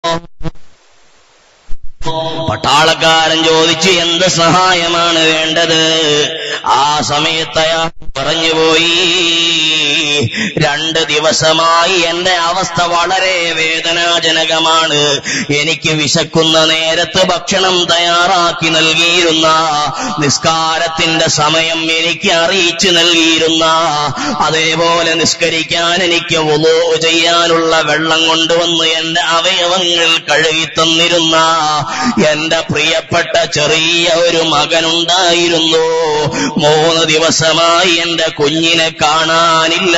പട്ടാളക്കാരൻ ചോദിച്ചു എന്ത് സഹായമാണ് വേണ്ടത് ആ സമയത്ത് അയാൾ പറഞ്ഞുപോയി രണ്ട് ദിവസമായി എന്റെ അവസ്ഥ വളരെ വേദനാജനകമാണ് എനിക്ക് വിശക്കുന്ന നേരത്ത് ഭക്ഷണം തയ്യാറാക്കി നൽകിയിരുന്ന നിസ്കാരത്തിന്റെ സമയം എനിക്ക് അറിയിച്ചു നൽകിയിരുന്ന അതേപോലെ നിസ്കരിക്കാൻ എനിക്ക് വുളൂ ചെയ്യാനുള്ള വെള്ളം കൊണ്ടുവന്ന് എന്റെ അവയവങ്ങൾ കഴുകി തന്നിരുന്ന എന്റെ പ്രിയപ്പെട്ട ചെറിയ ഒരു മകനുണ്ടായിരുന്നു മൂന്ന് ദിവസമായി എന്റെ കുഞ്ഞിനെ കാണാനില്ല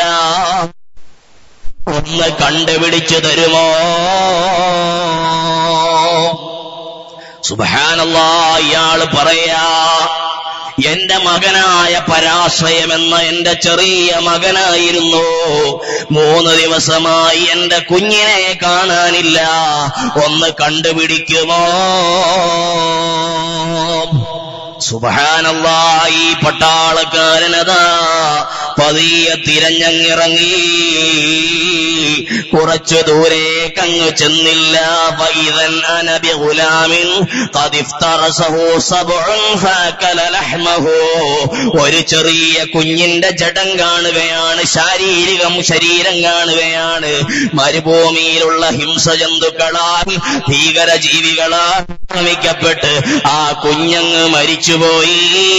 ഒന്ന് കണ്ടുപിടിച്ചു തരുമോ സുബാനല്ല ഇയാള് പറയാ എന്റെ മകനായ പരാശ്രയമെന്ന എന്റെ ചെറിയ മകനായിരുന്നു മൂന്ന് ദിവസമായി എന്റെ കുഞ്ഞിനെ കാണാനില്ല ഒന്ന് കണ്ടുപിടിക്കുമോ സുബഹാനല്ലാ ഈ പട്ടാളക്കാരനതാ പതിയെ തിരഞ്ഞങ്ങിറങ്ങി കുറച്ചു ദൂരേക്കങ്ങ് ചെന്നില്ല ഫൈദൻ അനബി ഗുലാമിൻ ഖദ് ഇഫ്തറസഹു സബ്ഉൻ ഫാകല ലഹ്മഹു ഒരു ചെറിയ കുഞ്ഞിന്റെ ജഡം കാണുകയാണ് ശാരീരികം ശരീരം കാണുകയാണ് മരുഭൂമിയിലുള്ള ഹിംസജന്തുക്കളാൽ ഭീകര ജീവികളാൽ ആക്രമിക്കപ്പെട്ട് ആ കുഞ്ഞങ്ങ് മരിച്ചുപോയി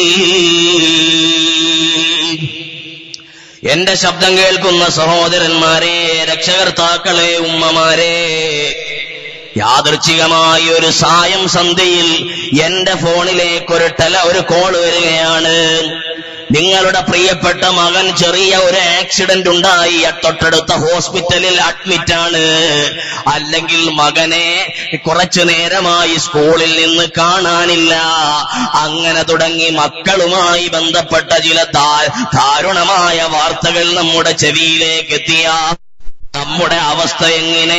എന്റെ ശബ്ദം കേൾക്കുന്ന സഹോദരന്മാരെ രക്ഷകർത്താക്കളെ ഉമ്മമാരെ യാദൃച്ഛികമായി ഒരു സായം സന്ധ്യയിൽ എന്റെ ഫോണിലേക്ക് ഒരു ടെല ഒരു കോൾ വരികയാണ് നിങ്ങളുടെ പ്രിയപ്പെട്ട മകൻ ചെറിയ ഒരു ആക്സിഡന്റ് ഉണ്ടായി തൊട്ടടുത്ത ഹോസ്പിറ്റലിൽ അഡ്മിറ്റാണ് അല്ലെങ്കിൽ മകനെ കുറച്ചു നേരമായി സ്കൂളിൽ നിന്ന് കാണാനില്ല അങ്ങനെ തുടങ്ങി മക്കളുമായി ബന്ധപ്പെട്ട ചില ദാ- ദാരുണമായ വാർത്തകൾ നമ്മുടെ ചെവിയിലേക്ക് എത്തിയ നമ്മുടെ അവസ്ഥ എങ്ങനെ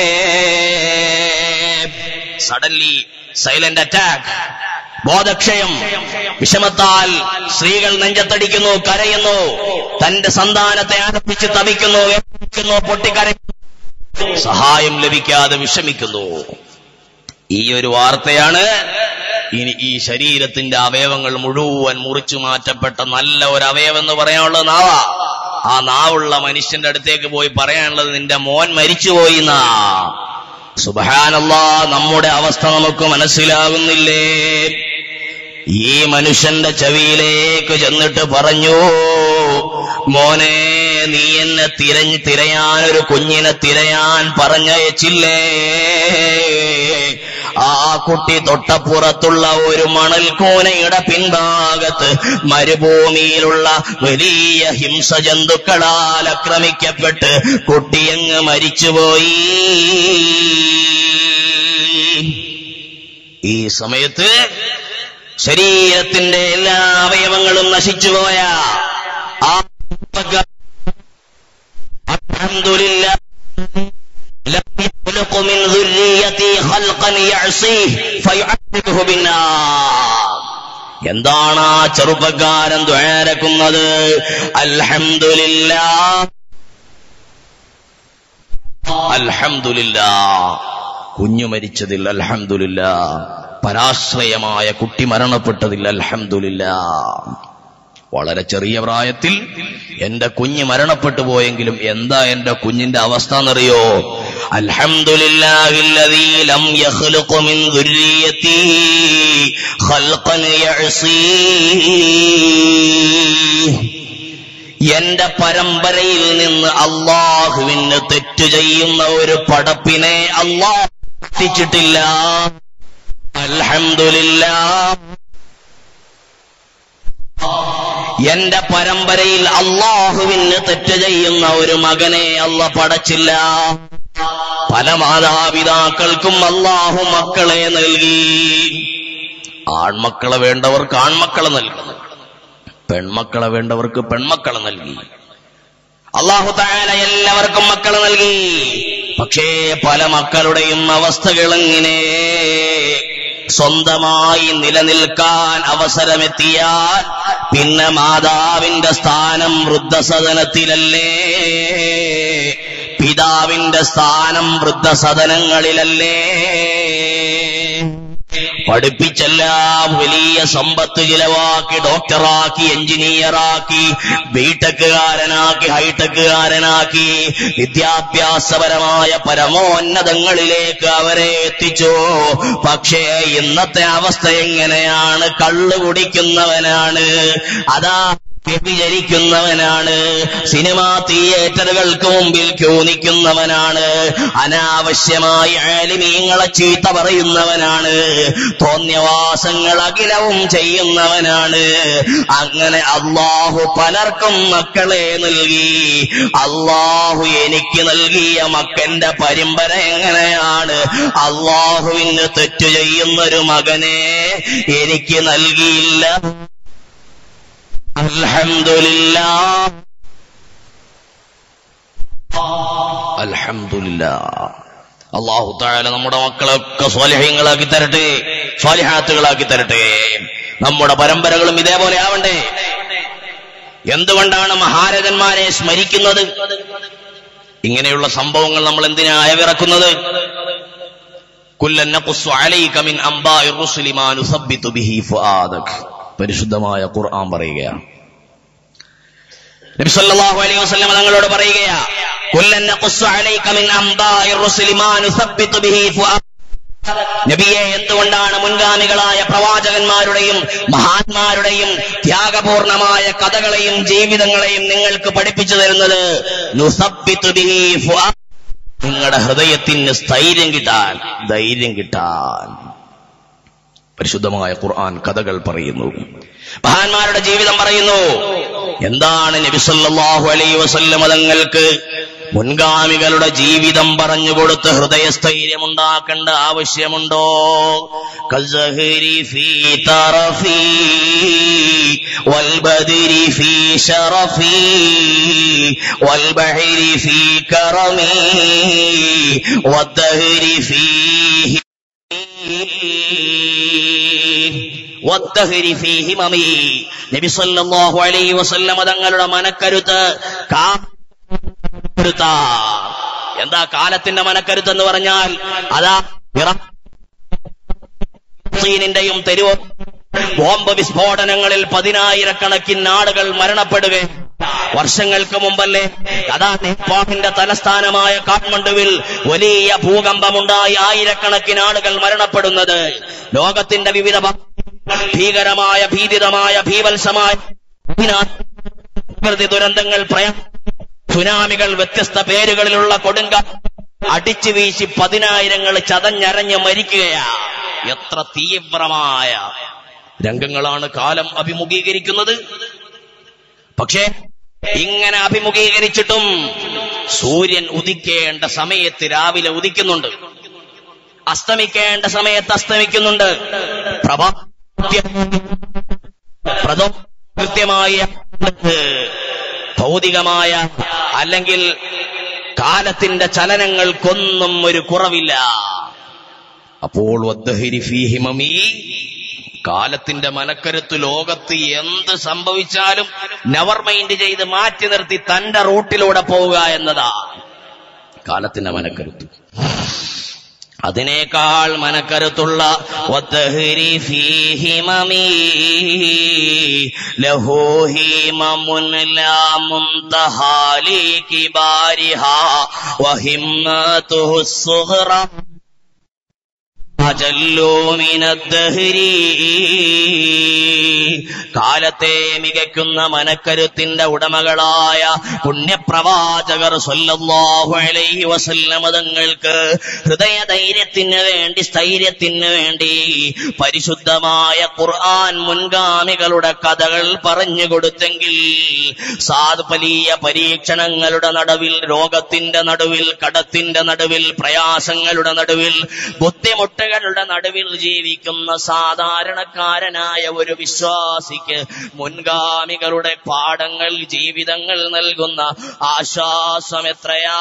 സഡൻലി സൈലന്റ് അറ്റാക്ക് ബോധക്ഷയം വിഷമത്താൽ സ്ത്രീകൾ നെഞ്ചത്തടിക്കുന്നു കരയുന്നു തന്റെ സന്താനത്തെ ആരംഭിച്ച് തമിക്കുന്നു വേദനിക്കുന്നു പൊട്ടിക്കരയുന്നു സഹായം ലഭിക്കാതെ വിഷമിക്കുന്നു ഈ ഒരു വാർത്തയാണ് ഇനി ഈ ശരീരത്തിന്റെ അവയവങ്ങൾ മുഴുവൻ മുറിച്ചു മാറ്റപ്പെട്ട നല്ല ഒരു അവയവം എന്ന് പറയാനുള്ളത് നാവാ ആ നാവുള്ള മനുഷ്യന്റെ അടുത്തേക്ക് പോയി പറയാനുള്ളത് നിന്റെ മോൻ മരിച്ചുപോയി എന്നാ സുബഹാനല്ലാ നമ്മുടെ അവസ്ഥ നമുക്ക് മനസ്സിലാകുന്നില്ലേ ഈ മനുഷ്യന്റെ ചെവിയിലേക്ക് ചെന്നിട്ട് പറഞ്ഞു മോനെ നീ എന്നെ തിരഞ്ഞ് തിരയാൻ ഒരു കുഞ്ഞിനെ തിരയാൻ പറഞ്ഞയച്ചില്ലേ ആ കുട്ടി തൊട്ടപ്പുറത്തുള്ള ഒരു മണൽക്കൂനയുടെ പിൻഭാഗത്ത് മരുഭൂമിയിലുള്ള വലിയ ഹിംസജന്തുക്കളാൽ ആക്രമിക്കപ്പെട്ട് കുട്ടിയങ്ങ് മരിച്ചുപോയി ഈ സമയത്ത് ശരീരത്തിന്റെ എല്ലാ അവയവങ്ങളും നശിച്ചുപോയ ആ അൽഹംദുലില്ലാ لم يخلق من ذريتي خلقا يعصيه فيعذبه بالنار എന്താണ് ആ ചെറുപ്പക്കാരൻ ദ്വാരക്കുന്നത് അൽഹംദുലില്ലാ അൽഹംദുലില്ലാ കുഞ്ഞു മരിച്ചതിൽ അൽഹംദുലില്ലാ പരാശ്രയമായ കുട്ടി മരണപ്പെട്ടതിൽ അൽഹംദുലില്ലാ വളരെ ചെറിയ പ്രായത്തിൽ എന്റെ കുഞ്ഞ് മരണപ്പെട്ടു പോയെങ്കിലും എന്താ എന്റെ കുഞ്ഞിന്റെ അവസ്ഥ എന്നറിയോ അൽഹംദുലില്ലാഹില്ലദീ ലം യഖ്ലുഖു മിൻ ദുർരിയതി ഖൽഖൻ യഅസീ എന്റെ പരമ്പരയിൽ നിന്ന് അള്ളാഹുവിന് തെറ്റു ചെയ്യുന്ന ഒരു പടപ്പിനെ അള്ളാഹ് സൃഷ്ടിച്ചിട്ടില്ല അൽഹംദുലില്ലാ എന്റെ പരമ്പരയിൽ അള്ളാഹുവിന് തെറ്റ് ചെയ്യുന്ന ഒരു മകനെ അല്ല പടച്ചില്ല പല മാതാപിതാക്കൾക്കും അള്ളാഹു മക്കളെ നൽകി ആൺമക്കളെ വേണ്ടവർക്ക് ആൺമക്കളെ നൽകി പെൺമക്കളെ വേണ്ടവർക്ക് പെൺമക്കളെ നൽകി അള്ളാഹു താല എല്ലാവർക്കും മക്കളെ നൽകി പക്ഷേ പല മക്കളുടെയും അവസ്ഥകൾ എങ്ങനെ സ്വന്തമായി നിലനിൽക്കാൻ അവസരമെത്തിയാൽ പിന്നെ മാതാവിന്റെ സ്ഥാനം വൃദ്ധസദനത്തിലല്ലേ പിതാവിന്റെ സ്ഥാനം വൃദ്ധസദനങ്ങളിലല്ലേ പഠിപ്പിച്ചെല്ലാം വലിയ സമ്പത്ത് ചിലവാക്കി ഡോക്ടറാക്കി എഞ്ചിനീയറാക്കി ബിടെക്കുകാരനാക്കി ഹൈടെക്കുകാരനാക്കി വിദ്യാഭ്യാസപരമായ പരമോന്നതങ്ങളിലേക്ക് അവരെ എത്തിച്ചു പക്ഷേ ഇന്നത്തെ അവസ്ഥ എങ്ങനെയാണ് കള്ളു കുടിക്കുന്നവനാണ് അതാ വ്യഭിചരിക്കുന്നവനാണ് സിനിമാ തിയേറ്ററുകൾക്ക് മുമ്പിൽ ക്യൂ നിൽക്കുന്നവനാണ് അനാവശ്യമായി ആലിമീങ്ങളെ ചീത്ത പറയുന്നവനാണ് തോന്നിയവാസങ്ങൾ അഖിലവും ചെയ്യുന്നവനാണ് അങ്ങനെ അള്ളാഹു പലർക്കും മക്കളെ നൽകി അള്ളാഹു എനിക്ക് നൽകിയ മക്കന്റെ പരമ്പര എങ്ങനെയാണ് അള്ളാഹുവിന് തെറ്റു ചെയ്യുന്നൊരു മകനെ എനിക്ക് നൽകിയില്ല അൽഹംദുലില്ലാ അൽഹംദുലില്ലാ അള്ളാഹു താല നമ്മുടെ മക്കളൊക്കെ സ്വാലിഹ്യങ്ങളാക്കി തരട്ടെ സ്വാലിഹാത്തുകളാക്കി തരട്ടെ നമ്മുടെ പരമ്പരകളും ഇതേപോലെ ആവണ്ടേ എന്തുകൊണ്ടാണ് മഹാരഥന്മാരെ സ്മരിക്കുന്നത് ഇങ്ങനെയുള്ള സംഭവങ്ങൾ നമ്മൾ എന്തിനാ അയവിറക്കുന്നത് കുല്ലൻ നഖുസ്സു അലൈക മിൻ അംബാഇ റുസുലി മാ നുസബ്ബിതു ബിഹി ഫുആദക പരിശുദ്ധമായ ഖുർആൻ പറയുകയാണ് നബി സല്ലല്ലാഹു അലൈഹി വസല്ലം തങ്ങളോട് പറയുകയാ കുല്ലൻ നഖുസ്സു അലൈക മിൻ അംബാഇ റുസുലി മാ നുസബ്ബിതു ബിഹി ഫുആദക നബിയെ എന്തുകൊണ്ടാണ് മുൻഗാമികളായ പ്രവാചകന്മാരുടെയും മഹാന്മാരുടെയും ത്യാഗപൂർണമായ കഥകളെയും ജീവിതങ്ങളെയും നിങ്ങൾക്ക് പഠിപ്പിച്ചു തരുന്നത് നുസബ്ബിതു ബിഹി ഫുആദക നിങ്ങളുടെ ഹൃദയത്തിന് സ്ഥൈര്യം കിട്ടാൻ ധൈര്യം കിട്ടാൻ പരിശുദ്ധമായ ഖുർആൻ കഥകൾ പറയുന്നു മഹാന്മാരുടെ ജീവിതം പറയുന്നു എന്താണ് നബിസല്ലാഹു അലൈ വസല്ലം തങ്ങൾക്ക് മുൻഗാമികളുടെ ജീവിതം പറഞ്ഞുകൊടുത്ത് ഹൃദയസ്ഥൈര്യം ഉണ്ടാക്കേണ്ട ആവശ്യമുണ്ടോ കൽസഹരി ഫീ തറഫി വൽബദിരി ഫീ ശറഫി വൽബഹരി ഫീ കറമി വദ്ദഹരി ഫീഹി വദ്ദഹരി ഫീ ഹിമമി നബി സല്ലല്ലാഹു അലൈഹി വസല്ലം തങ്ങളുടെ മനക്കരുത്ത് കാരുത്ത എന്താ കാലത്തിന്റെ മനക്കരുത്ത് എന്ന് പറഞ്ഞാൽ അതാ ിന്റെയും തെരുവോ ബോംബ് വിസ്ഫോടനങ്ങളിൽ പതിനായിരക്കണക്കിന് ആളുകൾ മരണപ്പെടുകയും വർഷങ്ങൾക്ക് മുമ്പല്ലേ അതാ നേപ്പാളിന്റെ തലസ്ഥാനമായ കാഠ്മണ്ഡുവിൽ വലിയ ഭൂകമ്പമുണ്ടായി ആയിരക്കണക്കിന് ആളുകൾ മരണപ്പെടുന്നത് ലോകത്തിന്റെ വിവിധ ഭീകരമായ ഭീതിതമായ ഭീവത്സമായ പ്രകൃതി ദുരന്തങ്ങൾ പ്രയ സുനാമികൾ വ്യത്യസ്ത പേരുകളിലുള്ള കൊടുങ്ക അടിച്ചു വീശി പതിനായിരങ്ങൾ ചതഞ്ഞരഞ്ഞ് മരിക്കുകയാ എത്ര തീവ്രമായ രംഗങ്ങളാണ് കാലം അഭിമുഖീകരിക്കുന്നത് പക്ഷേ ഇങ്ങനെ അഭിമുഖീകരിച്ചിട്ടും സൂര്യൻ ഉദിക്കേണ്ട സമയത്ത് രാവിലെ ഉദിക്കുന്നുണ്ട് അസ്തമിക്കേണ്ട സമയത്ത് അസ്തമിക്കുന്നുണ്ട് പ്രഭാ പ്രതോ കൃത്യമായ ഭൗതികമായ അല്ലെങ്കിൽ കാലത്തിന്റെ ചലനങ്ങൾക്കൊന്നും ഒരു കുറവില്ല അപ്പോൾ വദ്ദഹരി ഫീഹിമമീ കാലത്തിന്റെ മനക്കരുത്ത് ലോകത്ത് എന്ത് സംഭവിച്ചാലും നെവർ മൈൻഡ് ചെയ്ത് മാറ്റി നിർത്തി തന്റെ റൂട്ടിലൂടെ പോവുക എന്നതാ കാലത്തിന്റെ മനക്കരുത്ത് അതിനേക്കാൾ മനക്കരുത്തുള്ള വദ്ദഹരി ഫീഹിമമീ ലഹൂഹിമമുൻ ലാ മുന്തഹാലി കിബാരിഹാ വഹിമ്മതുഹു സുഹറ കാലത്തെ മികയ്ക്കുന്ന മനക്കരുത്തിന്റെ ഉടമകളായ പുണ്യപ്രവാചകർ സല്ലല്ലാഹു അലൈഹി വസല്ലമ തങ്ങൾക്ക് ഹൃദയധൈര്യത്തിന് വേണ്ടി സ്ഥൈര്യത്തിന് വേണ്ടി പരിശുദ്ധമായ ഖുർആൻ മുൻഗാമികളുടെ കഥകൾ പറഞ്ഞു കൊടുത്തെങ്കിൽ സാധു വലിയ പരീക്ഷണങ്ങളുടെ നടുവിൽ രോഗത്തിന്റെ നടുവിൽ കടത്തിന്റെ നടുവിൽ പ്രയാസങ്ങളുടെ നടുവിൽ ബുദ്ധിമുട്ടുകളുടെ നടുവിൽ ജീവിക്കുന്ന സാധാരണക്കാരനായ ഒരു വിശ്വാസിക്ക് മുൻഗാമികളുടെ പാഠങ്ങൾ ജീവിതങ്ങൾ നൽകുന്ന ആശ്വാസം എത്രയാ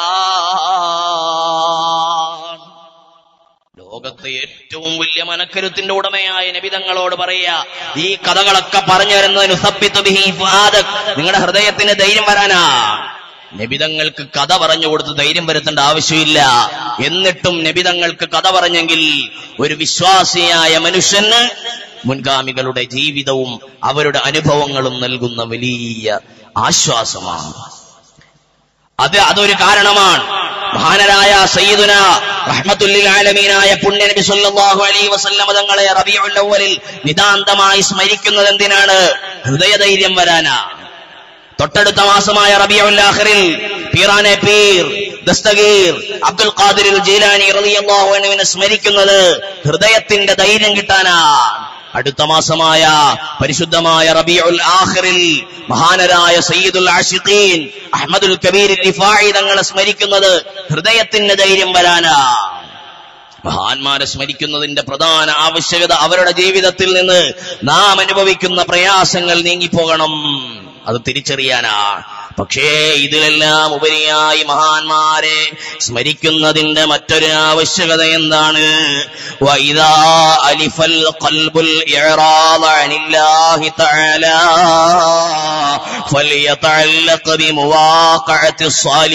ലോകത്തെ ഏറ്റവും വലിയ മനക്കരുത്തിന്റെ ഉടമയായ നബിതങ്ങളോട് പറയാ ഈ കഥകളൊക്കെ പറഞ്ഞു തരുന്നതിന് നിങ്ങളുടെ ഹൃദയത്തിന് ധൈര്യം വരാനാ നബിതങ്ങൾക്ക് കഥ പറഞ്ഞു കൊടുത്ത് ധൈര്യം വരുത്തേണ്ട ആവശ്യമില്ല എന്നിട്ടും നബിതങ്ങൾക്ക് കഥ പറഞ്ഞെങ്കിൽ ഒരു വിശ്വാസിയായ മനുഷ്യന് മുൻഗാമികളുടെ ജീവിതവും അവരുടെ അനുഭവങ്ങളും നൽകുന്ന വലിയ ആശ്വാസമാണ് അത് അതൊരു കാരണമാണ് മഹാനരായ സയ്യിദുന റഹ്മത്തുല്ലിൽ ആലമീനായ പുണ്യ നബി സല്ലല്ലാഹു അലൈഹി വസല്ലമ തങ്ങളെ റബീഉൽ അവ്വലിൽ നിതാന്തമായി സ്മരിക്കുന്നത് എന്തിനാണ് ഹൃദയധൈര്യം വരാനാ തൊട്ടടുത്ത മാസമായ റബിയുൽ ആഖിറിൽ പീറാനെ പീർ ദസ്തഗീർ അബ്ദുൽ ഖാദിർ ജീലാനി റളിയല്ലാഹു അൻഹുവിനെ സ്മരിക്കുന്നത് ഹൃദയത്തിന്റെ ധൈര്യം കിട്ടാനാണ് അടുത്ത മാസമായ പരിശുദ്ധമായ റബിയുൽ ആഖിറിൽ മഹാനരായ സയ്യിദുൽ ആഷിഖീൻ അഹ്മദുൽ കബീർ റിഫായി തങ്ങളെ സ്മരിക്കുന്നത് ഹൃദയത്തിന്റെ ധൈര്യം വരാനാ മഹാന്മാരെ സ്മരിക്കുന്നതിന്റെ പ്രധാന ആവശ്യകത അവരുടെ ജീവിതത്തിൽ നിന്ന് നാം അനുഭവിക്കുന്ന പ്രയാസങ്ങൾ നീങ്ങിപ്പോകണം അത് തിരിച്ചറിയാനാ പക്ഷേ ഇതിലെല്ലാം ഉപരിയായി മഹാന്മാരെ സ്മരിക്കുന്നതിന്റെ മറ്റൊരു ആവശ്യകത എന്താണ് വൈദാ അലിഫൽ ഖൽബുൽ ഇഅറാദ അനില്ലാഹി തആല ഫലിയതഅല്ലഖ ബിമുവാഖഅത്തി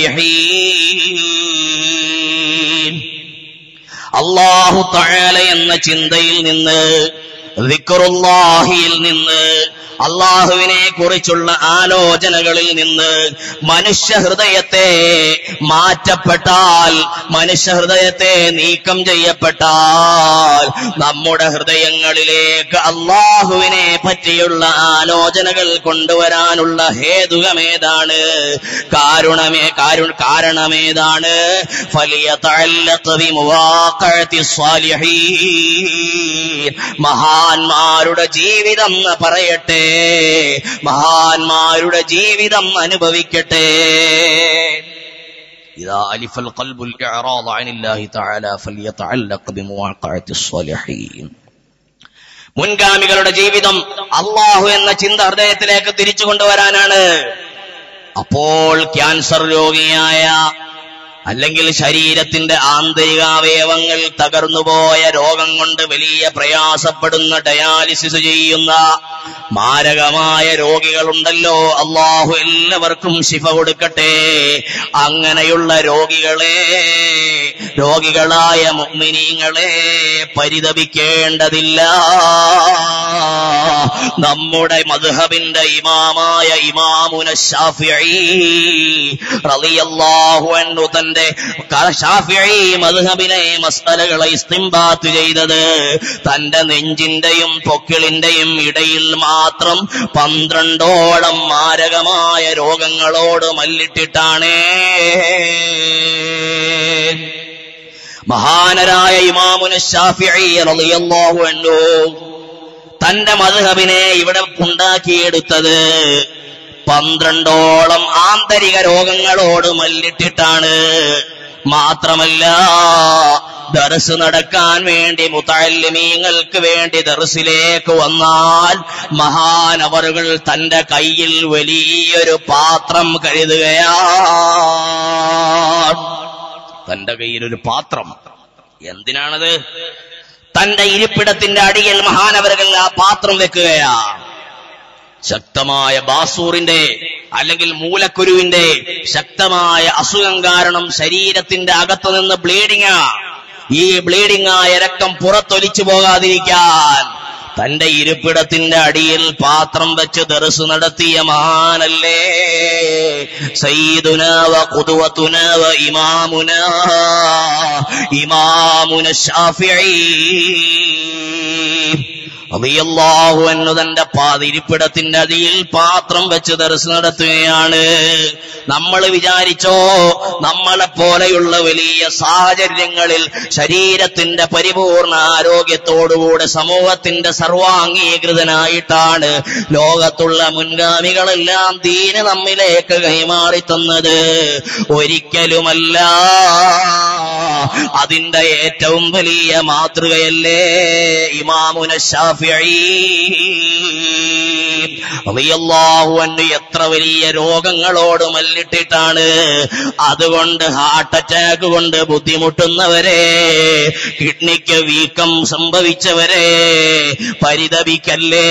സ്സാലിഹീൻ അള്ളാഹു തആല എന്ന ചിന്തയിൽ നിന്ന് ദിക്റുല്ലാഹിയിൽ നിന്ന് അള്ളാഹുവിനെ കുറിച്ചുള്ള ആലോചനകളിൽ നിന്ന് മനുഷ്യ ഹൃദയത്തെ മാറ്റപ്പെട്ടാൽ മനുഷ്യ ഹൃദയത്തെ നീക്കം ചെയ്യപ്പെട്ടാൽ നമ്മുടെ ഹൃദയങ്ങളിലേക്ക് അള്ളാഹുവിനെ പറ്റിയുള്ള ആലോചനകൾ കൊണ്ടുവരാനുള്ള ഹേതുകമേതാണ് കാരുണമേ കാരു കാരണമേതാണ് ഫലിയതഅല്ലഖ ബിമുവാഖഅത്തി സ്വാലിഹീൻ മഹാന്മാരുടെ ജീവിതം എന്ന് പറയട്ടെ മഹാന്മാരുടെ ജീവിതം അനുഭവിക്കട്ടെ إذا ألف القلب الإعراض عن الله تعالى فليتعلق بمواقعة الصالحين മുൻഗാമികളുടെ ജീവിതം അള്ളാഹു എന്ന ചിന്ത ഹൃദയത്തിലേക്ക് തിരിച്ചു കൊണ്ടുവരാനാണ് അപ്പോൾ ക്യാൻസർ രോഗിയായ അല്ലെങ്കിൽ ശരീരത്തിന്റെ ആന്തരികാവയവങ്ങൾ തകർന്നുപോയ രോഗം കൊണ്ട് വലിയ പ്രയാസപ്പെടുന്ന ഡയാലിസിസ് ചെയ്യുന്ന മാരകമായ രോഗികളുണ്ടല്ലോ അള്ളാഹു എല്ലാവർക്കും ശിഫ കൊടുക്കട്ടെ അങ്ങനെയുള്ള രോഗികളെ രോഗികളായ മുഗ്മിനീങ്ങളെ പരിതപിക്കേണ്ടതില്ല നമ്മുടെ മദ്ഹബിന്റെ ഇമാമായ ഇമാമുന ഷാഫിഈ റളിയല്ലാഹു അൻഹു തന്റെ ഷാഫിഈ മദ്ഹബിലെ മസ്അലകളെ ഇസ്തിംബാത്ത് ചെയ്തത് തന്റെ നെഞ്ചിന്റെയും പൊക്കിളിന്റെയും ഇടയിൽ മാത്രം പന്ത്രണ്ടോളം മാരകമായ രോഗങ്ങളോട് മല്ലിട്ടിട്ടാണേ മഹാനരായ ഇമാമുന ഷാഫിഈ റളിയല്ലാഹു അൻഹു തന്റെ മദ്ഹബിനെ ഇവിടെ ഉണ്ടാക്കിയെടുത്തത് പന്ത്രണ്ടോളം ആന്തരിക രോഗങ്ങളോട് മല്ലിട്ടിട്ടാണ് മാത്രമല്ല ദർസ് നടക്കാൻ വേണ്ടി മുത്തല്ലിമീങ്ങൾക്ക് വേണ്ടി ദർസിലേക്ക് വന്നാൽ മഹാനവറുകൾ തന്റെ കയ്യിൽ വലിയൊരു പാത്രം കരുതുകയാണ് തന്റെ കയ്യിൽ ഒരു പാത്രം എന്തിനാണത് തന്റെ ഇരിപ്പിടത്തിന്റെ അടിയിൽ മഹാനവറുകൾ ആ പാത്രം വെക്കുകയാ ശക്തമായ ബാസൂറിന്റെ അല്ലെങ്കിൽ മൂലക്കുരുവിന്റെ ശക്തമായ അസുഖം കാരണം ശരീരത്തിന്റെ അകത്തു നിന്ന് ബ്ലീഡിങ്ങാ ഈ ബ്ലീഡിംഗ് ആയ രക്തം പുറത്തൊലിച്ചു പോകാതിരിക്കാൻ തന്റെ ഇരിപ്പിടത്തിന്റെ അടിയിൽ പാത്രം വെച്ച് ദർസ് നടത്തിയ മഹാനല്ലേ സയ്യിദുന വ ഖുദ്വതുന വ ഇമാമുന ഇമാമുന ഷാഫിഈ റളിയല്ലാഹു അൻഹു തന്റെ പാതിരിപ്പിടത്തിന്റെ അടിയിൽ പാത്രം വെച്ച് ദർസ് നടത്തുകയാണ് നമ്മൾ വിചാരിച്ചോ നമ്മളെ പോലെയുള്ള വലിയ സാഹചര്യങ്ങളിൽ ശരീരത്തിന്റെ പരിപൂർണ ആരോഗ്യത്തോടുകൂടെ സമൂഹത്തിന്റെ സർവാംഗീകൃതനായിട്ടാണ് ലോകത്തുള്ള മുൻഗാമികളെല്ലാം ദീന് നമ്മിലേക്ക് കൈമാറി തന്നത് ഒരിക്കലുമല്ല അതിന്റെ ഏറ്റവും വലിയ മാതൃകയല്ലേ ഇമാമുന ഷാഫി റളിയല്ലാഹു അൻഹു എത്ര വലിയ രോഗങ്ങളോട് മല്ലിട്ടിട്ടാണ് അതുകൊണ്ട് ഹാർട്ട് അറ്റാക്ക് കൊണ്ട് ബുദ്ധിമുട്ടുന്നവരെ കിഡ്നിക്ക് വീക്കം സംഭവിച്ചവരെ പരിതപിക്കല്ലേ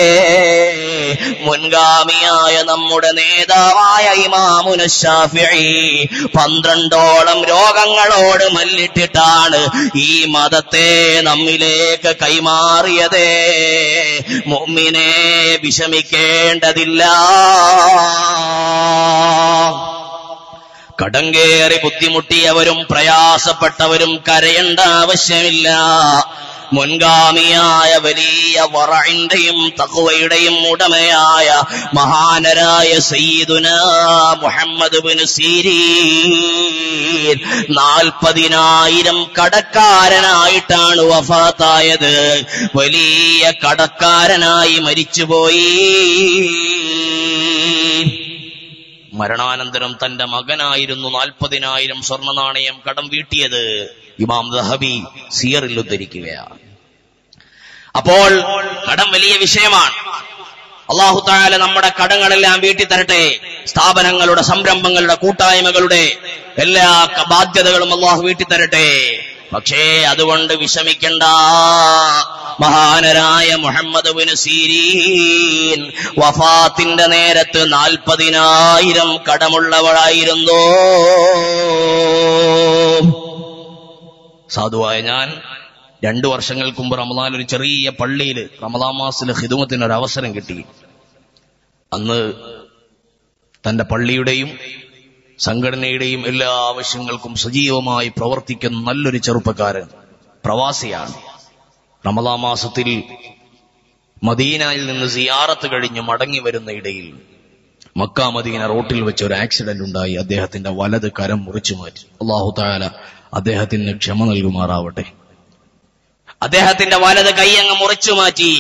മുൻഗാമിയായ നമ്മുടെ നേതാവായ ഇമാമുന ഷാഫിഈ പന്ത്രണ്ടോളം രോഗങ്ങളോട് മല്ലിട്ടിട്ടാണ് ഈ മതത്തെ നമ്മിലേക്ക് കൈമാറിയത് മുമ്മിനെ വിഷമിക്കേണ്ടതില്ല കടങ്കേറി ബുദ്ധിമുട്ടിയവരും പ്രയാസപ്പെട്ടവരും കരയേണ്ട ആവശ്യമില്ല മുൻഗാമിയായ വലിയ വറയിന്റെയും തഖ്വയുടെയും ഉടമയായ മഹാനരായ സയ്യിദുന മുഹമ്മദ് ബിൻ സീരീൻ നാൽപ്പതിനായിരം കടക്കാരനായിട്ടാണ് വഫാത്തായത് വലിയ കടക്കാരനായി മരിച്ചുപോയി മരണാനന്തരം തന്റെ മകനായിരുന്നു നാൽപ്പതിനായിരം സ്വർണ്ണ നാണയം കടം വീട്ടിയത് ഇമാം ദഹബി സിയറിൽ ഉദ്ധരിക്കുകയാണ് അപ്പോൾ കടം വലിയ വിഷയമാണ് അള്ളാഹു താല നമ്മുടെ കടങ്ങളെല്ലാം വീട്ടി തരട്ടെ സ്ഥാപനങ്ങളുടെ സംരംഭങ്ങളുടെ കൂട്ടായ്മകളുടെ എല്ലാ ക- ബാധ്യതകളും അള്ളാഹു വീട്ടി തരട്ടെ പക്ഷേ അതുകൊണ്ട് വിഷമിക്കണ്ട മഹാനരായ മുഹമ്മദ് ബിൻ സീരീൻ വഫാത്തിന്റെ നേരത്ത് നാൽപ്പതിനായിരം കടമുള്ളവളായിരുന്നു സാധുവായ ഞാൻ രണ്ടു വർഷങ്ങൾക്ക് മുമ്പ് റമദാൻ ഒരു ചെറിയ പള്ളിയിൽ റമദാൻ മാസത്തിലെ ഹിദുമത്തിന് ഒരു അവസരം കിട്ടി അന്ന് തന്റെ പള്ളിയുടെയും സംഘടനയുടെയും എല്ലാ ആവശ്യങ്ങൾക്കും സജീവമായി പ്രവർത്തിക്കുന്ന നല്ലൊരു ചെറുപ്പക്കാരൻ പ്രവാസിയാണ് റമദാ മാസത്തിൽ മദീനയിൽ നിന്ന് സിയാറത്ത് കഴിഞ്ഞ് മടങ്ങി വരുന്ന ഇടയിൽ മക്ക മദീന റോട്ടിൽ വെച്ച് ഒരു ആക്സിഡന്റ് ഉണ്ടായി അദ്ദേഹത്തിന്റെ വലത് കരം മുറിച്ചു മാറ്റി അള്ളാഹു താല അദ്ദേഹത്തിന് ക്ഷമ നൽകുമാറാവട്ടെ അദ്ദേഹത്തിന്റെ വലത് കൈ അങ്ങ് മുറിച്ചു മാറ്റി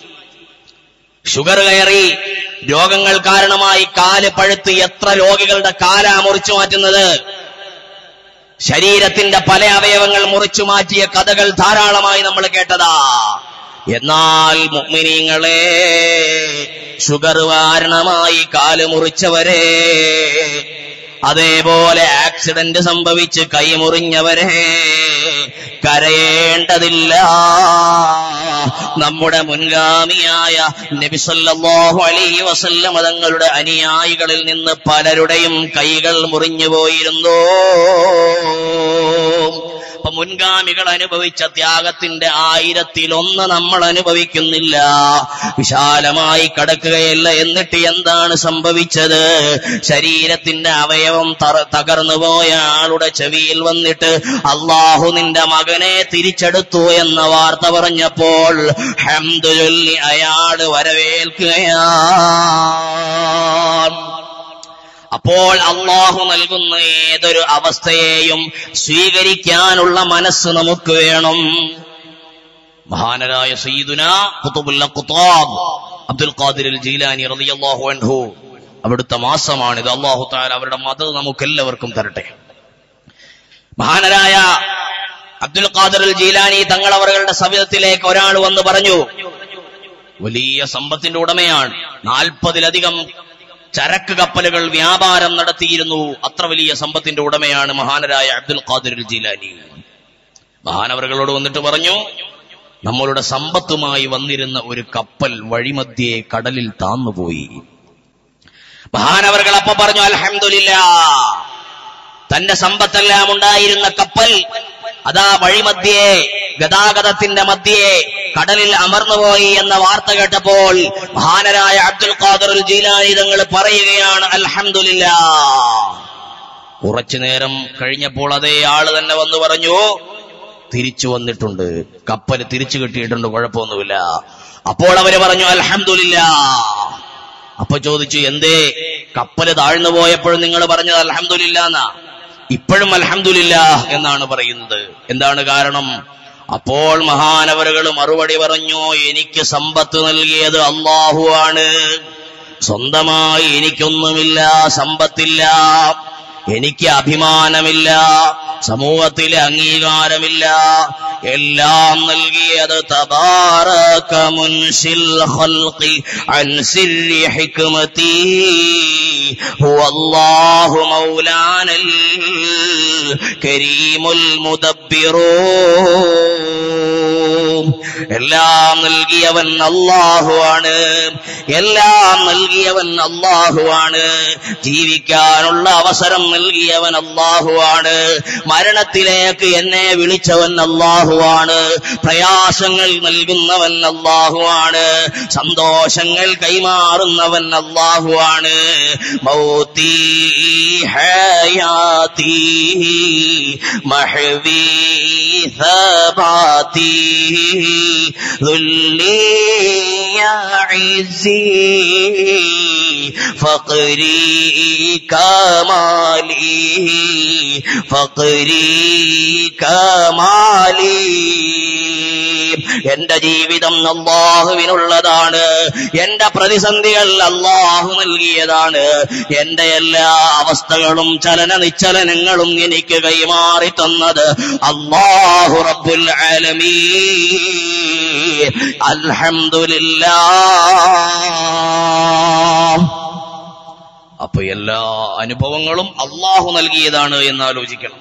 ഷുഗർ കയറി രോഗങ്ങൾ കാരണമായി കാല് പഴുത്ത് എത്ര രോഗികളുടെ കാലാ മുറിച്ചു മാറ്റുന്നത് ശരീരത്തിന്റെ പല അവയവങ്ങൾ മുറിച്ചു മാറ്റിയ കഥകൾ ധാരാളമായി നമ്മൾ കേട്ടതാ എന്നാൽ മുഗ്മിനീങ്ങളെ ഷുഗർ കാരണമായി കാല് മുറിച്ചവരെ അതേപോലെ ആക്സിഡന്റ് സംഭവിച്ച് കൈമുറിഞ്ഞവരെ കരയേണ്ടതില്ല നമ്മുടെ മുൻഗാമിയായ നബിസല്ലാഹു അലൈഹി വസല്ലം തങ്ങളുടെ അനുയായികളിൽ നിന്ന് പലരുടെയും കൈകൾ മുറിഞ്ഞു പോയിരുന്നു അപ്പൊ മുൻഗാമികൾ അനുഭവിച്ച ത്യാഗത്തിന്റെ ആയിരത്തിലൊന്ന് നമ്മൾ അനുഭവിക്കുന്നില്ല വിശാലമായി കടക്കുകയല്ല എന്നിട്ട് എന്താണ് സംഭവിച്ചത് ശരീരത്തിന്റെ അവയവം തറ- തകർന്നു പോയ ആളുടെ ചെവിയിൽ വന്നിട്ട് അള്ളാഹു നിന്റെ മകനെ തിരിച്ചെടുത്തു എന്ന വാർത്ത പറഞ്ഞപ്പോൾ ഹംദു ചൊല്ലി അയാൾ വരവേൽക്കുകയാണ് അപ്പോൾ അള്ളാഹു നൽകുന്ന ഏതൊരു അവസ്ഥയെയും സ്വീകരിക്കാനുള്ള മനസ്സ് നമുക്ക് വേണം മഹാനരായ സയ്യിദുന ഖുതുബുൽ ഖുതാബ് അബ്ദുൽ ഖാദിർ അൽ ജീലാനി റളിയല്ലാഹു അൻഹു അവിടുത്തെ മാസമാണിത് അള്ളാഹു താല അവരുടെ മതം നമുക്ക് എല്ലാവർക്കും തരട്ടെ മഹാനരായ അബ്ദുൽ ഖാദിർ അൽ ജീലാനി തങ്ങളവറുകളുടെ സവിധത്തിലേക്ക് ഒരാൾ വന്ന് പറഞ്ഞു വലിയ സമ്പത്തിന്റെ ഉടമയാണ് നാൽപ്പതിലധികം ചരക്ക് കപ്പലുകൾ വ്യാപാരം നടത്തിയിരുന്നു അത്ര വലിയ സമ്പത്തിന്റെ ഉടമയാണ് മഹാനരായ അബ്ദുൽ ഖാദിർ അൽ ജീലാനി മഹാനവറുകളോട് വന്നിട്ട് പറഞ്ഞു നമ്മളുടെ സമ്പത്തുമായി വന്നിരുന്ന ഒരു കപ്പൽ വഴിമധ്യേ കടലിൽ താന്നുപോയി മഹാനവറുകൾ അപ്പൊ പറഞ്ഞു അൽഹംദുലില്ല തന്റെ സമ്പത്തെല്ലാം ഉണ്ടായിരുന്ന കപ്പൽ അതാ വഴിമധ്യേ ഗതാഗതത്തിന്റെ മധ്യേ കടലിൽ അമർന്നുപോയി എന്ന വാർത്ത കേട്ടപ്പോൾ മഹാനരായ അബ്ദുൽ ഖാദർ ജീലാനി തങ്ങൾ പറയുകയാണ് അൽഹംദുലില്ല കുറച്ചു നേരം കഴിഞ്ഞപ്പോൾ അതേ ആള് തന്നെ വന്ന് പറഞ്ഞു തിരിച്ചു വന്നിട്ടുണ്ട് കപ്പൽ തിരിച്ചു കിട്ടിയിട്ടുണ്ട് കുഴപ്പമൊന്നുമില്ല അപ്പോൾ അവര് പറഞ്ഞു അൽഹംദുലില്ല അപ്പൊ ചോദിച്ചു എന്തേ കപ്പല് താഴ്ന്നു പോയപ്പോഴും നിങ്ങൾ പറഞ്ഞത് അൽഹംദുലില്ല എന്നാ ഇപ്പോഴും അൽഹംദുലില്ല എന്നാണ് പറയുന്നത് എന്താണ് കാരണം അപ്പോൾ മഹാനവറുകൾ മറുപടി പറഞ്ഞു എനിക്ക് സമ്പത്ത് നൽകിയത് അള്ളാഹു ആണ് സ്വന്തമായി എനിക്കൊന്നുമില്ല സമ്പത്തില്ല എനിക്ക് അഭിമാനമില്ല സമൂഹത്തിലെ അംഗീകാരമില്ല എല്ലാം നൽകിയത് തബാറക മുൻഷിൽ ഖൽഖി അൻ സിരി ഹിക്മതി ഹുവല്ലാഹു മൗലാനൽ കരീമുൽ മുദബ്ബിറൂ എല്ലാം നൽകിയവൻ അള്ളാഹുവാണ് എല്ലാം നൽകിയവൻ അള്ളാഹുവാണ് ജീവിക്കാനുള്ള അവസരം നൽകിയവൻ അള്ളാഹുവാണ് മരണത്തിലേക്ക് എന്നെ വിളിച്ചവൻ അള്ളാഹുവാണ് പ്രയാസങ്ങൾ നൽകുന്നവൻ അള്ളാഹുവാണ് സന്തോഷങ്ങൾ കൈമാറുന്നവൻ അള്ളാഹുവാണ് മൗത്തി ഹയാത്തി മഹവി ثباتي ذلي يا عزي فقري كمالي فقري كمالي എന്റെ ജീവിതം അള്ളാഹുവിനുള്ളതാണ് എന്റെ പ്രതിസന്ധികൾ അള്ളാഹു നൽകിയതാണ് എന്റെ എല്ലാ അവസ്ഥകളും ചലന നിശ്ചലനങ്ങളും എനിക്ക് കൈമാറി തന്നത് അള്ളാഹു റബ്ബുൽ ആലമീ അൽഹംദുലില്ലാ അപ്പൊ എല്ലാ അനുഭവങ്ങളും അള്ളാഹു നൽകിയതാണ് എന്ന് ആലോചിക്കണം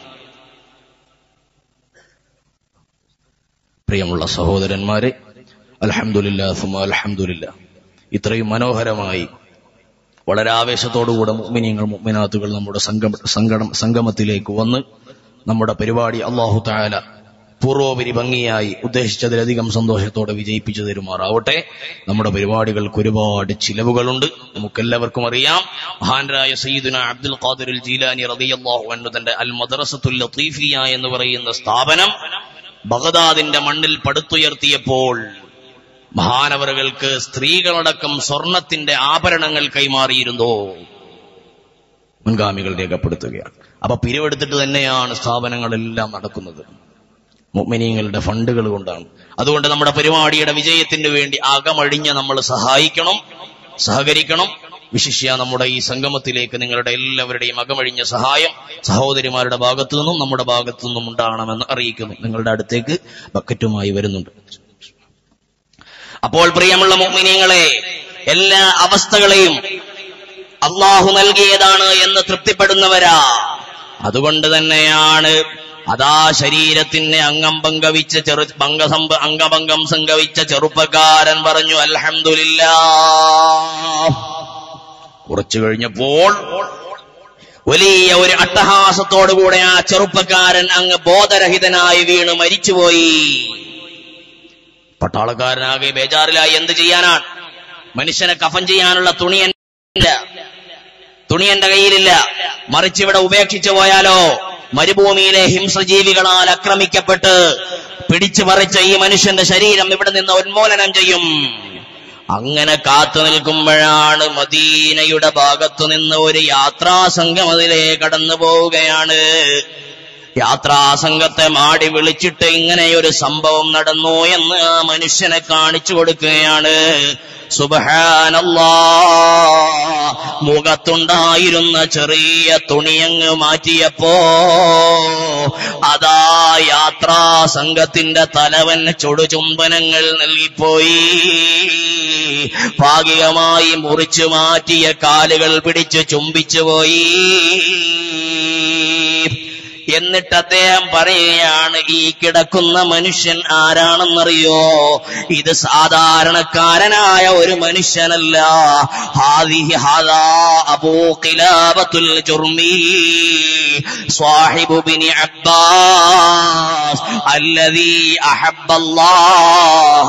പ്രിയമുള്ള സഹോദരന്മാരെ അൽഹംദുലില്ല സുമ അൽഹംദുലില്ല ഇത്രയും മനോഹരമായി വളരെ ആവേശത്തോടുകൂടെ മുഅ്മിനീങ്ങൾ മുഅ്മിനാത്തുകൾ നമ്മുടെ സംഗമ സംഗമ സംഗമത്തിലേക്ക് വന്ന് നമ്മുടെ പരിപാടി അള്ളാഹു താല പൂർവോപരി ഭംഗിയായി ഉദ്ദേശിച്ചതിലധികം സന്തോഷത്തോടെ വിജയിപ്പിച്ചു തരുമാറാവട്ടെ നമ്മുടെ പരിപാടികൾക്ക് ഒരുപാട് ചിലവുകളുണ്ട് നമുക്കെല്ലാവർക്കും അറിയാം മഹാനരായ സയ്യിദുന അബ്ദുൽ ഖാദിർ ജീലാനി റളിയല്ലാഹു അൻഹു തന്റെ അൽ മദ്രസത്തുൽ ലത്തീഫിയ എന്ന് പറയുന്ന സ്ഥാപനം ബഗദാദിന്റെ മണ്ണിൽ പടുത്തുയർത്തിയപ്പോൾ മഹാനവറുകൾക്ക് സ്ത്രീകളടക്കം സ്വർണത്തിന്റെ ആഭരണങ്ങൾ കൈമാറിയിരുന്നു മുൻഗാമികൾ രേഖപ്പെടുത്തുകയാണ് അപ്പൊ പിരിവെടുത്തിട്ട് തന്നെയാണ് സ്ഥാപനങ്ങളെല്ലാം നടക്കുന്നത് മുഅ്മിനീങ്ങളുടെ ഫണ്ടുകൾ കൊണ്ടാണ് അതുകൊണ്ട് നമ്മുടെ പരിപാടിയുടെ വിജയത്തിന് വേണ്ടി അകമഴിഞ്ഞ് നമ്മൾ സഹായിക്കണം സഹകരിക്കണം വിശിഷ്യ നമ്മുടെ ഈ സംഗമത്തിലേക്ക് നിങ്ങളുടെ എല്ലാവരുടെയും അകമഴിഞ്ഞ സഹായം സഹോദരിമാരുടെ ഭാഗത്തു നിന്നും നമ്മുടെ ഭാഗത്തു നിന്നും ഉണ്ടാകണമെന്ന് അറിയിക്കുന്നു നിങ്ങളുടെ അടുത്തേക്ക് ബക്കറ്റുമായി വരുന്നുണ്ട് അപ്പോൾ പ്രിയമുള്ള മുഅ്മിനീങ്ങളെ എല്ലാ അവസ്ഥകളെയും അള്ളാഹു നൽകിയതാണ് എന്ന് തൃപ്തിപ്പെടുന്നവരാ അതുകൊണ്ട് തന്നെയാണ് അതാ ശരീരത്തിന് അംഗം പങ്കവിച്ച ചെറു ഭംഗസംഭ അംഗഭംഗം സംഭവിച്ച ചെറുപ്പക്കാരൻ പറഞ്ഞു അൽഹംദുലില്ലാ കുറച്ചു കഴിഞ്ഞപ്പോൾ വലിയ ഒരു അട്ടഹാസത്തോടുകൂടെ ആ ചെറുപ്പക്കാരൻ അങ്ങ് ബോധരഹിതനായി വീണ് മരിച്ചുപോയി പട്ടാളക്കാരനാകെ ബേജാറിലായി എന്ത് ചെയ്യാനാണ് മനുഷ്യനെ കഫൻ ചെയ്യാനുള്ള തുണി ഇല്ല തുണി എന്റെ കയ്യിലില്ല മറിച്ച് ഇവിടെ ഉപേക്ഷിച്ചു പോയാലോ മരുഭൂമിയിലെ ഹിംസജീവികളാൽ ആക്രമിക്കപ്പെട്ട് പിടിച്ചു പറിച്ച ഈ മനുഷ്യന്റെ ശരീരം ഇവിടെ നിന്ന് ഉന്മൂലനം ചെയ്യും അങ്ങനെ കാത്തു നിൽക്കുമ്പോഴാണ് മദീനയുടെ ഭാഗത്തു നിന്ന് ഒരു യാത്രാ സംഘം അതിലേ കടന്നു പോവുകയാണ് യാത്രാ സംഘത്തെ മാടി വിളിച്ചിട്ട് ഇങ്ങനെ ഒരു സംഭവം നടന്നു എന്ന് ആ മനുഷ്യനെ കാണിച്ചു കൊടുക്കുകയാണ് സുബഹാനല്ലാ മുഖത്തുണ്ടായിരുന്ന ചെറിയ തുണിയങ്ങ് മാറ്റിയപ്പോ അതാ യാത്രാ സംഘത്തിന്റെ തലവൻ ചുടുചുംബനങ്ങൾ നൽകിപ്പോയി ഭാഗികമായി മുറിച്ചു മാറ്റിയ കാലുകൾ പിടിച്ച് ചുംബിച്ചു പോയി എന്നിട്ട് അദ്ദേഹം പറയുകയാണ് ഈ കിടക്കുന്ന മനുഷ്യൻ ആരാണെന്നറിയോ ഇത് സാധാരണക്കാരനായ ഒരു മനുഷ്യനല്ല ഹാദിഹി ഹാദാ അബൂ ഖിലാബത്തുൽ ജുർമി സാഹിബു ബിനി അബ്ബാസ് അല്ലദീ അഹബ്ബല്ലാഹ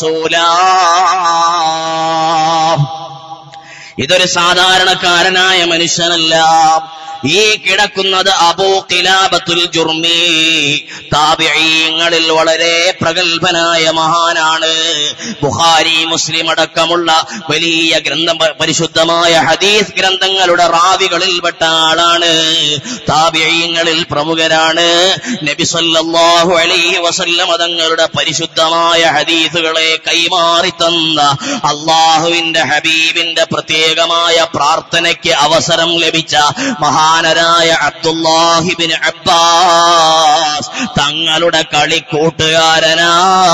വറസൂലാഹ് ഇതൊരു സാധാരണക്കാരനായ മനുഷ്യനല്ല ഈ കിടക്കുന്നത് അബൂ കിലാബത്തുൽ ജുർമി താബിഈങ്ങളിൽ വളരെ പ്രഗത്ഭനായ മഹാനാണ് ബുഖാരി മുസ്ലിം അടക്കമുള്ള വലിയ ഗ്രന്ഥം പരിശുദ്ധമായ ഹദീസ് ഗ്രന്ഥങ്ങളുടെ റാവികളിൽപ്പെട്ട ആളാണ് താബിഈങ്ങളിൽ പ്രമുഖരാണ് നബി സല്ലല്ലാഹു അലൈഹി വസല്ലം തങ്ങളുടെ പരിശുദ്ധമായ ഹദീസുകളെ കൈമാറി തന്ന അള്ളാഹുവിന്റെ ഹബീബിന്റെ പ്രത്യേകമായ പ്രാർത്ഥനയ്ക്ക് അവസരം ലഭിച്ച മഹാ മഹാനരായ അബ്ദുല്ലാഹിബിൻ അബ്ബാസ് തങ്ങളുടെ കളിക്കൂട്ടുകാരനാ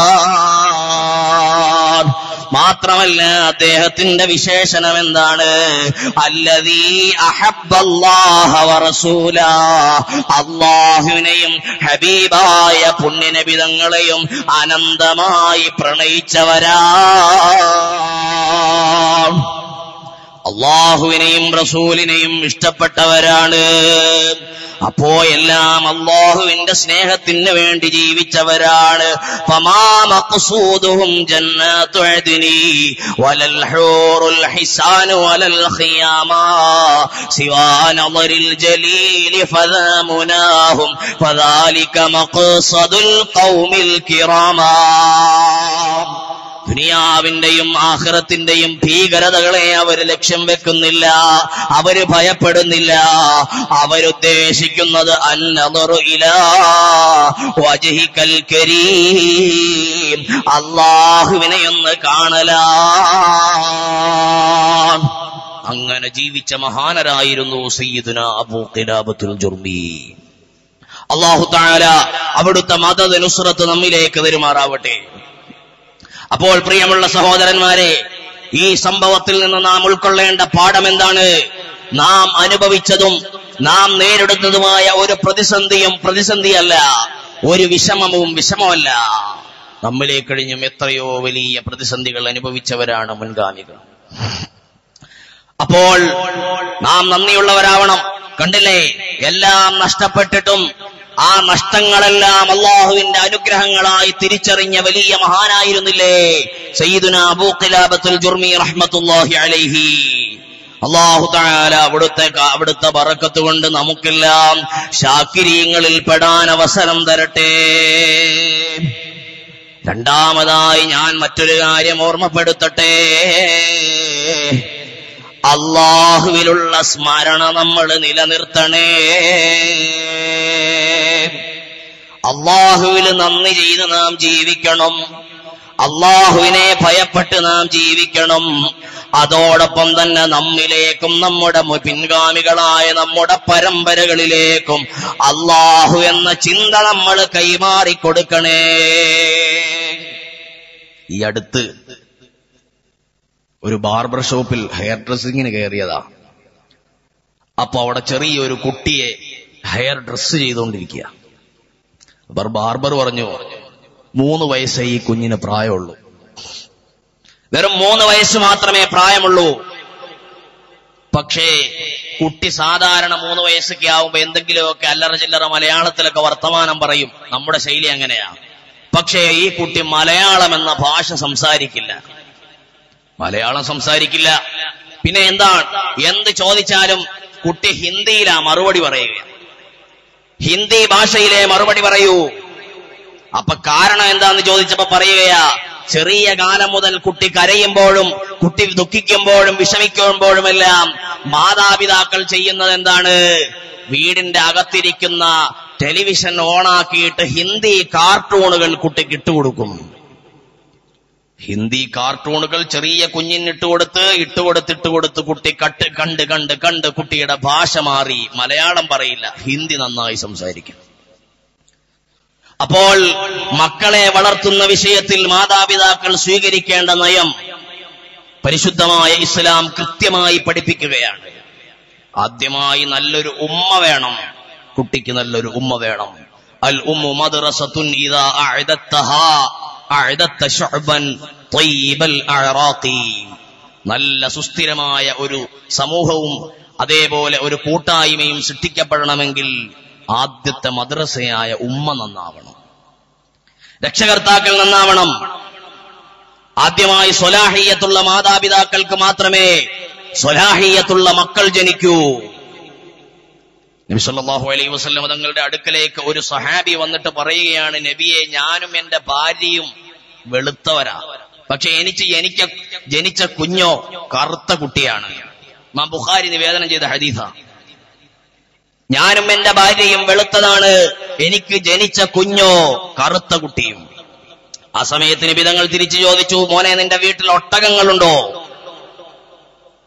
മാത്രമല്ല അദ്ദേഹത്തിന്റെ വിശേഷണം എന്താണ് അല്ലതീ അഹബ്ബല്ലാഹ വറസൂല അള്ളാഹുവിനെയും ഹബീബായ പുണ്യനബിതങ്ങളെയും അനന്തമായി പ്രണയിച്ചവരാ അള്ളാഹുവിനെയും റസൂലിനെയും ഇഷ്ടപ്പെട്ടവരാണ് അപ്പോ എല്ലാം അള്ളാഹുവിന്റെ സ്നേഹത്തിന് വേണ്ടി ജീവിച്ചവരാണ് فما مقصودهم جنات عدن ولا الحور الحسان ولا الخياما سوى نظر الجليل فذا مناهم فذلك مقصد القوم الكراما ദുനിയാവിന്റെയും ആഹ്റത്തിന്റെയും ഭീകരതകളെ അവർ ലക്ഷ്യം വെക്കുന്നില്ല അവര് ഭയപ്പെടുന്നില്ല അവരുദ്ദേശിക്കുന്നത് അന്നറു ഇലാ വജഹിക്കൽ കരീം അള്ളാഹുവിനെ ഒന്ന് കാണലാ അങ്ങനെ ജീവിച്ച മഹാനരായിരുന്നു സയ്യിദുന അബൂ ഖിലാബത്തുൽ ജുർമി അള്ളാഹു താല അവിടുത്തെ മദത് നുസ്രത്ത് നമ്മിലേക്ക് വരുമാറാവട്ടെ അപ്പോൾ പ്രിയമുള്ള സഹോദരന്മാരെ ഈ സംഭവത്തിൽ നിന്ന് നാം ഉൾക്കൊള്ളേണ്ട പാഠം എന്താണ് നാം അനുഭവിച്ചതും നാം നേരിടുന്നതുമായ ഒരു പ്രതിസന്ധിയും പ്രതിസന്ധിയല്ല ഒരു വിഷമവും വിഷമമല്ല നമ്മിലെ കഴിഞ്ഞും എത്രയോ വലിയ പ്രതിസന്ധികൾ അനുഭവിച്ചവരാണ് മുൻഗാമികൾ അപ്പോൾ നാം നന്ദിയുള്ളവരാവണം കണ്ടില്ലേ എല്ലാം നഷ്ടപ്പെട്ടിട്ടും ആ നഷ്ടങ്ങളെല്ലാം അള്ളാഹുവിന്റെ അനുഗ്രഹങ്ങളായി തിരിച്ചറിഞ്ഞ വലിയ മഹാനായിരുന്നില്ലേ സയ്യിദുന അബൂ ഖിലാബത്തുൽ ജുർമി റഹ്മത്തുള്ളാഹി അലൈഹി അള്ളാഹു താല അവിടുത്തെ അവിടുത്തെ ബറക്കത്ത് കൊണ്ട് നമുക്കെല്ലാം ശാക്കിരീങ്ങളിൽ പെടാൻ അവസരം തരട്ടെ രണ്ടാമതായി ഞാൻ മറ്റൊരു കാര്യം ഓർമ്മപ്പെടുത്തട്ടെ അള്ളാഹുവിലുള്ള സ്മരണ നമ്മൾ നിലനിർത്തണേ അള്ളാഹുവിൽ നന്ദി ചെയ്ത് നാം ജീവിക്കണം അള്ളാഹുവിനെ ഭയപ്പെട്ട് നാം ജീവിക്കണം അതോടൊപ്പം തന്നെ നമ്മിലേക്കും നമ്മുടെ മു- പിൻഗാമികളായ നമ്മുടെ പരമ്പരകളിലേക്കും അള്ളാഹു എന്ന ചിന്ത നമ്മൾ കൈമാറി കൊടുക്കണേ ഈ അടുത്ത് ഒരു ബാർബർ ഷോപ്പിൽ ഹെയർ ഡ്രസ്സിങ്ങിന് കയറിയതാ അപ്പൊ അവിടെ ചെറിയൊരു കുട്ടിയെ ഹെയർ ഡ്രസ് ചെയ്തുകൊണ്ടിരിക്കുക അപ്പൊ ബാർബർ പറഞ്ഞു മൂന്ന് വയസ്സേ ഈ കുഞ്ഞിന് പ്രായമുള്ളൂ വെറും മൂന്ന് വയസ്സ് മാത്രമേ പ്രായമുള്ളൂ പക്ഷേ കുട്ടി സാധാരണ മൂന്ന് വയസ്സൊക്കെ ആവുമ്പോ എന്തെങ്കിലുമൊക്കെ അല്ലറ ചില്ലറ മലയാളത്തിലൊക്കെ വർത്തമാനം പറയും നമ്മുടെ ശൈലി അങ്ങനെയാ പക്ഷേ ഈ കുട്ടി മലയാളം എന്ന ഭാഷ സംസാരിക്കില്ല മലയാളം സംസാരിക്കില്ല പിന്നെ എന്താണ് എന്ത് ചോദിച്ചാലും കുട്ടി ഹിന്ദിയിലാ മറുപടി പറയുക ഹിന്ദി ഭാഷയിലെ മറുപടി പറയൂ അപ്പൊ കാരണം എന്താന്ന് ചോദിച്ചപ്പോ പറയുകയാ ചെറിയ കാലം മുതൽ കുട്ടി കരയുമ്പോഴും കുട്ടി ദുഃഖിക്കുമ്പോഴും വിഷമിക്കുമ്പോഴുമെല്ലാം മാതാപിതാക്കൾ ചെയ്യുന്നത് എന്താണ് വീടിന്റെ അകത്തിരിക്കുന്ന ടെലിവിഷൻ ഓണാക്കിയിട്ട് ഹിന്ദി കാർട്ടൂണുകൾ കുട്ടിക്ക് ഇട്ടുകൊടുക്കും ഹിന്ദി കാർട്ടൂണുകൾ ചെറിയ കുഞ്ഞിന് ഇട്ടുകൊടുത്ത് ഇട്ടുകൊടുത്ത് ഇട്ടുകൊടുത്ത് കുട്ടി കട്ട് കണ്ട് കണ്ട് കണ്ട് കുട്ടിയുടെ ഭാഷ മാറി മലയാളം പറയില്ല ഹിന്ദി നന്നായി സംസാരിക്കും അപ്പോൾ മക്കളെ വളർത്തുന്ന വിഷയത്തിൽ മാതാപിതാക്കൾ സ്വീകരിക്കേണ്ട നയം പരിശുദ്ധമായ ഇസ്ലാം കൃത്യമായി പഠിപ്പിക്കുകയാണ് ആദ്യമായി നല്ലൊരു ഉമ്മ വേണം കുട്ടിക്ക് നല്ലൊരു ഉമ്മ വേണം അൽ ഉമ്മു മദ്റസത്തുൻ ഇദാ അഅദത്തഹാ അഅദത്ത ശുഅബൻ ത്വയ്യിബൽ അഅറാഖി നല്ല സുസ്ഥിരമായ ഒരു സമൂഹവും അതേപോലെ ഒരു കൂട്ടായ്മയും സൃഷ്ടിക്കപ്പെടണമെങ്കിൽ ആദ്യത്തെ മദ്രസയായ ഉമ്മ നന്നാവണം രക്ഷകർത്താക്കൾ നന്നാവണം ആദ്യമായി സ്വലാഹിയത്തുള്ള മാതാപിതാക്കൾക്ക് മാത്രമേ സ്വലാഹിയത്തുള്ള മക്കൾ ജനിക്കൂ നബി സല്ലല്ലാഹു അലൈഹി വസല്ലം തങ്ങളുടെ അടുക്കലേക്ക് ഒരു സഹാബി വന്നിട്ട് പറയുകയാണ് നബിയെ ഞാനും എന്റെ ഭാര്യയും വെളുത്തവരാ പക്ഷെ എനിക്ക് എനിക്ക് ജനിച്ച കുഞ്ഞോ കറുത്ത കുട്ടിയാണ് മാ ബുഖാരി നിവേദനം ചെയ്ത ഹദീസ ഞാനും എന്റെ ഭാര്യയും വെളുത്തതാണ് എനിക്ക് ജനിച്ച കുഞ്ഞോ കറുത്ത കുട്ടിയും ആ സമയത്ത് നിബിതങ്ങൾ തിരിച്ചു ചോദിച്ചു മോനെ നിന്റെ വീട്ടിൽ ഒട്ടകങ്ങളുണ്ടോ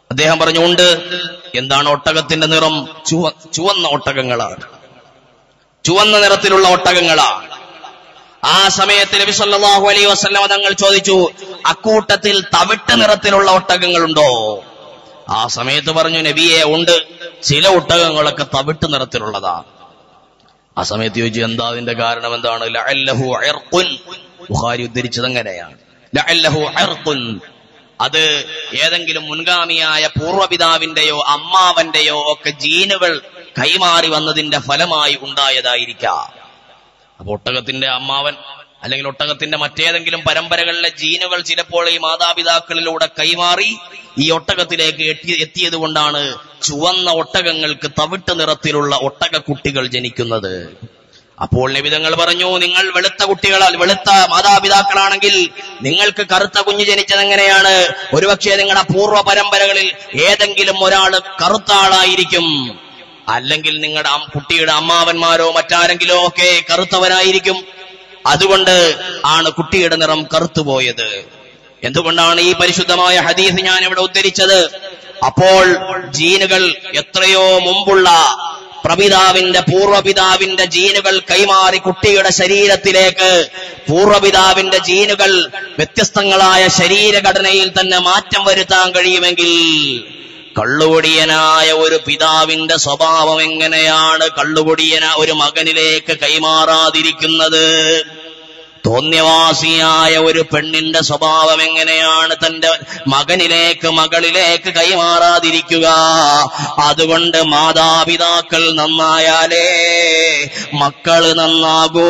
അദ്ദേഹം പറഞ്ഞു ഉണ്ട് എന്താണ് ഒട്ടകത്തിന്റെ നിറം ചുവ ചുവന്ന ഒട്ടകങ്ങളാണ് ചുവന്ന നിറത്തിലുള്ള ഒട്ടകങ്ങളാണ് ആ സമയത്ത് നബി സല്ലല്ലാഹു അലൈഹി വസല്ലമ തങ്ങൾ ചോദിച്ചു അക്കൂട്ടത്തിൽ തവിട്ട് നിറത്തിലുള്ള ഒട്ടകങ്ങളുണ്ടോ ആ സമയത്ത് പറഞ്ഞു നബിയെ ഉണ്ട് ചില ഒട്ടകങ്ങളൊക്കെ തവിട്ട് നിറത്തിലുള്ളതാണ് ആ സമയത്ത് ചോദിച്ചു എന്താ അതിന്റെ കാരണം എന്താണ് ലഅല്ലഹു ഇർഖുൻ ബുഖാരി ഉദ്ധരിച്ചത് അങ്ങനെയാണ് ലഅല്ലഹു ഇർഖുൻ അത് ഏതെങ്കിലും മുൻഗാമിയായ പൂർവ്വപിതാവിന്റെയോ അമ്മാവന്റെയോ ഒക്കെ ജീനുകൾ കൈമാറി വന്നതിന്റെ ഫലമായി ഉണ്ടായതായിരിക്കാം അപ്പൊ ഒട്ടകത്തിന്റെ അമ്മാവൻ അല്ലെങ്കിൽ ഒട്ടകത്തിന്റെ മറ്റേതെങ്കിലും പരമ്പരകളിലെ ജീനുകൾ ചിലപ്പോൾ ഈ മാതാപിതാക്കളിലൂടെ കൈമാറി ഈ ഒട്ടകത്തിലേക്ക് എത്തി എത്തിയത് കൊണ്ടാണ് ചുവന്ന ഒട്ടകങ്ങൾക്ക് തവിട്ട് നിറത്തിലുള്ള ഒട്ടക കുട്ടികൾ ജനിക്കുന്നത് അപ്പോൾ നിബിതങ്ങൾ പറഞ്ഞു നിങ്ങൾ വെളുത്ത കുട്ടികളാൽ വെളുത്ത മാതാപിതാക്കളാണെങ്കിൽ നിങ്ങൾക്ക് കറുത്ത കുഞ്ഞ് ജനിച്ചത് എങ്ങനെയാണ് ഒരുപക്ഷെ നിങ്ങളുടെ പൂർവ്വ പരമ്പരകളിൽ ഏതെങ്കിലും ഒരാള് കറുത്ത ആളായിരിക്കും അല്ലെങ്കിൽ നിങ്ങളുടെ അം- കുട്ടിയുടെ അമ്മാവന്മാരോ മറ്റാരെങ്കിലോ ഒക്കെ കറുത്തവരായിരിക്കും അതുകൊണ്ട് ആണ് കുട്ടിയുടെ നിറം കറുത്തുപോയത് എന്തുകൊണ്ടാണ് ഈ പരിശുദ്ധമായ ഹദീസ് ഞാൻ ഇവിടെ ഉദ്ധരിച്ചത് അപ്പോൾ ജീനുകൾ എത്രയോ മുമ്പുള്ള പ്രപിതാവിന്റെ പൂർവപിതാവിന്റെ ജീനുകൾ കൈമാറി കുട്ടിയുടെ ശരീരത്തിലേക്ക് പൂർവപിതാവിന്റെ ജീനുകൾ വ്യത്യസ്തങ്ങളായ ശരീരഘടനയിൽ തന്നെ മാറ്റം വരുത്താൻ കഴിയുമെങ്കിൽ കള്ളുകൊടിയനായ ഒരു പിതാവിന്റെ സ്വഭാവം എങ്ങനെയാണ് കള്ളുകൊടിയന ഒരു മകനിലേക്ക് കൈമാറാതിരിക്കുന്നത് തോന്യവാസിയായ ഒരു പെണ്ണിന്റെ സ്വഭാവം എങ്ങനെയാണ് തന്റെ മകനിലേക്ക് മകളിലേക്ക് കൈമാറാതിരിക്കുക അതുകൊണ്ട് മാതാപിതാക്കൾ നന്നായാലേ മക്കള് നന്നാകൂ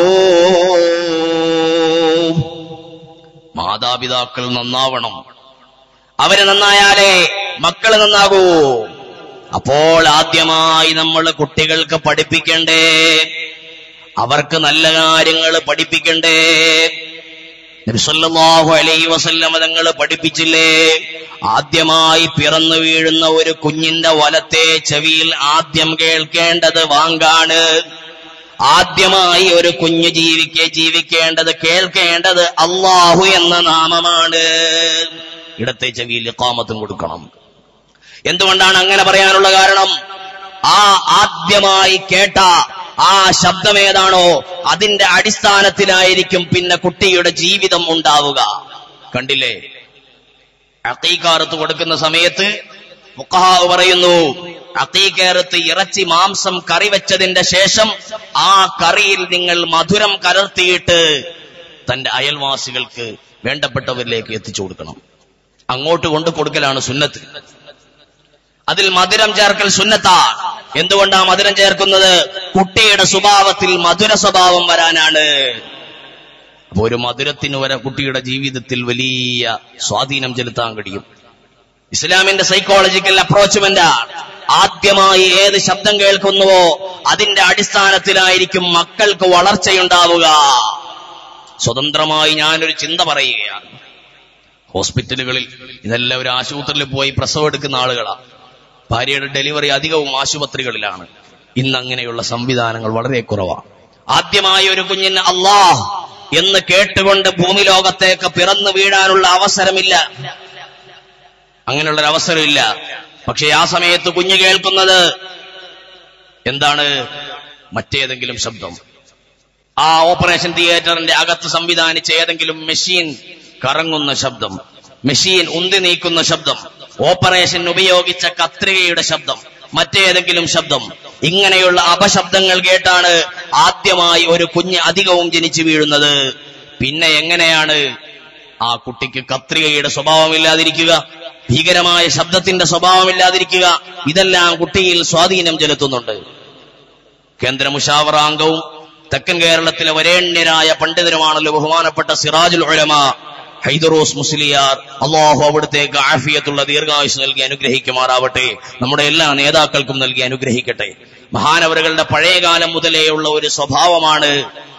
മാതാപിതാക്കൾ നന്നാവണം അവര് നന്നായാലേ മക്കള് നന്നാകൂ അപ്പോൾ ആദ്യമായി നമ്മൾ കുട്ടികൾക്ക് പഠിപ്പിക്കണ്ടേ അവർക്ക് നല്ല കാര്യങ്ങൾ പഠിപ്പിക്കണ്ടേ നബിസല്ലാഹു അലൈ വസല്ലമ തങ്ങൾ പഠിപ്പിച്ചില്ലേ ആദ്യമായി പിറന്നു വീഴുന്ന ഒരു കുഞ്ഞിന്റെ വലത്തെ ചെവിയിൽ ആദ്യം കേൾക്കേണ്ടത് വാങ്കാണ് ആദ്യമായി ഒരു കുഞ്ഞ് ജീവിക്കെ ജീവിക്കേണ്ടത് കേൾക്കേണ്ടത് അള്ളാഹു എന്ന നാമമാണ് ഇടത്തെ ചെവിയിൽ ഇഖാമത്തും കൊടുക്കണം എന്തുകൊണ്ടാണ് അങ്ങനെ പറയാനുള്ള കാരണം ആ ആദ്യമായി കേട്ട ആ ശബ്ദമേതാണോ അതിന്റെ അടിസ്ഥാനത്തിലായിരിക്കും പിന്നെ കുട്ടിയുടെ ജീവിതം ഉണ്ടാവുക കണ്ടില്ലേ അക്കീക്കാറത്ത് കൊടുക്കുന്ന സമയത്ത് മുക്കഹാവ് പറയുന്നു അക്കീക്കേറത്ത് ഇറച്ചി മാംസം കറി വെച്ചതിന്റെ ശേഷം ആ കറിയിൽ നിങ്ങൾ മധുരം കലർത്തിയിട്ട് തന്റെ അയൽവാസികൾക്ക് വേണ്ടപ്പെട്ടവരിലേക്ക് എത്തിച്ചു കൊടുക്കണം അങ്ങോട്ട് കൊണ്ടു കൊടുക്കലാണ് സുന്നത്ത് അതിൽ മധുരം ചേർക്കൽ സുന്നത്താണ് എന്തുകൊണ്ടാ മധുരം ചേർക്കുന്നത് കുട്ടിയുടെ സ്വഭാവത്തിൽ മധുര സ്വഭാവം വരാനാണ് അപ്പൊ ഒരു മധുരത്തിന് വരെ കുട്ടിയുടെ ജീവിതത്തിൽ വലിയ സ്വാധീനം ചെലുത്താൻ കഴിയും ഇസ്ലാമിന്റെ സൈക്കോളജിക്കൽ അപ്രോച്ച്മെന്റ് ആദ്യമായി ഏത് ശബ്ദം കേൾക്കുന്നുവോ അതിന്റെ അടിസ്ഥാനത്തിലായിരിക്കും മക്കൾക്ക് വളർച്ചയുണ്ടാവുക സ്വതന്ത്രമായി ഞാനൊരു ചിന്ത പറയുകയാണ് ഹോസ്പിറ്റലുകളിൽ ഇതെല്ലാം ഒരു ആശുപത്രിയിൽ പോയി പ്രസവം എടുക്കുന്ന ആളുകളാണ് ഭാര്യയുടെ ഡെലിവറി അധികവും ആശുപത്രികളിലാണ് ഇന്ന് അങ്ങനെയുള്ള സംവിധാനങ്ങൾ വളരെ കുറവാണ് ആദ്യമായി ഒരു കുഞ്ഞിന് അള്ളാഹ് എന്ന് കേട്ടുകൊണ്ട് ഭൂമി ലോകത്തേക്ക് പിറന്നു വീഴാനുള്ള അവസരമില്ല അങ്ങനെയുള്ള ഒരു അവസരമില്ല പക്ഷെ ആ സമയത്ത് കുഞ്ഞ് കേൾക്കുന്നത് എന്താണ് മറ്റേതെങ്കിലും ശബ്ദം ആ ഓപ്പറേഷൻ തിയേറ്ററിന്റെ അകത്ത് സംവിധാനിച്ച ഏതെങ്കിലും മെഷീൻ കറങ്ങുന്ന ശബ്ദം മെഷീൻ ഉന്തി നീക്കുന്ന ശബ്ദം ഓപ്പറേഷൻ ഉപയോഗിച്ച കത്രികയുടെ ശബ്ദം മറ്റേതെങ്കിലും ശബ്ദം ഇങ്ങനെയുള്ള അപശബ്ദങ്ങൾ കേട്ടാണ് ആദ്യമായി ഒരു കുഞ്ഞ് അധികവും ജനിച്ചു വീഴുന്നത് പിന്നെ എങ്ങനെയാണ് ആ കുട്ടിക്ക് കത്രികയുടെ സ്വഭാവമില്ലാതിരിക്കുക ഭീകരമായ ശബ്ദത്തിന്റെ സ്വഭാവമില്ലാതിരിക്കുക ഇതെല്ലാം കുട്ടിയിൽ സ്വാധീനം ചെലുത്തുന്നുണ്ട് കേന്ദ്ര മുഷാവറ അംഗവും തെക്കൻ കേരളത്തിലെ വരേണ്യരായ പണ്ഡിതരുമാണല്ലോ ബഹുമാനപ്പെട്ട സിറാജുൽ ഉലമ ഹൈദറോസ് മുസ്ലിയാർ അള്ളാഹു അവിടുത്തേക്ക് ആഫിയത്തുള്ള ദീർഘായുസ് നൽകി അനുഗ്രഹിക്കുമാറാവട്ടെ നമ്മുടെ എല്ലാ നേതാക്കൾക്കും നൽകി അനുഗ്രഹിക്കട്ടെ മഹാനവറുകളുടെ പഴയകാലം മുതലേയുള്ള ഒരു സ്വഭാവമാണ്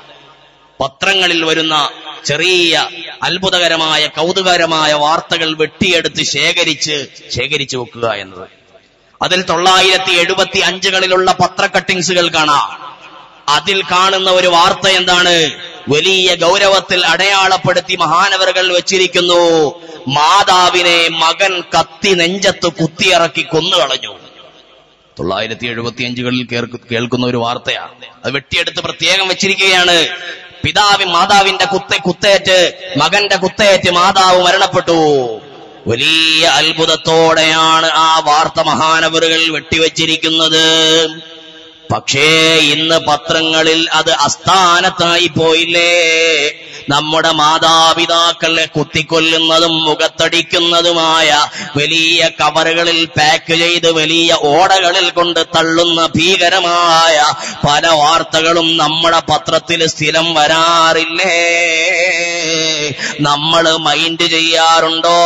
പത്രങ്ങളിൽ വരുന്ന ചെറിയ അത്ഭുതകരമായ കൗതുകരമായ വാർത്തകൾ വെട്ടിയെടുത്ത് ശേഖരിച്ച് ശേഖരിച്ചു വെക്കുക എന്നത് അതിൽ തൊള്ളായിരത്തി എഴുപത്തി അഞ്ചുകളിലുള്ള പത്ര കട്ടിങ്സുകൾ കാണാം അതിൽ കാണുന്ന ഒരു വാർത്ത എന്താണ് വലിയ ഗൗരവത്തിൽ അടയാളപ്പെടുത്തി മഹാനവറുകൾ വെച്ചിരിക്കുന്നു മാതാവിനെ മകൻ കത്തി നെഞ്ചത്ത് കുത്തിയിറക്കി കൊന്നുകളഞ്ഞു തൊള്ളായിരത്തി എഴുപത്തി അഞ്ചുകളിൽ കേൾക്കുന്ന ഒരു വാർത്തയാണ് അത് വെട്ടിയെടുത്ത് പ്രത്യേകം വെച്ചിരിക്കുകയാണ് പിതാവ് മാതാവിന്റെ കുത്ത കുത്തേറ്റ് മകന്റെ കുത്തേറ്റ് മാതാവ് മരണപ്പെട്ടു വലിയ അത്ഭുതത്തോടെയാണ് ആ വാർത്ത മഹാനവറുകൾ വെട്ടിവെച്ചിരിക്കുന്നത് പക്ഷേ ഇന്ന് പത്രങ്ങളിൽ അത് അസ്ഥാനത്തായി പോയില്ലേ നമ്മുടെ മാതാപിതാക്കളെ കുത്തിക്കൊല്ലുന്നതും മുഖത്തടിക്കുന്നതുമായ വലിയ കവറുകളിൽ പാക്ക് ചെയ്ത് വലിയ ഓടകളിൽ കൊണ്ട് തള്ളുന്ന ഭീകരമായ പല വാർത്തകളും നമ്മുടെ പത്രത്തിൽ സ്ഥിരം വരാറില്ലേ നമ്മൾ മൈൻഡ് ചെയ്യാറുണ്ടോ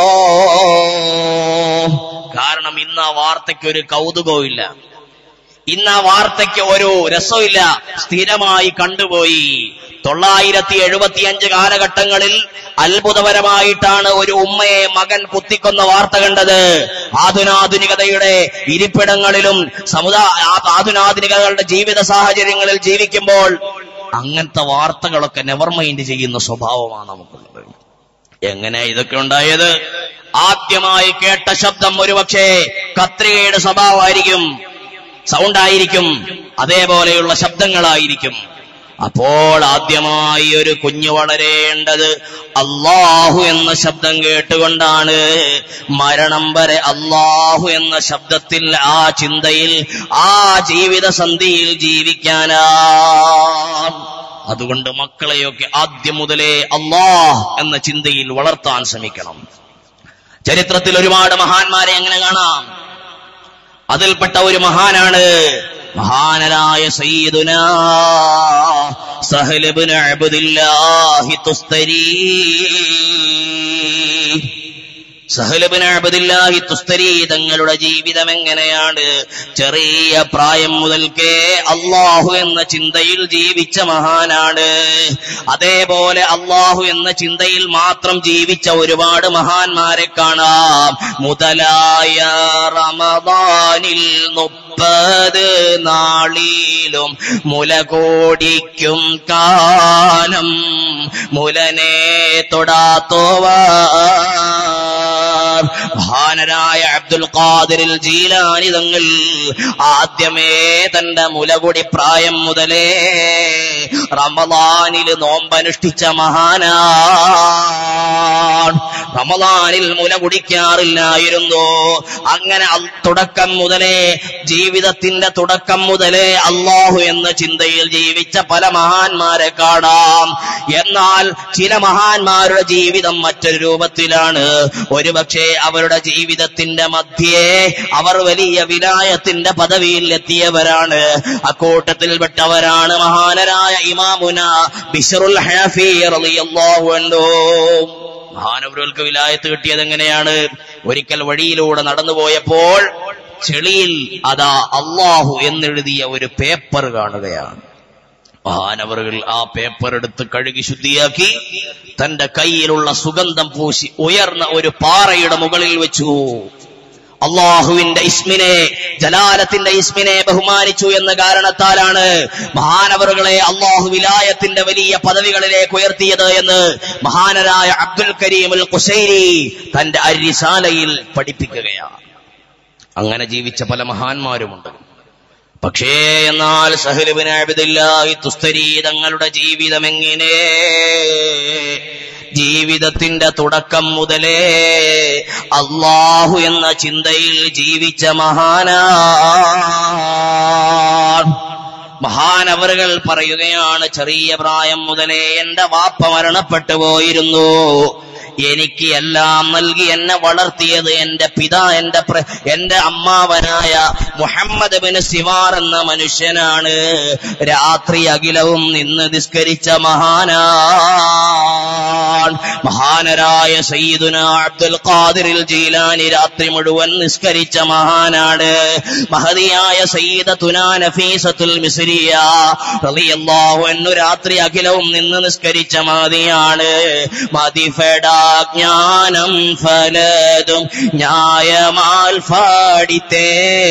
കാരണം ഇന്ന് ആ വാർത്തയ്ക്ക് ഒരു കൗതുകവും ഇല്ല ഇന്ന് ആ വാർത്തയ്ക്ക് ഒരു രസമില്ല സ്ഥിരമായി കണ്ടുപോയി തൊള്ളായിരത്തി എഴുപത്തിയഞ്ച് കാലഘട്ടങ്ങളിൽ അത്ഭുതപരമായിട്ടാണ് ഒരു ഉമ്മയെ മകൻ കുത്തിക്കൊന്ന വാർത്ത കണ്ടത് ആധുനാധുനികതയുടെ ഇരിപ്പിടങ്ങളിലും സമുദായ ആധുനാധുനികതകളുടെ ജീവിത സാഹചര്യങ്ങളിൽ ജീവിക്കുമ്പോൾ അങ്ങനത്തെ വാർത്തകളൊക്കെ നെവർ മൈൻഡ് ചെയ്യുന്ന സ്വഭാവമാണ് നമുക്കുള്ളത് എങ്ങനെ ഇതൊക്കെ ഉണ്ടായത് ആദ്യമായി കേട്ട ശബ്ദം ഒരുപക്ഷെ കത്രികയുടെ സ്വഭാവമായിരിക്കും സൗണ്ട് ആയിരിക്കും അതേപോലെയുള്ള ശബ്ദങ്ങളായിരിക്കും അപ്പോൾ ആദ്യമായി ഒരു കുഞ്ഞു വളരേണ്ടത് അള്ളാഹു എന്ന ശബ്ദം കേട്ടുകൊണ്ടാണ് മരണം വരെ അള്ളാഹു എന്ന ശബ്ദത്തിൽ ആ ചിന്തയിൽ ആ ജീവിത സന്ധിയിൽ ജീവിക്കാനാ അതുകൊണ്ട് മക്കളെയൊക്കെ ആദ്യം മുതലേ അള്ളാഹ് എന്ന ചിന്തയിൽ വളർത്താൻ ശ്രമിക്കണം ചരിത്രത്തിൽ ഒരുപാട് മഹാന്മാരെ എങ്ങനെ കാണാം അതിൽപ്പെട്ട ഒരു മഹാനാണ് മഹാനരായ സയ്യിദുന സഹലബിന് അബ്ദുല്ലാഹി തുസ്തരി സഹലബിന് അബ്ദുല്ലാഹി തുസ്തരി തങ്ങളുടെ ജീവിതം എങ്ങനെയാണ് ചെറിയ പ്രായം മുതൽക്കേ അള്ളാഹു എന്ന ചിന്തയിൽ ജീവിച്ച മഹാനാണ് അതേപോലെ അള്ളാഹു എന്ന ചിന്തയിൽ മാത്രം ജീവിച്ച ഒരുപാട് മഹാന്മാരെ കാണാം മുതലായ റമദാനിൽ മുപ്പത് നാളിലും മുലകോടിക്കും കാലം മുലനെ തൊടാത്തോവാർ മഹാനരായ അബ്ദുൽ ഖാദിറിൽ ജീലാനി തങ്ങൾ ആദ്യമേ തന്റെ മുലകുടി പ്രായം മുതലേ റമദാനിൽ നോമ്പനുഷ്ഠിച്ച മഹാനാ റമദാനിൽ മുല കുടിക്കാറില്ലായിരുന്നു അങ്ങനെ അൽ- തുടക്കം മുതലേ ജീവിതത്തിന്റെ തുടക്കം മുതലേ അള്ളാഹു എന്ന ചിന്തയിൽ ജീവിച്ച പല മഹാന്മാരെ കാണാം എന്നാൽ ചില മഹാന്മാരുടെ ജീവിതം മറ്റൊരു രൂപത്തിലാണ് ഒരുപക്ഷെ അവരുടെ ജീവിതത്തിന്റെ മധ്യേ അവർ വലിയ വിലായത്തിന്റെ പദവിയിൽ എത്തിയവരാണ് അക്കൂട്ടത്തിൽപ്പെട്ടവരാണ് മഹാനരായ ഇമാമുന ബിഷറുൽ ഹനഫി റളിയല്ലാഹു അൻഹു മഹാനവരുകൾക്ക് വിലായത്ത് കിട്ടിയത് എങ്ങനെയാണ് ഒരിക്കൽ വഴിയിലൂടെ നടന്നു പോയപ്പോൾ ചെളിയിൽ അതാ അള്ളാഹു എന്നെഴുതിയ ഒരു പേപ്പർ കാണുകയാണ് മഹാനവറുകൾ ആ പേപ്പർ എടുത്ത് കഴുകി ശുദ്ധിയാക്കി തന്റെ കയ്യിലുള്ള സുഗന്ധം പൂശി ഉയർന്ന ഒരു പാറയുടെ മുകളിൽ വെച്ചു അള്ളാഹുവിന്റെ ഇസ്മിനെ ജലാലത്തിന്റെ ഇസ്മിനെ ബഹുമാനിച്ചു എന്ന കാരണത്താലാണ് മഹാനവറുകളെ അള്ളാഹു വിലായത്തിന്റെ വലിയ പദവികളിലേക്ക് ഉയർത്തിയത് എന്ന് മഹാനരായ അബ്ദുൽ കരീം അൽ ഖുസൈരി തന്റെ അരിസാലയിൽ പഠിപ്പിക്കുകയാണ് അങ്ങനെ ജീവിച്ച പല മഹാന്മാരുമുണ്ട് പക്ഷേ എന്നാൽ സഹലുബിന് അബിദില്ലാഹി തുസ്തരി തങ്ങളുടെ ജീവിതം എങ്ങനെ ജീവിതത്തിന്റെ തുടക്കം മുതലേ അള്ളാഹു എന്ന ചിന്തയിൽ ജീവിച്ച മഹാനാ മഹാനവറുകൾ പറയുകയാണ് ചെറിയ പ്രായം മുതലേ എന്റെ വാപ്പ മരണപ്പെട്ടു പോയിരുന്നു എനിക്ക് എല്ലാം നൽകി എന്നെ വളർത്തിയത് എന്റെ പിതാ എന്റെ പ്ര- എന്റെ അമ്മാവനായ മുഹമ്മദ് ബിൻ സിവാർ എന്ന മനുഷ്യനാണ് രാത്രി അഖിലവും നിന്ന് നിസ്കരിച്ച മഹാനാണ് മഹാനരായ സയ്യിദുന അബ്ദുൽ ഖാദിറിൽ ജീലാനി രാത്രി മുഴുവൻ നിസ്കരിച്ച മഹാനാണ് മഹതിയായ സയ്യിദത്തുന നഫീസത്തുൽ മിസ്രിയ റളിയല്ലാഹു അൻഹു രാത്രി അഖിലവും നിന്ന് നിസ്കരിച്ച മഹതിയാണ് മതിഫെട ജ്ഞാനം ഫലതും ന്യായമാൽ ഫാടിത്തേ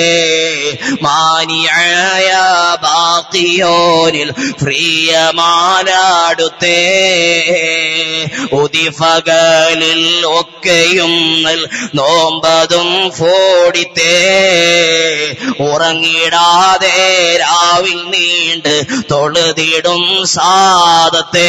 മാനിയായ ബാക്കിയോനിൽ പ്രിയമാലാടുത്തേ ഉദിഫകളിൽ ഒക്കെയും നൽ നോമ്പതും ഫോടിത്തേ ഉറങ്ങിടാതെ രാവിൽ നീണ്ട് തൊഴുതിടും സാദത്തെ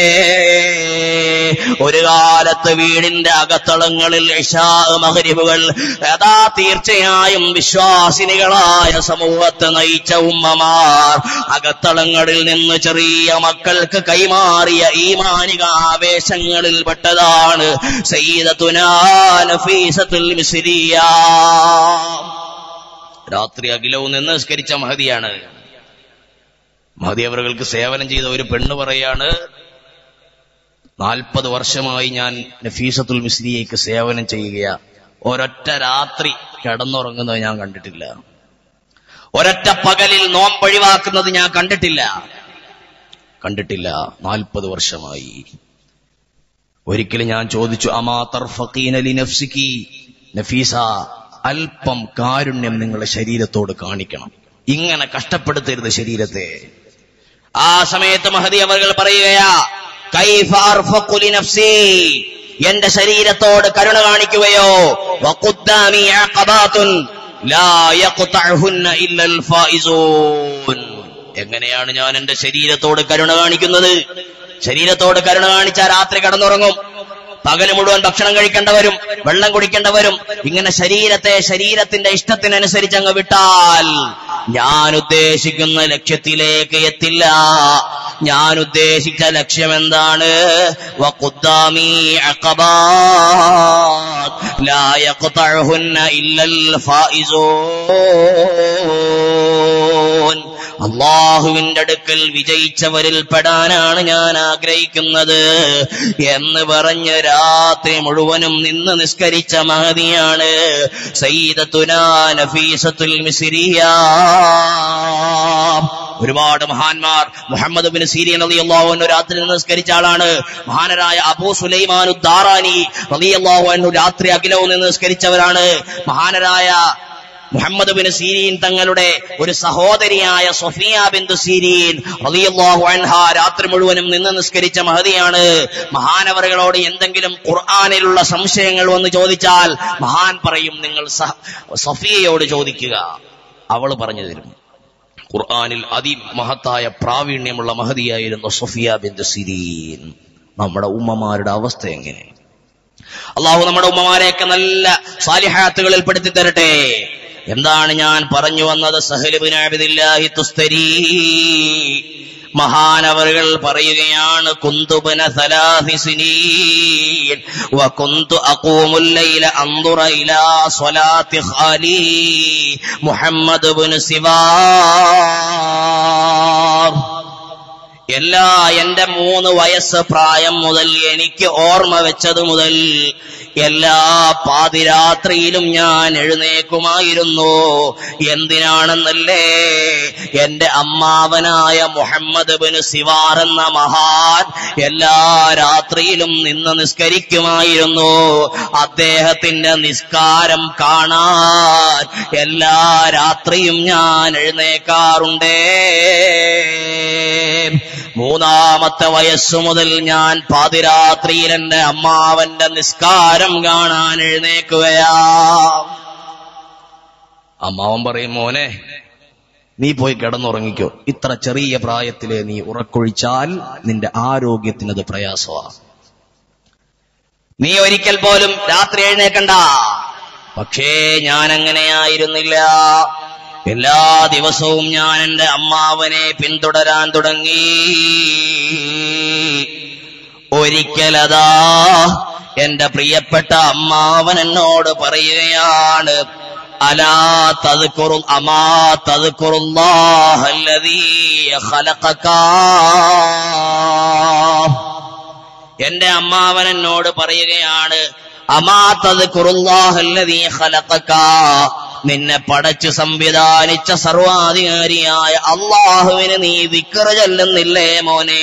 ഒരു കാലത്ത് വീടിന്റെ അകത്തളങ്ങളിൽ ഇഷാ മകരിവുകൾ യഥാ തീർച്ചയായും വിശ്വാസിനികളായ സമൂഹത്തെ നയിച്ച ഉമ്മമാർ അകത്തളങ്ങളിൽ നിന്ന് ചെറിയ മക്കൾക്ക് കൈമാറിയ ഈ മാനിക ആവേശങ്ങളിൽ പെട്ടതാണ് സയ്യിദത്തുനാ നഫീസത്തുൽ മിസ്രിയ രാത്രി അഖിലവും നിന്ന് നിസ്കരിച്ച മഹതിയാണ് മഹതി അവർക്ക് സേവനം ചെയ്ത ഒരു പെണ്ണ് പറയാണ് നാൽപ്പത് വർഷമായി ഞാൻ നഫീസത്തുൽ മിസ്രിയയ്ക്ക് സേവനം ചെയ്യുകയാ ഒരൊറ്റ രാത്രി കിടന്നുറങ്ങുന്നത് ഞാൻ കണ്ടിട്ടില്ല ഒരൊറ്റ പകലിൽ നോമ്പൊഴിവാക്കുന്നത് ഞാൻ കണ്ടിട്ടില്ല കണ്ടിട്ടില്ല നാൽപ്പത് വർഷമായി ഒരിക്കലും ഞാൻ ചോദിച്ചു അമാ തർഫീനലി നഫ്സിക്കി നഫീസ അല്പം കാരുണ്യം നിങ്ങളുടെ ശരീരത്തോട് കാണിക്കണം ഇങ്ങനെ കഷ്ടപ്പെടുത്തരുത് ശരീരത്തെ ആ സമയത്ത് മഹദി അവർ പറയുകയാ കൈഫ അർഫഖു ലിനഫ്സി എന്റെ ശരീരത്തോട് കരുണ കാണിക്കുകയോ വഖുദ്ദാമി അഖബാത്തുൻ ലാ യഖ്തഅഹുന്ന ഇല്ലൽ ഫായിസൂൻ എങ്ങനെയാണ് ഞാൻ എന്റെ ശരീരത്തോട് കരുണ കാണിക്കുന്നത് ശരീരത്തോട് കരുണ കാണിച്ചാൽ രാത്രി കടന്നുറങ്ങും പകല് മുഴുവൻ ഭക്ഷണം കഴിക്കേണ്ടവരും വെള്ളം കുടിക്കേണ്ടവരും ഇങ്ങനെ ശരീരത്തെ ശരീരത്തിന്റെ ഇഷ്ടത്തിനനുസരിച്ച് അങ്ങ് വിട്ടാൽ ഞാൻ ഉദ്ദേശിക്കുന്ന ലക്ഷ്യത്തിലേക്ക് എത്തില്ല ഞാൻ ഉദ്ദേശിച്ച ലക്ഷ്യം എന്താണ് വഖുദ്ദാമി അഖബാത് ലാ യഖ്തഅഹുന്ന ഇല്ലൽ ഫായിസൂൻ അള്ളാഹുവിന്റെ അടുക്കൽ വിജയിച്ചവരിൽ പെടാനാണ് ഞാൻ ആഗ്രഹിക്കുന്നത് എന്ന് പറഞ്ഞ് രാത്രി മുഴുവനും നിന്ന് നിസ്കരിച്ച മഹതിയാണ് സയ്യിദത്തുനാ നഫീസത്തുൽ മിസ്രിയ ഒരുപാട് മഹാന്മാർ മുഹമ്മദ് ബിൻ സീരിയൻ റളിയല്ലാഹു അൻഹു രാത്രി നിന്ന് നിസ്കരിച്ച ആളാണ് മഹാനരായ അബൂ സുലൈമാൻ ഉദ്ദാറാനി റളിയല്ലാഹു അൻഹു രാത്രി അഖിലവും നിന്ന് നിസ്കരിച്ചവരാണ് മഹാനരായ മുഹമ്മദ് ബിൻ സീരീൻ തങ്ങളുടെ ഒരു സഹോദരിയായ സൊഫിയ ബിന്ദു സീരീൻ റളിയല്ലാഹു അൻഹ രാത്രി മുഴുവനും നിന്ന് നിസ്കരിച്ച മഹതിയാണ് മഹാനവറുകളോട് എന്തെങ്കിലും ഖുർആനിലുള്ള സംശയങ്ങൾ വന്ന് ചോദിച്ചാൽ മഹാൻ പറയും നിങ്ങൾ സഹ- സഫിയയോട് ചോദിക്കുക അവൾ പറഞ്ഞു തരും ഖുർആനിൽ അതിമഹത്തായ പ്രാവീണ്യമുള്ള മഹതിയായിരുന്നു സൊഫിയ ബിന്ദു സിരീൻ നമ്മുടെ ഉമ്മമാരുടെ അവസ്ഥ എങ്ങനെ അള്ളാഹു നമ്മുടെ ഉമ്മമാരെയൊക്കെ നല്ല സാലിഹാത്തുകളിൽ പെടുത്തി തരട്ടെ എന്താണ് ഞാൻ പറഞ്ഞു വന്നത് സഹലുബിൻ ആബിദില്ലാഹി തുസ്തരി മഹാനവറുകൾ പറയുകയാണ് കുന്തുബന സലാഹി സിനീൻ വകുന്തു അഖൂമുൽ ലൈല അൻദുറ ഇലാ സ്വലാത്തി ഖാലി മുഹമ്മദ് ഇബ്നു സിവാർ എല്ലാ എന്റെ മൂന്ന് വയസ്സ് പ്രായം മുതൽ എനിക്ക് ഓർമ്മ വെച്ചത് മുതൽ എല്ലാ പാതിരാത്രിയിലും ഞാൻ എഴുന്നേക്കുമായിരുന്നു എന്തിനാണെന്നല്ലേ എന്റെ അമ്മാവനായ മുഹമ്മദ് ബിൻ സിവാർ എന്ന മഹാൻ എല്ലാ രാത്രിയിലും നിന്ന് നിസ്കരിക്കുമായിരുന്നു അദ്ദേഹത്തിന്റെ നിസ്കാരം കാണാൻ എല്ലാ രാത്രിയും ഞാൻ എഴുന്നേക്കാറുണ്ടേ മൂന്നാമത്തെ വയസ്സു മുതൽ ഞാൻ പാതിരാത്രിയിൽ എന്റെ അമ്മാവന്റെ നിസ്കാരം കാണാൻ എഴുന്നേക്കുകയാ അമ്മാവൻ പറയും മോനെ നീ പോയി കിടന്നുറങ്ങിക്കോ ഇത്ര ചെറിയ പ്രായത്തിലെ നീ ഉറക്കൊഴിച്ചാൽ നിന്റെ ആരോഗ്യത്തിനത് പ്രയാസമാണ് നീ ഒരിക്കൽ പോലും രാത്രി എഴുന്നേക്കണ്ട പക്ഷേ ഞാൻ അങ്ങനെയായിരുന്നില്ല എല്ലാ ദിവസവും ഞാൻ എന്റെ അമ്മാവനെ പിന്തുടരാൻ തുടങ്ങി ഒരിക്കലതാ എന്റെ പ്രിയപ്പെട്ട അമ്മാവൻ എന്നോട് പറയുകയാണ് അലാ തذكرു അമാ തذكറുല്ലാഹല്ലദീ ഖലഖക എന്റെ അമ്മാവൻ എന്നോട് പറയുകയാണ് അമാത്തത് കുറുല്ലാഹല്ലതീ ഖലഖക നിന്നെ പടച്ചു സംവിധാനിച്ച സർവാധികാരിയായ അള്ളാഹുവിന് നീ വിക്കറ് ചെല്ലുന്നില്ലേ മോനെ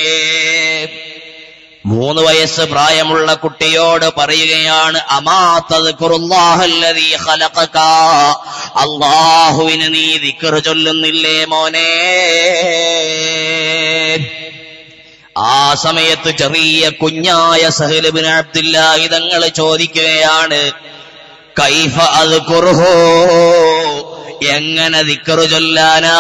മൂന്ന് വയസ്സ് പ്രായമുള്ള കുട്ടിയോട് പറയുകയാണ് അമാത്തത് കുറുല്ലാഹല്ലതീ ഖലഖക അള്ളാഹുവിന് നീ വിക്കറ് ചൊല്ലുന്നില്ലേ മോനെ ആ സമയത്ത് ചെറിയ കുഞ്ഞായ സഹലുബിൻ അബ്ദില്ല ഇതങ്ങൾ ചോദിക്കുകയാണ് കൈഫ അത് കുറുഹോ എങ്ങനെ ദിക്കറു ചൊല്ലാനാ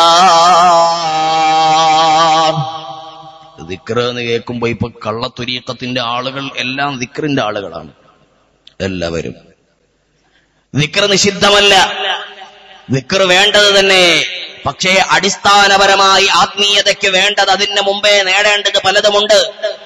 ദിക്റ് എന്ന് കേൾക്കുമ്പോ ഇപ്പൊ കള്ളത്തുരീക്കത്തിന്റെ ആളുകൾ എല്ലാം ദിക്റിന്റെ ആളുകളാണ് എല്ലാവരും ദിക്ർ നിഷിദ്ധമല്ല ദിക്ർ വേണ്ടത് തന്നെ പക്ഷേ അടിസ്ഥാനപരമായി ആത്മീയതയ്ക്ക് വേണ്ടത് അതിന് മുമ്പേ നേടേണ്ടത് പലതുമുണ്ട്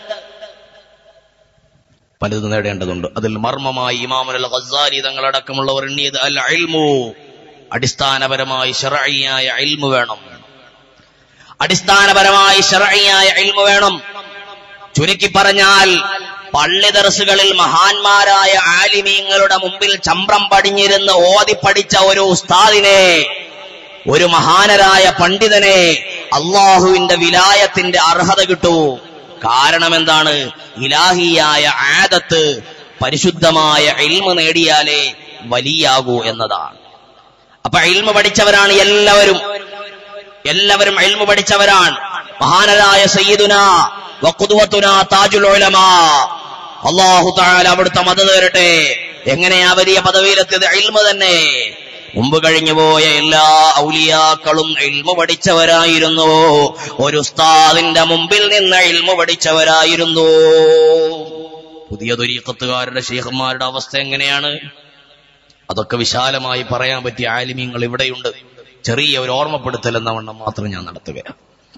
പലതും നേടേണ്ടതുണ്ട് അതിൽ മർമ്മമായി ഇമാമുൽ ഖസാലി തങ്ങളടക്കമുള്ളവർ എണ്ണിയത് അൽ അൽമു അടിസ്ഥാനപരമായി ഷറഈയായ ഇൽമു വേണം അടിസ്ഥാനപരമായി ഷറഈയായ ഇൽമു വേണം ചുരുക്കി പറഞ്ഞാൽ പള്ളി ദർസുകളിൽ മഹാന്മാരായ ആലിമീങ്ങളുടെ മുമ്പിൽ ചമ്പ്രം പടിഞ്ഞിരുന്ന് ഓതി പഠിച്ച ഒരു ഉസ്താദിനെ ഒരു മഹാനരായ പണ്ഡിതനെ അള്ളാഹുവിന്റെ വിലായത്തിന്റെ അർഹത കിട്ടൂ കാരണം എന്താണ് ഇലാഹിയായ ആദത്ത് പരിശുദ്ധമായ ഇൽമ നേടിയാലേ വലിയാകൂ എന്നതാണ് അപ്പൊ ഇൽമ പഠിച്ചവരാണ് എല്ലാവരും എല്ലാവരും ഇൽമ പഠിച്ചവരാണ് മഹാനരായ സയ്യിദുന വഖുദ്വത്തുന താജുൽ ഉലമാ അള്ളാഹു താല അവിടുത്തെ മത തരട്ടെ എങ്ങനെയാ വലിയ പദവിയിലെത്തിയത് ഇൽമ തന്നെ മുമ്പ് കഴിഞ്ഞുപോയ എല്ലാ ഔലിയാക്കളും ഇൽമ പഠിച്ചവരായിരുന്നു ഒരു ഉസ്താദിന്റെ മുമ്പിൽ നിന്ന് ഇൽമ പഠിച്ചവരായിരുന്നു പുതിയ ദുരീക്കത്തുകാരുടെ ഷെയ്ഖന്മാരുടെ അവസ്ഥ എങ്ങനെയാണ് അതൊക്കെ വിശാലമായി പറയാൻ പറ്റിയ ആലിമ്യങ്ങൾ ഇവിടെയുണ്ട് ചെറിയ ഒരു ഓർമ്മപ്പെടുത്തൽ എന്ന വണ്ണം മാത്രം ഞാൻ നടത്തുകയാണ്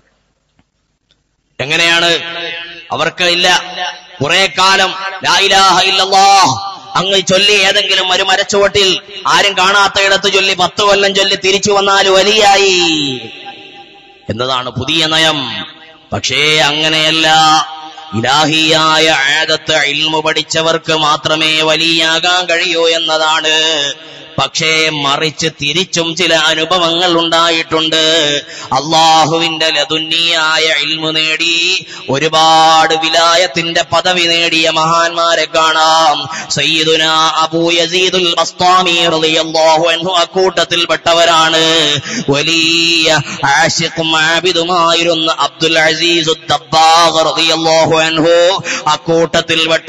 എങ്ങനെയാണ് അവർക്ക് ഇല്ല കുറെ കാലം ലാ ഇലാഹ ഇല്ലല്ലാഹ് അങ്ങ് ചൊല്ലി ഏതെങ്കിലും ഒരു മരച്ചുവട്ടിൽ ആരും കാണാത്തയിടത്ത് ചൊല്ലി പത്ത് കൊല്ലം ചൊല്ലി തിരിച്ചു വന്നാൽ വലിയായി എന്നതാണ് പുതിയ നയം പക്ഷേ അങ്ങനെയല്ല ഇലാഹിയായ ആദത്ത് ഇൽമു പഠിച്ചവർക്ക് മാത്രമേ വലിയാകാൻ കഴിയൂ എന്നതാണ് പക്ഷേ മറിച്ച് തിരിച്ചും ചില അനുഭവങ്ങൾ ഉണ്ടായിട്ടുണ്ട് അള്ളാഹുവിന്റെ ലതുന്നിയായ ഇൽമു നേടി ഒരുപാട് വിലായത്തിന്റെ പദവി നേടിയ മഹാന്മാരെ കാണാം സയ്യിദുന അബൂ യസീദുൽ ബസ്താമി റളിയല്ലാഹു അൻഹു അക്കൂട്ടത്തിൽപ്പെട്ടവരാണ് വലിയ ആശിഖും ആബിദുമായിരുന്ന അബ്ദുൽ അസീസ് ദബ്ബാഗ് റളിയല്ലാഹു അൻഹു അക്കൂട്ടത്തിൽപ്പെട്ട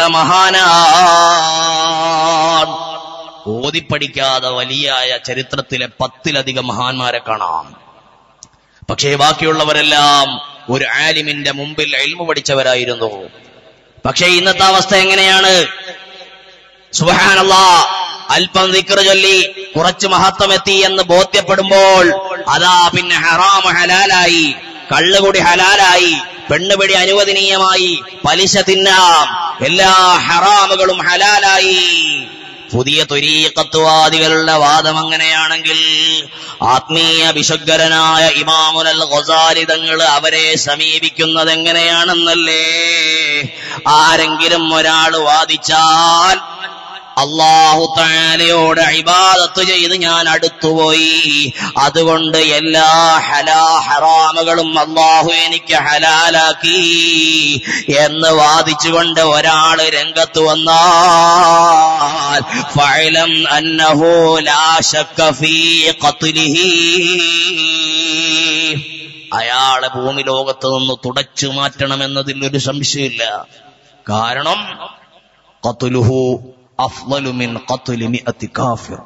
മഹാനാണ് ഓതിപ്പടിക്കാതെ വലിയായ ചരിത്രത്തിലെ പത്തിലധികം മഹാന്മാരെ കാണാം പക്ഷേ ബാക്കിയുള്ളവരെല്ലാം ഒരു ആലിമിന്റെ മുമ്പിൽ എൽമു പഠിച്ചവരായിരുന്നു പക്ഷേ ഇന്നത്തെ അവസ്ഥ എങ്ങനെയാണ് സുബഹാനല്ലാ അല്പം ദിക്ർ ചൊല്ലി കുറച്ച് മഹത്വമെത്തി എന്ന് ബോധ്യപ്പെടുമ്പോൾ അതാ പിന്നെ ഹറാമ് ഹലാലായി കള്ളുകുടി ഹലാലായി പെണ്ണുപിടി അനുവദനീയമായി പലിശ തിന്നാം എല്ലാ ഹറാമുകളും ഹലാലായി പുതിയ തൊരീക്കത്വാദികളുടെ വാദം അങ്ങനെയാണെങ്കിൽ ആത്മീയ വിശുദ്ധരനായ ഇമാമുനൽ ഗൊസാലി തങ്ങൾ അവരെ സമീപിക്കുന്നത് എങ്ങനെയാണെന്നല്ലേ ആരെങ്കിലും ഒരാൾ വാദിച്ചാൽ അള്ളാഹു താലയോട് ഇബാദത്ത് ചെയ്ത് ഞാൻ അടുത്തുപോയി അതുകൊണ്ട് എല്ലാ ഹലാ ഹറാമുകളും അള്ളാഹു എനിക്ക് ഹലാലാക്കി എന്ന് വാദിച്ചുകൊണ്ട് ഒരാൾ രംഗത്ത് വന്നാൽ ഫഅലം അന്നഹു ലാ ശക്ക ഫീ ഖത്ലിഹി അയാളെ ഭൂമി ലോകത്ത് നിന്ന് തുടച്ചു മാറ്റണമെന്നതിൽ ഒരു സംശയമില്ല കാരണം ഖത്ലുഹു അഫ്ളലു മിൻ ഖത്ലി മിഅത്തി കാഫിർ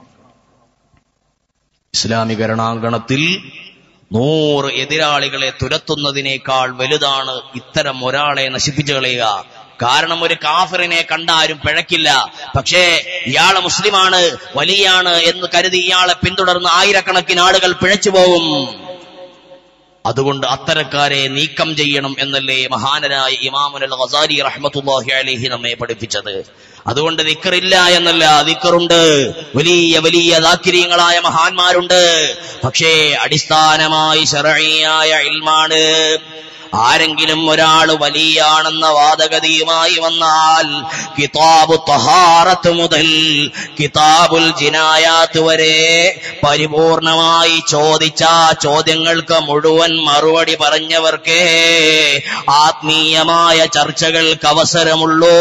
ഇസ്ലാമിക രണാങ്കണത്തിൽ നൂറ് എതിരാളികളെ തുരത്തുന്നതിനേക്കാൾ വലുതാണ് ഇത്തരം ഒരാളെ നശിപ്പിച്ചു കളയുക കാരണം ഒരു കാഫിറിനെ കണ്ടാരും പിഴക്കില്ല പക്ഷേ ഇയാളെ മുസ്ലിമാണ് വലിയാണ് എന്ന് കരുതി ഇയാളെ പിന്തുടർന്ന് ആയിരക്കണക്കിന് ആളുകൾ പിഴച്ചു പോകും അതുകൊണ്ട് അത്തരക്കാരെ നീക്കം ചെയ്യണം എന്നല്ലേ മഹാനരായ ഇമാമുൽ ഗസാലി റഹ്മത്തുള്ളാഹി അലൈഹി നമ്മെ പഠിപ്പിച്ചത് അതുകൊണ്ട് ദിക്കറില്ല എന്നല്ല ദിക്കറുണ്ട് വലിയ വലിയ ദാക്കിര്യങ്ങളായ മഹാന്മാരുണ്ട് പക്ഷേ അടിസ്ഥാനമായി ശരഴിയായ ഇൽമാണ് ആരെങ്കിലും ഒരാൾ വലിയാണെന്ന വാദഗതിയുമായി വന്നാൽ കിതാബു തഹാറത്ത് മുതൽ കിതാബുൽ ജിനായാത്ത് വരെ പരിപൂർണമായി ചോദിച്ച ആ ചോദ്യങ്ങൾക്ക് മുഴുവൻ മറുപടി പറഞ്ഞവർക്കേ ആത്മീയമായ ചർച്ചകൾക്ക് അവസരമുള്ളൂ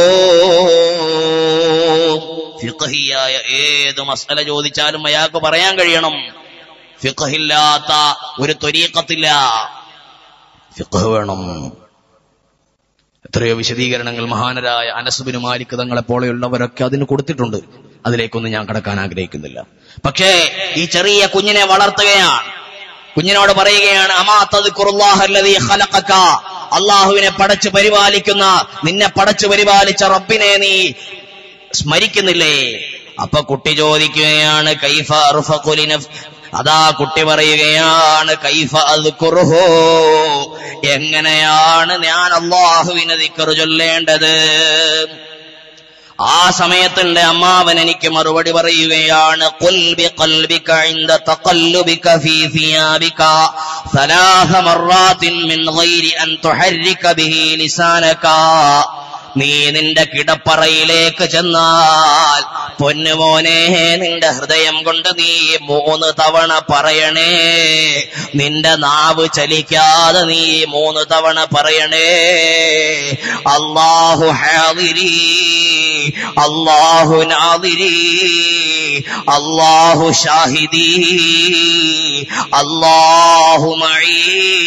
ഫിഖഹിയായ ഏത് മസല ചോദിച്ചാലും അയാൾക്ക് പറയാൻ കഴിയണം ഫിഖഹില്ലാത്ത ഒരു ത്വരീക്കത്തില്ല ഫിഖ് വേണം എത്രയോ വിശദീകരണങ്ങൾ മഹാനരായ അനസുബിന് മാലിക് തങ്ങളെ പോലെയുള്ളവരൊക്കെ അതിന് കൊടുത്തിട്ടുണ്ട് അതിലേക്കൊന്നും ഞാൻ കടക്കാൻ ആഗ്രഹിക്കുന്നില്ല പക്ഷേ ഈ ചെറിയ കുഞ്ഞിനെ വളർത്തുകയാണ് കുഞ്ഞിനോട് പറയുകയാണ് അമാത്തത് അള്ളാഹുവിനെ പടച്ചു പരിപാലിക്കുന്ന നിന്നെ പടച്ചു പരിപാലിച്ച റബ്ബിനെ നീ സ്മരിക്കുന്നില്ലേ അപ്പൊ കുട്ടി ചോദിക്കുകയാണ് കൈഫ അർഫഖു ലിനഫ് അതാ കുട്ടി പറയുകയാണ് കൈഫ അത് കുറുഹോ എങ്ങനെയാണ് ഞാൻ അള്ളാഹുവിനെ ദിക്കറ് ചൊല്ലേണ്ടത് ആ സമയത്ത് എന്റെ അമ്മാവൻ എനിക്ക് മറുപടി പറയുകയാണ് "ഖുൽ ബിഖൽബിക ഇൻദ തഖല്ലുബിക ഫീ സിയാബിക സലാസ മർറാത്തിൻ മിൻ ഗൈരി അൻ തുഹർരിക ബിഹി ലിസാനക നീ നിന്റെ കിടപ്പറയിലേക്ക് ചെന്നാൽ പൊന്നുമോനെ നിന്റെ ഹൃദയം കൊണ്ട് നീ മൂന്ന് തവണ പറയണേ നിന്റെ നാവ് ചലിക്കാതെ നീ മൂന്ന് തവണ പറയണേ അള്ളാഹു ഹാദിരി അള്ളാഹു നാദിരി അള്ളാഹു ഷാഹിദി അള്ളാഹു മഴീ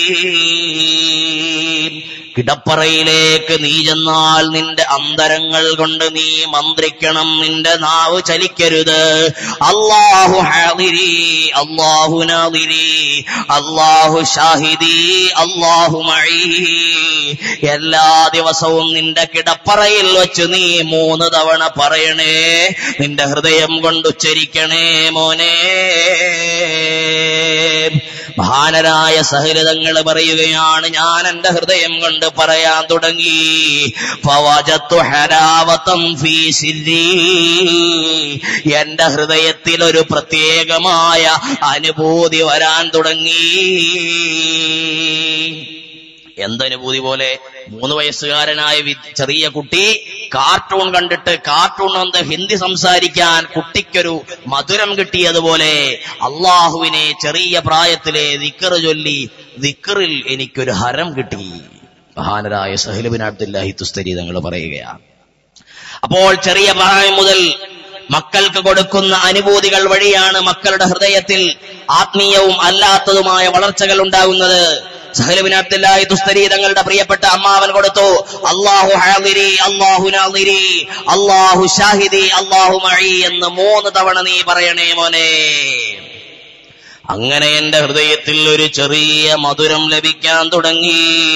കിടപ്പറയിലേക്ക് നീ ചെന്നാൽ നിന്റെ അന്തരങ്ങൾ കൊണ്ട് നീ മന്ത്രിക്കണം നിന്റെ നാവ് ചലിക്കരുത് അള്ളാഹു ഹാദിരി അള്ളാഹു നാദിരി അള്ളാഹു ഷാഹിദി അള്ളാഹു മഴീ എല്ലാ ദിവസവും നിന്റെ കിടപ്പറയിൽ വെച്ച് നീ മൂന്ന് തവണ പറയണേ നിന്റെ ഹൃദയം കൊണ്ട് ഉച്ചരിക്കണേ മോനെ മഹാനരായ സഹൃതങ്ങൾ പറയുകയാണ് ഞാൻ എന്റെ ഹൃദയം കൊണ്ട് പറയാൻ തുടങ്ങി ഫവജത്തു ഹരാവതം ഫീ സിരി എന്റെ ഹൃദയത്തിൽ ഒരു പ്രത്യേകമായ അനുഭൂതി വരാൻ തുടങ്ങി എന്തനുഭൂതി പോലെ മൂന്ന് വയസ്സുകാരനായ വി- ചെറിയ കുട്ടി കാർട്ടൂൺ കണ്ടിട്ട് കാർട്ടൂൺ എന്ത് ഹിന്ദി സംസാരിക്കാൻ കുട്ടിക്കൊരു മധുരം കിട്ടിയതുപോലെ അള്ളാഹുവിനെ ചെറിയ പ്രായത്തിലെ ദിക്കറ് ചൊല്ലി ദിക്കറിൽ എനിക്കൊരു ഹരം കിട്ടി മഹാനരായ സഹലുബിൻ അബ്ദുല്ലാഹി തുസ്തരി തങ്ങൾ പറയുകയാണ് അപ്പോൾ ചെറിയ പ്രായം മുതൽ മക്കൾക്ക് കൊടുക്കുന്ന അനുഭൂതികൾ വഴിയാണ് മക്കളുടെ ഹൃദയത്തിൽ ആത്മീയവും അല്ലാത്തതുമായ വളർച്ചകൾ ഉണ്ടാകുന്നത് സഹലുബിൻ അബ്ദുല്ലാഹി തുസ്തരി തങ്ങളുടെ പ്രിയപ്പെട്ട അമ്മാവൻ കൊടുത്തു അള്ളാഹു ഹാദിരി അള്ളാഹു നാദിരി അള്ളാഹു ഷാഹിദി അള്ളാഹു മഴി എന്ന് മൂന്ന് തവണ നീ പറയണേ മോനെ അങ്ങനെ എന്റെ ഹൃദയത്തിൽ ഒരു ചെറിയ മധുരം ലഭിക്കാൻ തുടങ്ങി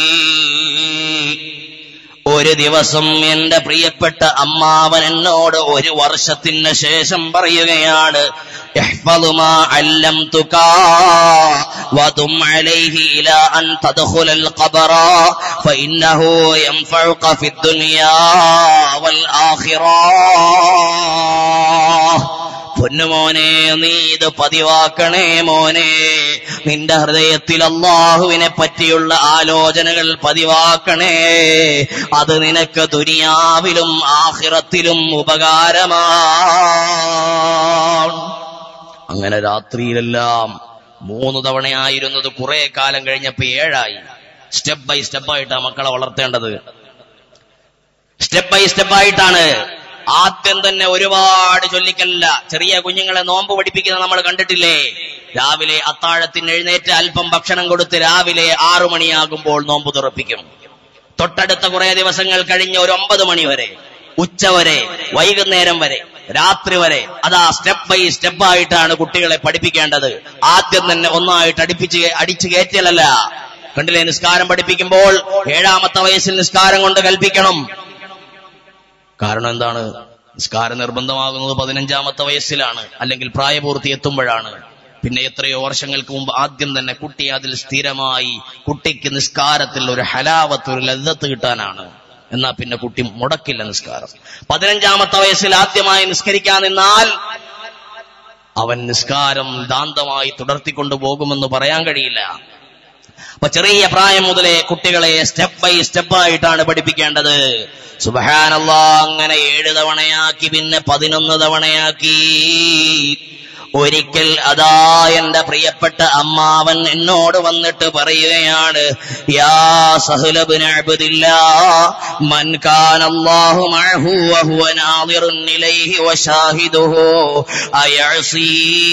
ഒരു ദിവസം എന്റെ പ്രിയപ്പെട്ട അമ്മാവൻ എന്നോട് ഒരു വർഷത്തിന് ശേഷം പറയുകയാണ് احفظ ما علمتك وضم عليه إلى أن تدخل القبر فإنه ينفعك في الدنيا والآخرة പൊന്നുമോനെ നീ ഇത് പതിവാക്കണേ മോനെ നിന്റെ ഹൃദയത്തിൽ അള്ളാഹുവിനെ പറ്റിയുള്ള ആലോചനകൾ പതിവാക്കണേ അത് നിനക്ക് ദുനിയാവിലും ആഹിറത്തിലും ഉപകാരമാണ് അങ്ങനെ രാത്രിയിലെല്ലാം മൂന്ന് തവണയായിരുന്നത് കുറെ കാലം കഴിഞ്ഞപ്പോ ഏഴായി സ്റ്റെപ്പ് ബൈ സ്റ്റെപ്പായിട്ടാണ് മക്കളെ വളർത്തേണ്ടത് സ്റ്റെപ്പ് ബൈ സ്റ്റെപ്പ് ആയിട്ടാണ് ആദ്യം തന്നെ ഒരുപാട് ചൊല്ലിക്കല്ല ചെറിയ കുഞ്ഞുങ്ങളെ നോമ്പ് പഠിപ്പിക്കുന്ന നമ്മൾ കണ്ടിട്ടില്ലേ രാവിലെ അത്താഴത്തിന് എഴുന്നേറ്റ് അല്പം ഭക്ഷണം കൊടുത്ത് രാവിലെ ആറു മണിയാകുമ്പോൾ നോമ്പ് തുറപ്പിക്കും തൊട്ടടുത്ത കുറെ ദിവസങ്ങൾ കഴിഞ്ഞ് ഒരു ഒമ്പത് മണി വരെ ഉച്ച വരെ വൈകുന്നേരം വരെ രാത്രി വരെ അതാ സ്റ്റെപ്പ് ബൈ സ്റ്റെപ്പ് ആയിട്ടാണ് കുട്ടികളെ പഠിപ്പിക്കേണ്ടത് ആദ്യം തന്നെ ഒന്നായിട്ട് അടുപ്പിച്ച് അടിച്ചു കയറ്റലല്ല കണ്ടില്ലേ നിസ്കാരം പഠിപ്പിക്കുമ്പോൾ ഏഴാമത്തെ വയസ്സിൽ നിസ്കാരം കൊണ്ട് കൽപ്പിക്കണം കാരണം എന്താണ് നിസ്കാരം നിർബന്ധമാകുന്നത് പതിനഞ്ചാമത്തെ വയസ്സിലാണ് അല്ലെങ്കിൽ പ്രായപൂർത്തി എത്തുമ്പോഴാണ് പിന്നെ എത്രയോ വർഷങ്ങൾക്ക് മുമ്പ് ആദ്യം തന്നെ കുട്ടി അതിൽ സ്ഥിരമായി കുട്ടിക്ക് നിസ്കാരത്തിൽ ഒരു ഹലാവത്ത് ഒരു ലദ്ദത്ത് കിട്ടാനാണ് എന്നാ പിന്നെ കുട്ടി മുടക്കില്ല നിസ്കാരം പതിനഞ്ചാമത്തെ വയസ്സിൽ ആദ്യമായി നിസ്കരിക്കാൻ നിന്നാൽ അവൻ നിസ്കാരം ദാന്തമായി തുടർത്തിക്കൊണ്ടു പോകുമെന്ന് പറയാൻ കഴിയില്ല അപ്പൊ ചെറിയ പ്രായം മുതലേ കുട്ടികളെ സ്റ്റെപ്പ് ബൈ സ്റ്റെപ്പ് ആയിട്ടാണ് പഠിപ്പിക്കേണ്ടത് സുബഹാനല്ല അങ്ങനെ ഏഴ് തവണയാക്കി പിന്നെ പതിനൊന്ന് തവണയാക്കി ഒരിക്കൽ അതാ എന്റെ പ്രിയപ്പെട്ട അമ്മാവൻ എന്നോട് വന്നിട്ട് പറയുകയാണ് യാ സഹലബ്ന അബ്ദില്ലാ മൻ കാന അല്ലാഹു മഅഹു വഹുവ നാദിറുൻ ഇലൈഹി വശാഹിദുഹു അയസീ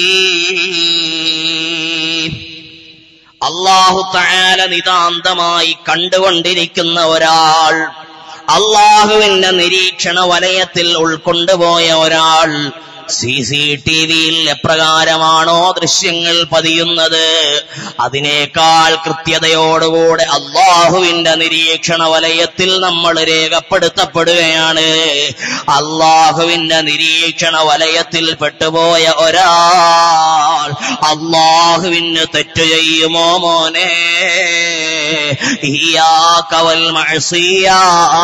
അള്ളാഹു തആല നിതാന്തമായി കണ്ടുകൊണ്ടിരിക്കുന്ന ഒരാൾ അള്ളാഹുവിന്റെ നിരീക്ഷണ വലയത്തിൽ ഉൾക്കൊണ്ടുപോയ ഒരാൾ സി സി ടി വിയിൽ എപ്രകാരമാണോ ദൃശ്യങ്ങൾ പതിയുന്നത് അതിനേക്കാൾ കൃത്യതയോടുകൂടെ അള്ളാഹുവിന്റെ നിരീക്ഷണ വലയത്തിൽ നമ്മൾ രേഖപ്പെടുത്തപ്പെടുകയാണ് അള്ളാഹുവിന്റെ നിരീക്ഷണ വലയത്തിൽ പെട്ടുപോയ ഒരാൾ അള്ളാഹുവിന് തെറ്റു ചെയ്യുമോ മോനെ ഇയ്യാക്കവൽ മഅസിയ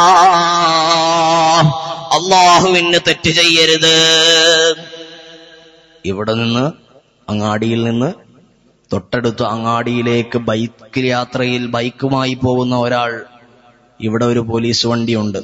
അള്ളാഹുവിന് തെറ്റ് ചെയ്യരുത് ഇവിടെ നിന്ന് അങ്ങാടിയിൽ നിന്ന് തൊട്ടടുത്ത അങ്ങാടിയിലേക്ക് ബൈക്ക് യാത്രയിൽ ബൈക്കുമായി പോകുന്ന ഒരാൾ ഇവിടെ ഒരു പോലീസ് വണ്ടിയുണ്ട്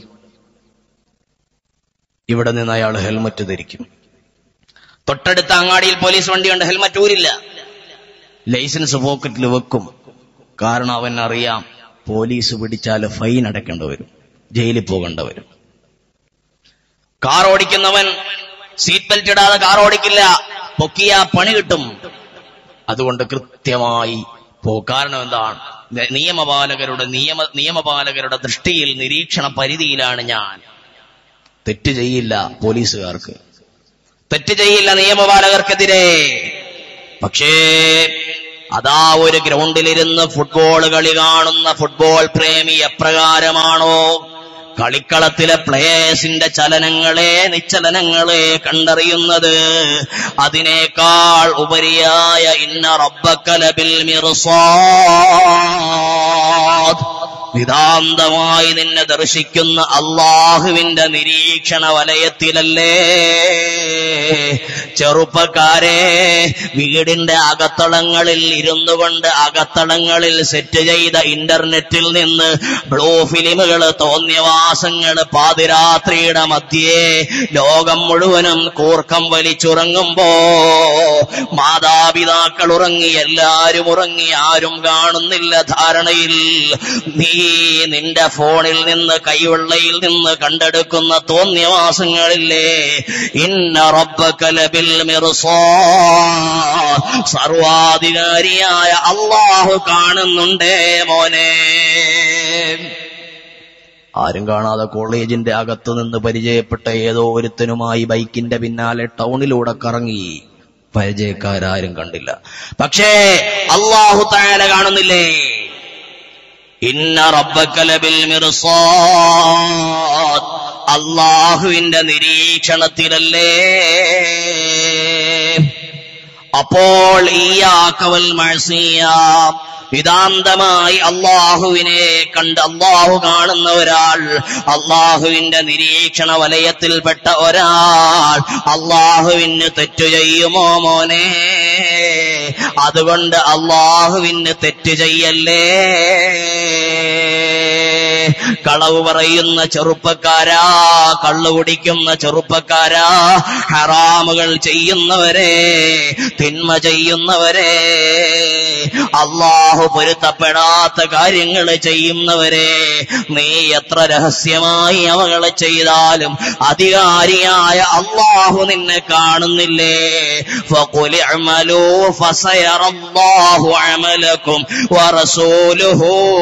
ഇവിടെ നിന്ന് അയാൾ ഹെൽമറ്റ് ധരിക്കും തൊട്ടടുത്ത അങ്ങാടിയിൽ പോലീസ് വണ്ടിയുണ്ട് ഹെൽമറ്റ് ഊരില്ല ലൈസൻസ് പോക്കറ്റിൽ വെക്കും കാരണം അവൻ അറിയാം പോലീസ് പിടിച്ചാൽ ഫൈൻ അടയ്ക്കേണ്ടി വരും ജയിലിൽ പോകേണ്ടി വരും കാർ ഓടിക്കുന്നവൻ സീറ്റ് ബെൽറ്റ് ഇടാതെ കാർ ഓടിക്കില്ല പൊക്കിയ പണി കിട്ടും അതുകൊണ്ട് കൃത്യമായി പോ കാരണം എന്താണ് ന- നിയമപാലകരുടെ നിയമ നിയമപാലകരുടെ ദൃഷ്ടിയിൽ നിരീക്ഷണ പരിധിയിലാണ് ഞാൻ തെറ്റ് ചെയ്യില്ല പോലീസുകാർക്ക് തെറ്റ് ചെയ്യില്ല നിയമപാലകർക്കെതിരെ പക്ഷേ അതാ ഒരു ഗ്രൗണ്ടിലിരുന്ന് ഫുട്ബോൾ കളി കാണുന്ന ഫുട്ബോൾ പ്രേമി എപ്രകാരമാണോ കളിക്കളത്തിലെ പ്ലേയേഴ്സിന്റെ ചലനങ്ങളെ നിശ്ചലനങ്ങളെ കണ്ടറിയുന്നത് അതിനേക്കാൾ ഉപരിയായ ഇന്ന റബ്ബക്കലബിൽ മിർസാദ് നിതാന്തമായി നിന്നെ ദർശിക്കുന്ന അള്ളാഹുവിന്റെ നിരീക്ഷണ വലയത്തിലല്ലേ ചെറുപ്പക്കാരെ വീടിന്റെ അകത്തളങ്ങളിൽ ഇരുന്നു കൊണ്ട് അകത്തളങ്ങളിൽ സെറ്റ് ചെയ്ത ഇന്റർനെറ്റിൽ നിന്ന് ബ്ലൂ ഫിലിമുകൾ തോന്നിയവാസങ്ങൾ പാതിരാത്രിയുടെ മധ്യേ ലോകം മുഴുവനും കൂർക്കം വലിച്ചുറങ്ങുമ്പോ മാതാപിതാക്കൾ ഉറങ്ങി എല്ലാരും ഉറങ്ങി ആരും കാണുന്നില്ല ധാരണയിൽ നീ നിന്റെ ഫോണിൽ നിന്ന് കൈവെള്ളയിൽ നിന്ന് കണ്ടെടുക്കുന്ന തോന്നിയവാസങ്ങളില്ലേ ഇന്ന റബ്ബക്കലബിൽ സർവാധികാരിയായ അള്ളാഹു കാണുന്നുണ്ടേ മോനെ ആരും കാണാതെ കോളേജിന്റെ അകത്തു നിന്ന് പരിചയപ്പെട്ട ഏതോ ഒരുത്തനുമായി ബൈക്കിന്റെ പിന്നാലെ ടൗണിലൂടെ കറങ്ങി പരിചയക്കാരും കണ്ടില്ല പക്ഷേ അള്ളാഹു താല കാണുന്നില്ലേ ഇന്ന റബ്ബക്കലബിൽ മിർസാദ് അള്ളാഹുവിന്റെ നിരീക്ഷണത്തിലല്ലേ അപ്പോൾ ഈയാക്കവൽ മഴസിയ വിതാന്തമായി അള്ളാഹുവിനെ കണ്ട് അള്ളാഹു കാണുന്ന ഒരാൾ അള്ളാഹുവിന്റെ നിരീക്ഷണ വലയത്തിൽപ്പെട്ട ഒരാൾ അള്ളാഹുവിന് തെറ്റു ചെയ്യുമോ മോനെ അതുകൊണ്ട് അള്ളാഹുവിന് തെറ്റ് ചെയ്യല്ലേ കളവ് പറയുന്ന ചെറുപ്പക്കാരാ കള്ളു കുടിക്കുന്ന ചെറുപ്പക്കാരാ ഹറാമുകൾ ചെയ്യുന്നവരെ തിന്മ ചെയ്യുന്നവരെ അള്ളാഹു പൊരുത്തപ്പെടാത്ത കാര്യങ്ങൾ ചെയ്യുന്നവരെ നീ എത്ര രഹസ്യമായി അവകളെ ചെയ്താലും അധികാരിയായ അള്ളാഹു നിന്നെ കാണുന്നില്ലേ فقل اعملوا فسيرى الله عملكم ورسوله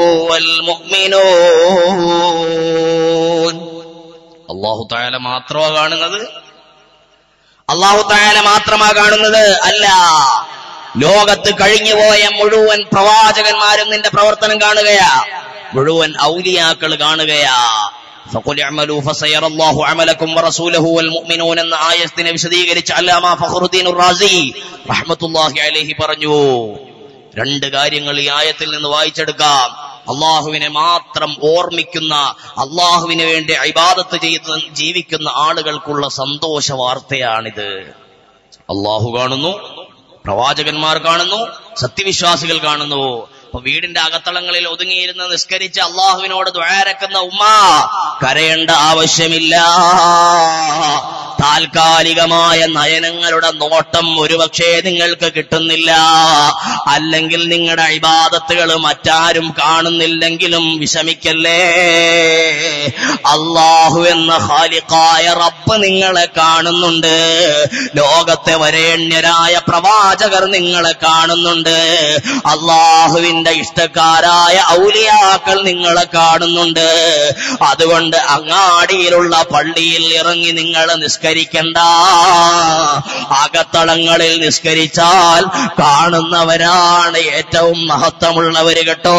والمؤمنون അള്ളാഹു തായാല മാത്രമാ കാണുന്നത് അള്ളാഹു തായാല മാത്രമാ കാണുന്നത് അല്ല ലോകത്ത് കഴിഞ്ഞുപോയ മുഴുവൻ പ്രവാചകന്മാരും നിന്റെ പ്രവർത്തനം കാണുകയാ മുഴുവൻ ഔലിയാക്കൾ കാണുകയാ فقل اعملوا فسيرى الله عملكم ورسوله والمؤمنون എന്ന ആയത്തിനെ വിശദീകരിച്ച് അല്ലാമ ഫഖറുദ്ദീൻ റാസി റഹ്മത്തുള്ളാഹി അലൈഹി പറഞ്ഞു രണ്ട് കാര്യങ്ങൾ ഈ ആയത്തിൽ നിന്ന് വായിച്ചെടുക്കാം അള്ളാഹുവിനെ മാത്രം ഓർമ്മിക്കുന്ന അള്ളാഹുവിന് വേണ്ടി ഇബാദത്ത് ചെയ്ത് ജീവിക്കുന്ന ആളുകൾക്കുള്ള സന്തോഷ വാർത്തയാണിത് അള്ളാഹു കാണുന്നു പ്രവാചകന്മാർ കാണുന്നു സത്യവിശ്വാസികൾ കാണുന്നു അപ്പൊ വീടിന്റെ അകത്തളങ്ങളിൽ ഒതുങ്ങിയിരുന്ന് നിസ്കരിച്ച് അള്ളാഹുവിനോട് ദ്വാരക്കുന്ന ഉമ്മ കരയേണ്ട ആവശ്യമില്ല താൽക്കാലികമായ നയനങ്ങളുടെ നോട്ടം ഒരുപക്ഷെ നിങ്ങൾക്ക് കിട്ടുന്നില്ല അല്ലെങ്കിൽ നിങ്ങളുടെ ഇബാദത്തുകൾ മറ്റാരും കാണുന്നില്ലെങ്കിലും വിഷമിക്കല്ലേ അള്ളാഹു എന്ന ഖാലിഖായ റബ്ബ് നിങ്ങളെ കാണുന്നുണ്ട് ലോകത്തെ വരേണ്യരായ പ്രവാചകർ നിങ്ങളെ കാണുന്നുണ്ട് അള്ളാഹുവിന്റെ ഇഷ്ടക്കാരായ ഔലിയാക്കൾ നിങ്ങളെ കാണുന്നുണ്ട് അതുകൊണ്ട് അങ്ങാടിയിലുള്ള പള്ളിയിൽ ഇറങ്ങി നിങ്ങൾ നിസ്കരിക്കണ്ട അകത്തളങ്ങളിൽ നിസ്കരിച്ചാൽ കാണുന്നവരാണ് ഏറ്റവും മഹത്വമുള്ളവര് കേട്ടോ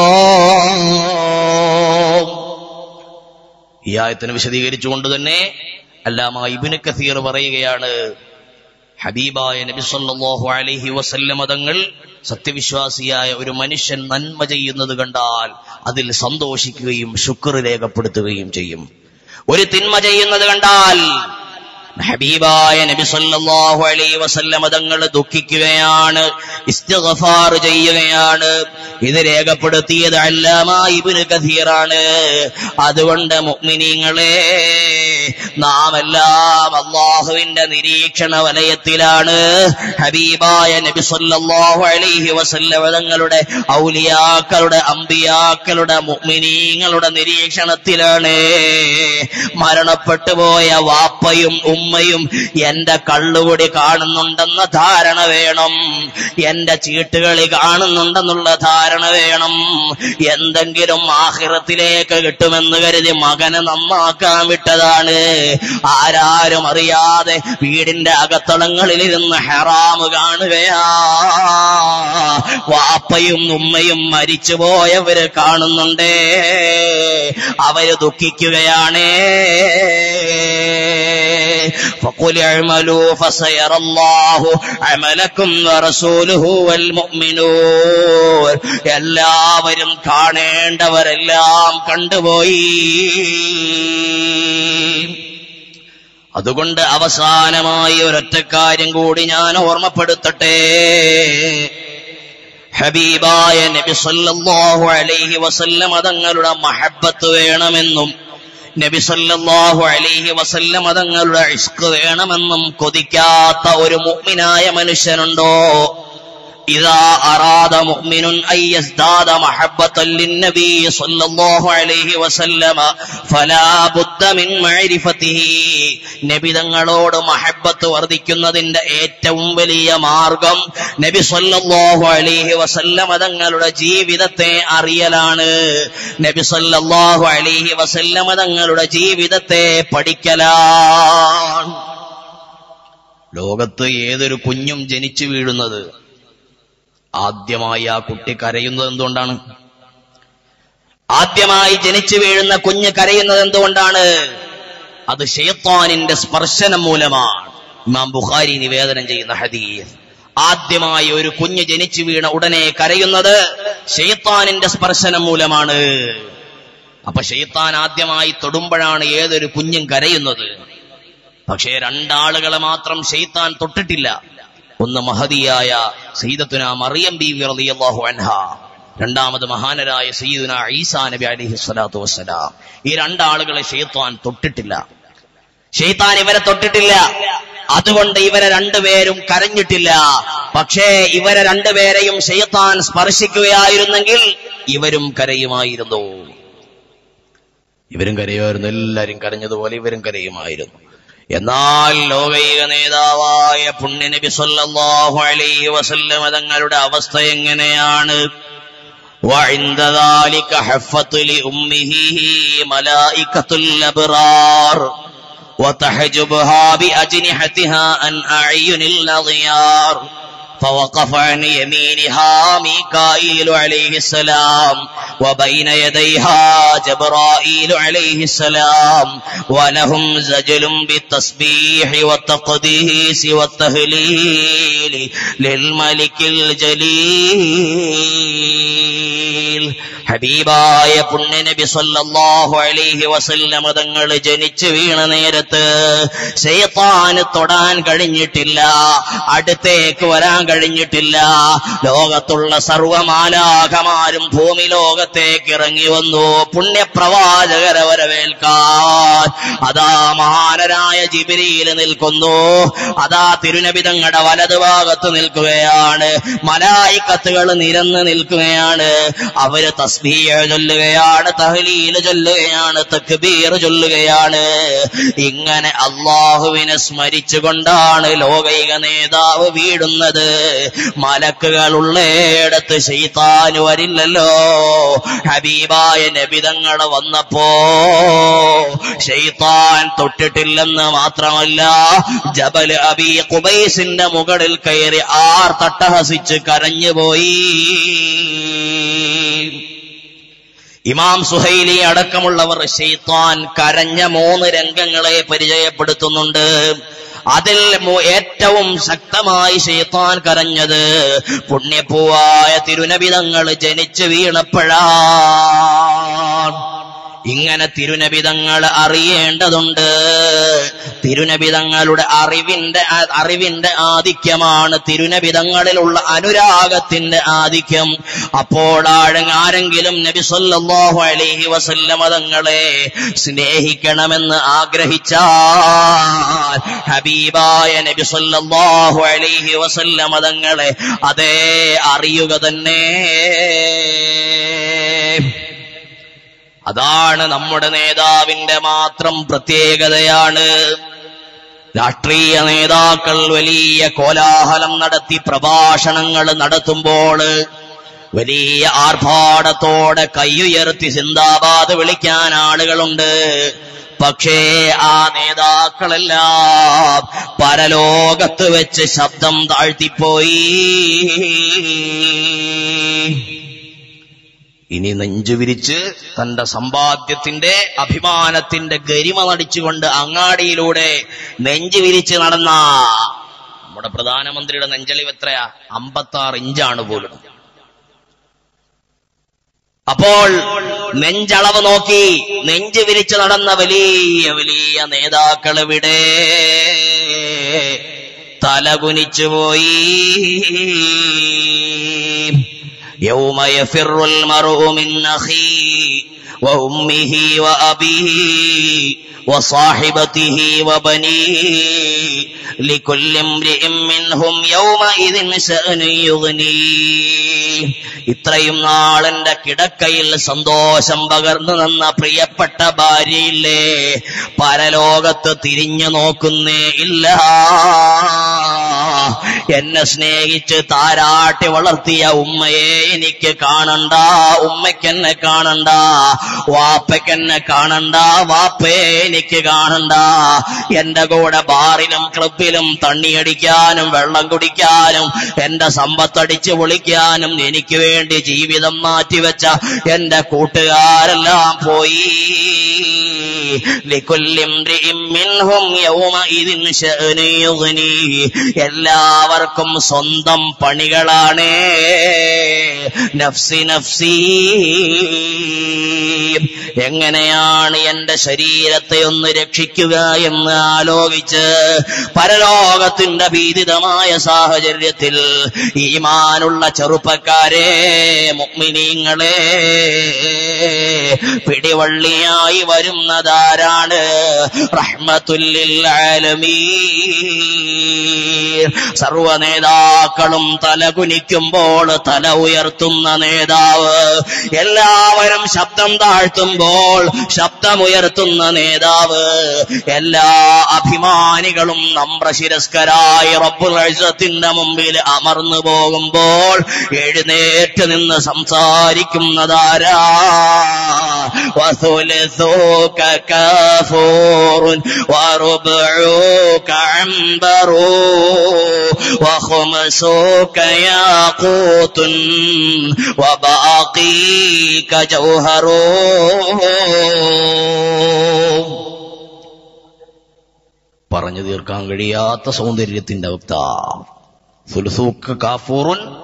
ഈ ആയത്തിന് വിശദീകരിച്ചുകൊണ്ട് തന്നെ അല്ലാമ ഇബിന് കസീർ പറയുകയാണ് ഹബീബായ നബി സല്ലല്ലാഹു അലൈഹി വസല്ലമ തങ്ങൾ സത്യവിശ്വാസിയായ ഒരു മനുഷ്യൻ നന്മ ചെയ്യുന്നത് കണ്ടാൽ അതിൽ സന്തോഷിക്കുകയും ശുക്ർ രേഖപ്പെടുത്തുകയും ചെയ്യും ഒരു തിന്മ ചെയ്യുന്നത് കണ്ടാൽ ഹബീബായ നബി സല്ലല്ലാഹു അലൈഹി വസല്ലമ തങ്ങൾ ദുഃഖിക്കുകയാണ് ഇസ്തിഗ്ഫാർ ചെയ്യുകയാണ് ഇത് രേഖപ്പെടുത്തിയത് അല്ലാമ ഇബ്നു കഥീറാണ് അതുകൊണ്ട് മുഅ്മിനീങ്ങളെ നാം എല്ലാം അള്ളാഹുവിന്റെ നിരീക്ഷണ വലയത്തിലാണ് ഹബീബായ നബി സല്ലല്ലാഹു അലൈഹി വസല്ലമ തങ്ങളുടെ ഔലിയാക്കളുടെ അമ്പിയാക്കളുടെ മുഅ്മിനീങ്ങളുടെ നിരീക്ഷണത്തിലാണ് മരണപ്പെട്ടു പോയ വാപ്പയും ഉമ്മയും എന്റെ കള്ളുകുടി കാണുന്നുണ്ടെന്ന ധാരണ വേണം എന്റെ ചീട്ടുകളി കാണുന്നുണ്ടെന്നുള്ള ധാരണ വേണം എന്തെങ്കിലും ആഹിറത്തിലേക്ക് കിട്ടുമെന്ന് കരുതി മകനെ നന്നാക്കാൻ വിട്ടതാണ് ആരാരും അറിയാതെ വീടിന്റെ അകത്തളങ്ങളിലിരുന്ന് ഹെറാമ് കാണുകയാ വാപ്പയും ഉമ്മയും മരിച്ചുപോയവര് കാണുന്നുണ്ടേ അവര് ദുഃഖിക്കുകയാണേ فقل اعملوا فسيرى الله عملكم ورسوله والمؤمنون എല്ലാവരും കാണേണ്ടവരെല്ലാം കണ്ടുപോയി അതുകൊണ്ട് അവസാനമായി ഒരൊറ്റ കാര്യം കൂടി ഞാൻ ഓർമ്മപ്പെടുത്തട്ടെ ഹബീബായ നബി സല്ലല്ലാഹു അലൈഹി വസല്ലം തങ്ങളുടെ മഹബത്ത് വേണമെന്നും നബി സല്ലല്ലാഹു അലൈഹി വസല്ലം തങ്ങളുടെ ഇഷ്ക് വേണമെന്നും കൊതിക്കാത്ത ഒരു മുഅ്മിനായ മനുഷ്യനുണ്ടോ إذا أراد مؤمن أن يزداد محبة للنبي صلى الله عليه وسلم فلا بد من معرفته നബി തങ്ങളോട് മഹബത്ത് വർദ്ധിക്കുന്നതിന്റെ ഏറ്റവും വലിയ മാർഗം നബി സല്ലല്ലാഹു അലൈഹി വസല്ലമ തങ്ങളുടെ ജീവിതത്തെ അറിയലാണ് നബി സല്ലല്ലാഹു അലൈഹി വസല്ലമ തങ്ങളുടെ ജീവിതത്തെ പഠിക്കലാണ് ലോകത്ത് ഏതൊരു കുഞ്ഞും ജനിച്ചു വീഴുന്നത് ആദ്യമായി ആ കുട്ടി കരയുന്നത് എന്തുകൊണ്ടാണ് ആദ്യമായി ജനിച്ചു വീഴുന്ന കുഞ്ഞ് കരയുന്നത് എന്തുകൊണ്ടാണ് അത് ഷെയ്ത്താനിന്റെ സ്പർശനം മൂലമാണ് ഇമാം ബുഖാരി നിവേദനം ചെയ്യുന്ന ഹദീസ് ആദ്യമായി ഒരു കുഞ്ഞ് ജനിച്ചു വീണ ഉടനെ കരയുന്നത് ഷെയ്ത്താനിന്റെ സ്പർശനം മൂലമാണ് അപ്പൊ ഷെയ്ത്താൻ ആദ്യമായി തൊടുമ്പോഴാണ് ഏതൊരു കുഞ്ഞും കരയുന്നത് പക്ഷേ രണ്ടാളുകളെ മാത്രം ഷെയ്ത്താൻ തൊട്ടിട്ടില്ല ഒന്ന് മഹതിയായ സീദത്തുന മറിയം ബി റളിയല്ലാഹു അൻഹ രണ്ടാമത് മഹാനരായ സയ്യിദുന ഈസാ നബി അലിഹി സ്വലാത്തു വസ്സലാം ഈ രണ്ടാളുകളെ ഷെയ്ത്താൻ തൊട്ടിട്ടില്ല ഷെയ്ത്താൻ ഇവരെ തൊട്ടിട്ടില്ല അതുകൊണ്ട് ഇവരെ രണ്ടുപേരും കരഞ്ഞിട്ടില്ല പക്ഷേ ഇവരെ രണ്ടുപേരെയും ഷെയ്ത്താൻ സ്പർശിക്കുകയായിരുന്നെങ്കിൽ ഇവരും കരയുമായിരുന്നു ഇവരും കരയുമായിരുന്നു എല്ലാരും കരഞ്ഞതുപോലെ ഇവരും കരയുമായിരുന്നു എന്നാൽ ലോകൈക നേതാവായ പുണ്യനബി സല്ലല്ലാഹു അലൈഹി വസല്ലമ തങ്ങളുടെ അവസ്ഥ എങ്ങനെയാണ് وعند ذلك حفت لأمه ملائكة الأبرار وتحجبها بأجنحتها عن أعين الأغيار فوقف عن يمينها ميكائيل عليه السلام وبين يديها جبرائيل عليه السلام ولهم زجل بالتسبيح والتقديس والتهليل للملك الجليل ജിബിരിയിൽ ഹബീബായ പുണ്യനബി സല്ലല്ലാഹു അലൈഹി വസല്ലം തങ്ങൾ ജനിച്ചു വീണ നേരത്ത് ശൈത്താന് തൊടാൻ കഴിഞ്ഞിട്ടില്ല അടുത്തേക്ക് വരാൻ കഴിഞ്ഞിട്ടില്ല ലോകത്തുള്ള സർവമാലാഖമാരും ഭൂമി ലോകത്തേക്ക് ഇറങ്ങി വന്നു പുണ്യപ്രവാചകരെ വരവേൽക്കാൻ അതാ മഹാനരായ ജിബിരിയിൽ നിൽക്കുന്നു അതാ തിരുനബിതങ്ങളുടെ വലതുഭാഗത്ത് നിൽക്കുകയാണ് മലായിക്കത്തുകൾ നിരന്ന് നിൽക്കുകയാണ് അവര് തസ്ബീഹ ചൊല്ലുകയാണ് തഹ്ലീൽ ചൊല്ലുകയാണ് തക്ബീർ ചൊല്ലുകയാണ് ഇങ്ങനെ അള്ളാഹുവിനെ സ്മരിച്ചുകൊണ്ടാണ് ലോകൈക നേതാവ് വീടുന്നത് മലക്കുകൾ ഉള്ളയിടത്ത് ശൈത്താൻ വരില്ലല്ലോ ഹബീബായ നബിതങ്ങൾ വന്നപ്പോ ഷെയ്ത്താൻ തൊട്ടിട്ടില്ലെന്ന് മാത്രമല്ല ജബൽ അബി കുബൈസിന്റെ മുകളിൽ കയറി ആർ തട്ടഹസിച്ച് കരഞ്ഞുപോയി ഇമാം സുഹൈലി അടക്കമുള്ളവർ ഷെയ്ത്താൻ കരഞ്ഞ മൂന്ന് രംഗങ്ങളെ പരിചയപ്പെടുത്തുന്നുണ്ട് അതിൽ മു- ഏറ്റവും ശക്തമായി ഷെയ്ത്താൻ കരഞ്ഞത് പുണ്യപ്പൂവായ തിരുനബിതങ്ങൾ ജനിച്ചു വീണപ്പോഴാണ് ഇങ്ങനെ തിരുനബിതങ്ങൾ അറിയേണ്ടതുണ്ട് തിരുനബിതങ്ങളുടെ അറിവിന്റെ ആ- അറിവിന്റെ ആധിക്യമാണ് തിരുനബിതങ്ങളിലുള്ള അനുരാഗത്തിന്റെ ആധിക്യം അപ്പോഴാണ് ആരെങ്കിലും നബി സല്ലല്ലാഹു അലൈഹി വസല്ലമ തങ്ങളെ സ്നേഹിക്കണമെന്ന് ആഗ്രഹിച്ചാൽ ഹബീബായ നബി സല്ലല്ലാഹു അലൈഹി വസല്ലമ തങ്ങളെ അതേ അറിയുക തന്നെ അതാണ് നമ്മുടെ നേതാവിന്റെ മാത്രം പ്രത്യേകതയാണ് രാഷ്ട്രീയ നേതാക്കൾ വലിയ കോലാഹലം നടത്തി പ്രഭാഷണങ്ങൾ നടത്തുമ്പോൾ വലിയ ആർഭാടത്തോടെ കൈയുയർത്തി സിന്ദാബാദ് വിളിക്കാൻ ആളുകളുണ്ട് പക്ഷേ ആ നേതാക്കളെല്ലാം പരലോകത്ത് വെച്ച് ശബ്ദം താഴ്ത്തിപ്പോയി ഇനി നെഞ്ചു വിരിച്ച് തന്റെ സമ്പാദ്യത്തിന്റെ അഭിമാനത്തിന്റെ ഗരിമ നടിച്ചുകൊണ്ട് അങ്ങാടിയിലൂടെ നെഞ്ചു വിരിച്ച് നടന്ന നമ്മുടെ പ്രധാനമന്ത്രിയുടെ നെഞ്ചളിവ് എത്രയാ അമ്പത്തി ആറ് ഇഞ്ചാണ് പോലും അപ്പോൾ നെഞ്ചളവ് നോക്കി നെഞ്ചു വിരിച്ച് നടന്ന വലിയ വലിയ നേതാക്കൾ ഇവിടെ തലകുനിച്ചുപോയി يوم يفر المرء من أخيه وأمه وأبيه وصاحبته وبنيه لكل امرئ منهم يومئذ شأن يغنيه ഇത്രയും നാളെന്റെ കിടക്കയിൽ സന്തോഷം പകർന്നു നിന്ന പ്രിയപ്പെട്ട ഭാര്യയില്ലേ പരലോകത്ത് തിരിഞ്ഞു നോക്കുന്നേ ഇല്ല എന്നെ സ്നേഹിച്ച് താരാട്ടി വളർത്തിയ ഉമ്മയെ എനിക്ക് കാണണ്ട ഉമ്മയ്ക്കെന്നെ കാണണ്ട വാപ്പയ്ക്കെന്നെ കാണണ്ട വാപ്പയെ എനിക്ക് കാണണ്ട എന്റെ കൂടെ ബാറിലും ക്ലബിലും തണ്ണിയടിക്കാനും വെള്ളം കുടിക്കാനും എന്റെ സമ്പത്തടിച്ച് പൊളിക്കാനും എനിക്ക് വേണ്ടി ജീവിതം മാറ്റിവെച്ച എന്റെ കൂട്ടുകാരെല്ലാം പോയി لكل امرئ منهم يومئذ شأن يغنيه എല്ലാവർക്കും സ്വന്തം പണികളാണ് നഫ്സി നഫ്സി എങ്ങനെയാണ് എന്റെ ശരീരത്തെ ഒന്ന് രക്ഷിക്കുക എന്ന് ആലോചിച്ച് പരലോകത്തിന്റെ ഭീതിതമായ സാഹചര്യത്തിൽ ഈമാനുള്ള ചെറുപ്പക്കാരെ മുഗ്മിനീങ്ങളെ പിടിവള്ളിയായി വരുന്നതാരാണ് റഹ്മത്തുല്ലിൽ ആലമീൻ സർവ നേതാക്കളും തല കുനിക്കുമ്പോൾ തല ഉയർത്തുന്ന നേതാവ് എല്ലാവരും ശബ്ദം താഴ്ത്തുമ്പോൾ ശബ്ദമുയർത്തുന്ന നേതാവ് എല്ലാ അഭിമാനികളും നമ്രശിരസ്കരായി റബ്ബുൽ ഇസ്സത്തിന്റെ മുമ്പിൽ അമർന്നു പോകുമ്പോൾ എഴുന്നേറ്റ് നിന്ന് സംസാരിക്കുന്നതാരാ وثلثك كافور وربعك عنبر وخمسك ياقوت وباقيك جوهر പറഞ്ഞു തീർക്കാൻ കഴിയാത്ത സൗന്ദര്യത്തിന്റെ വക്താവ് സുൽസൂക്ക് കാഫൂറുൻ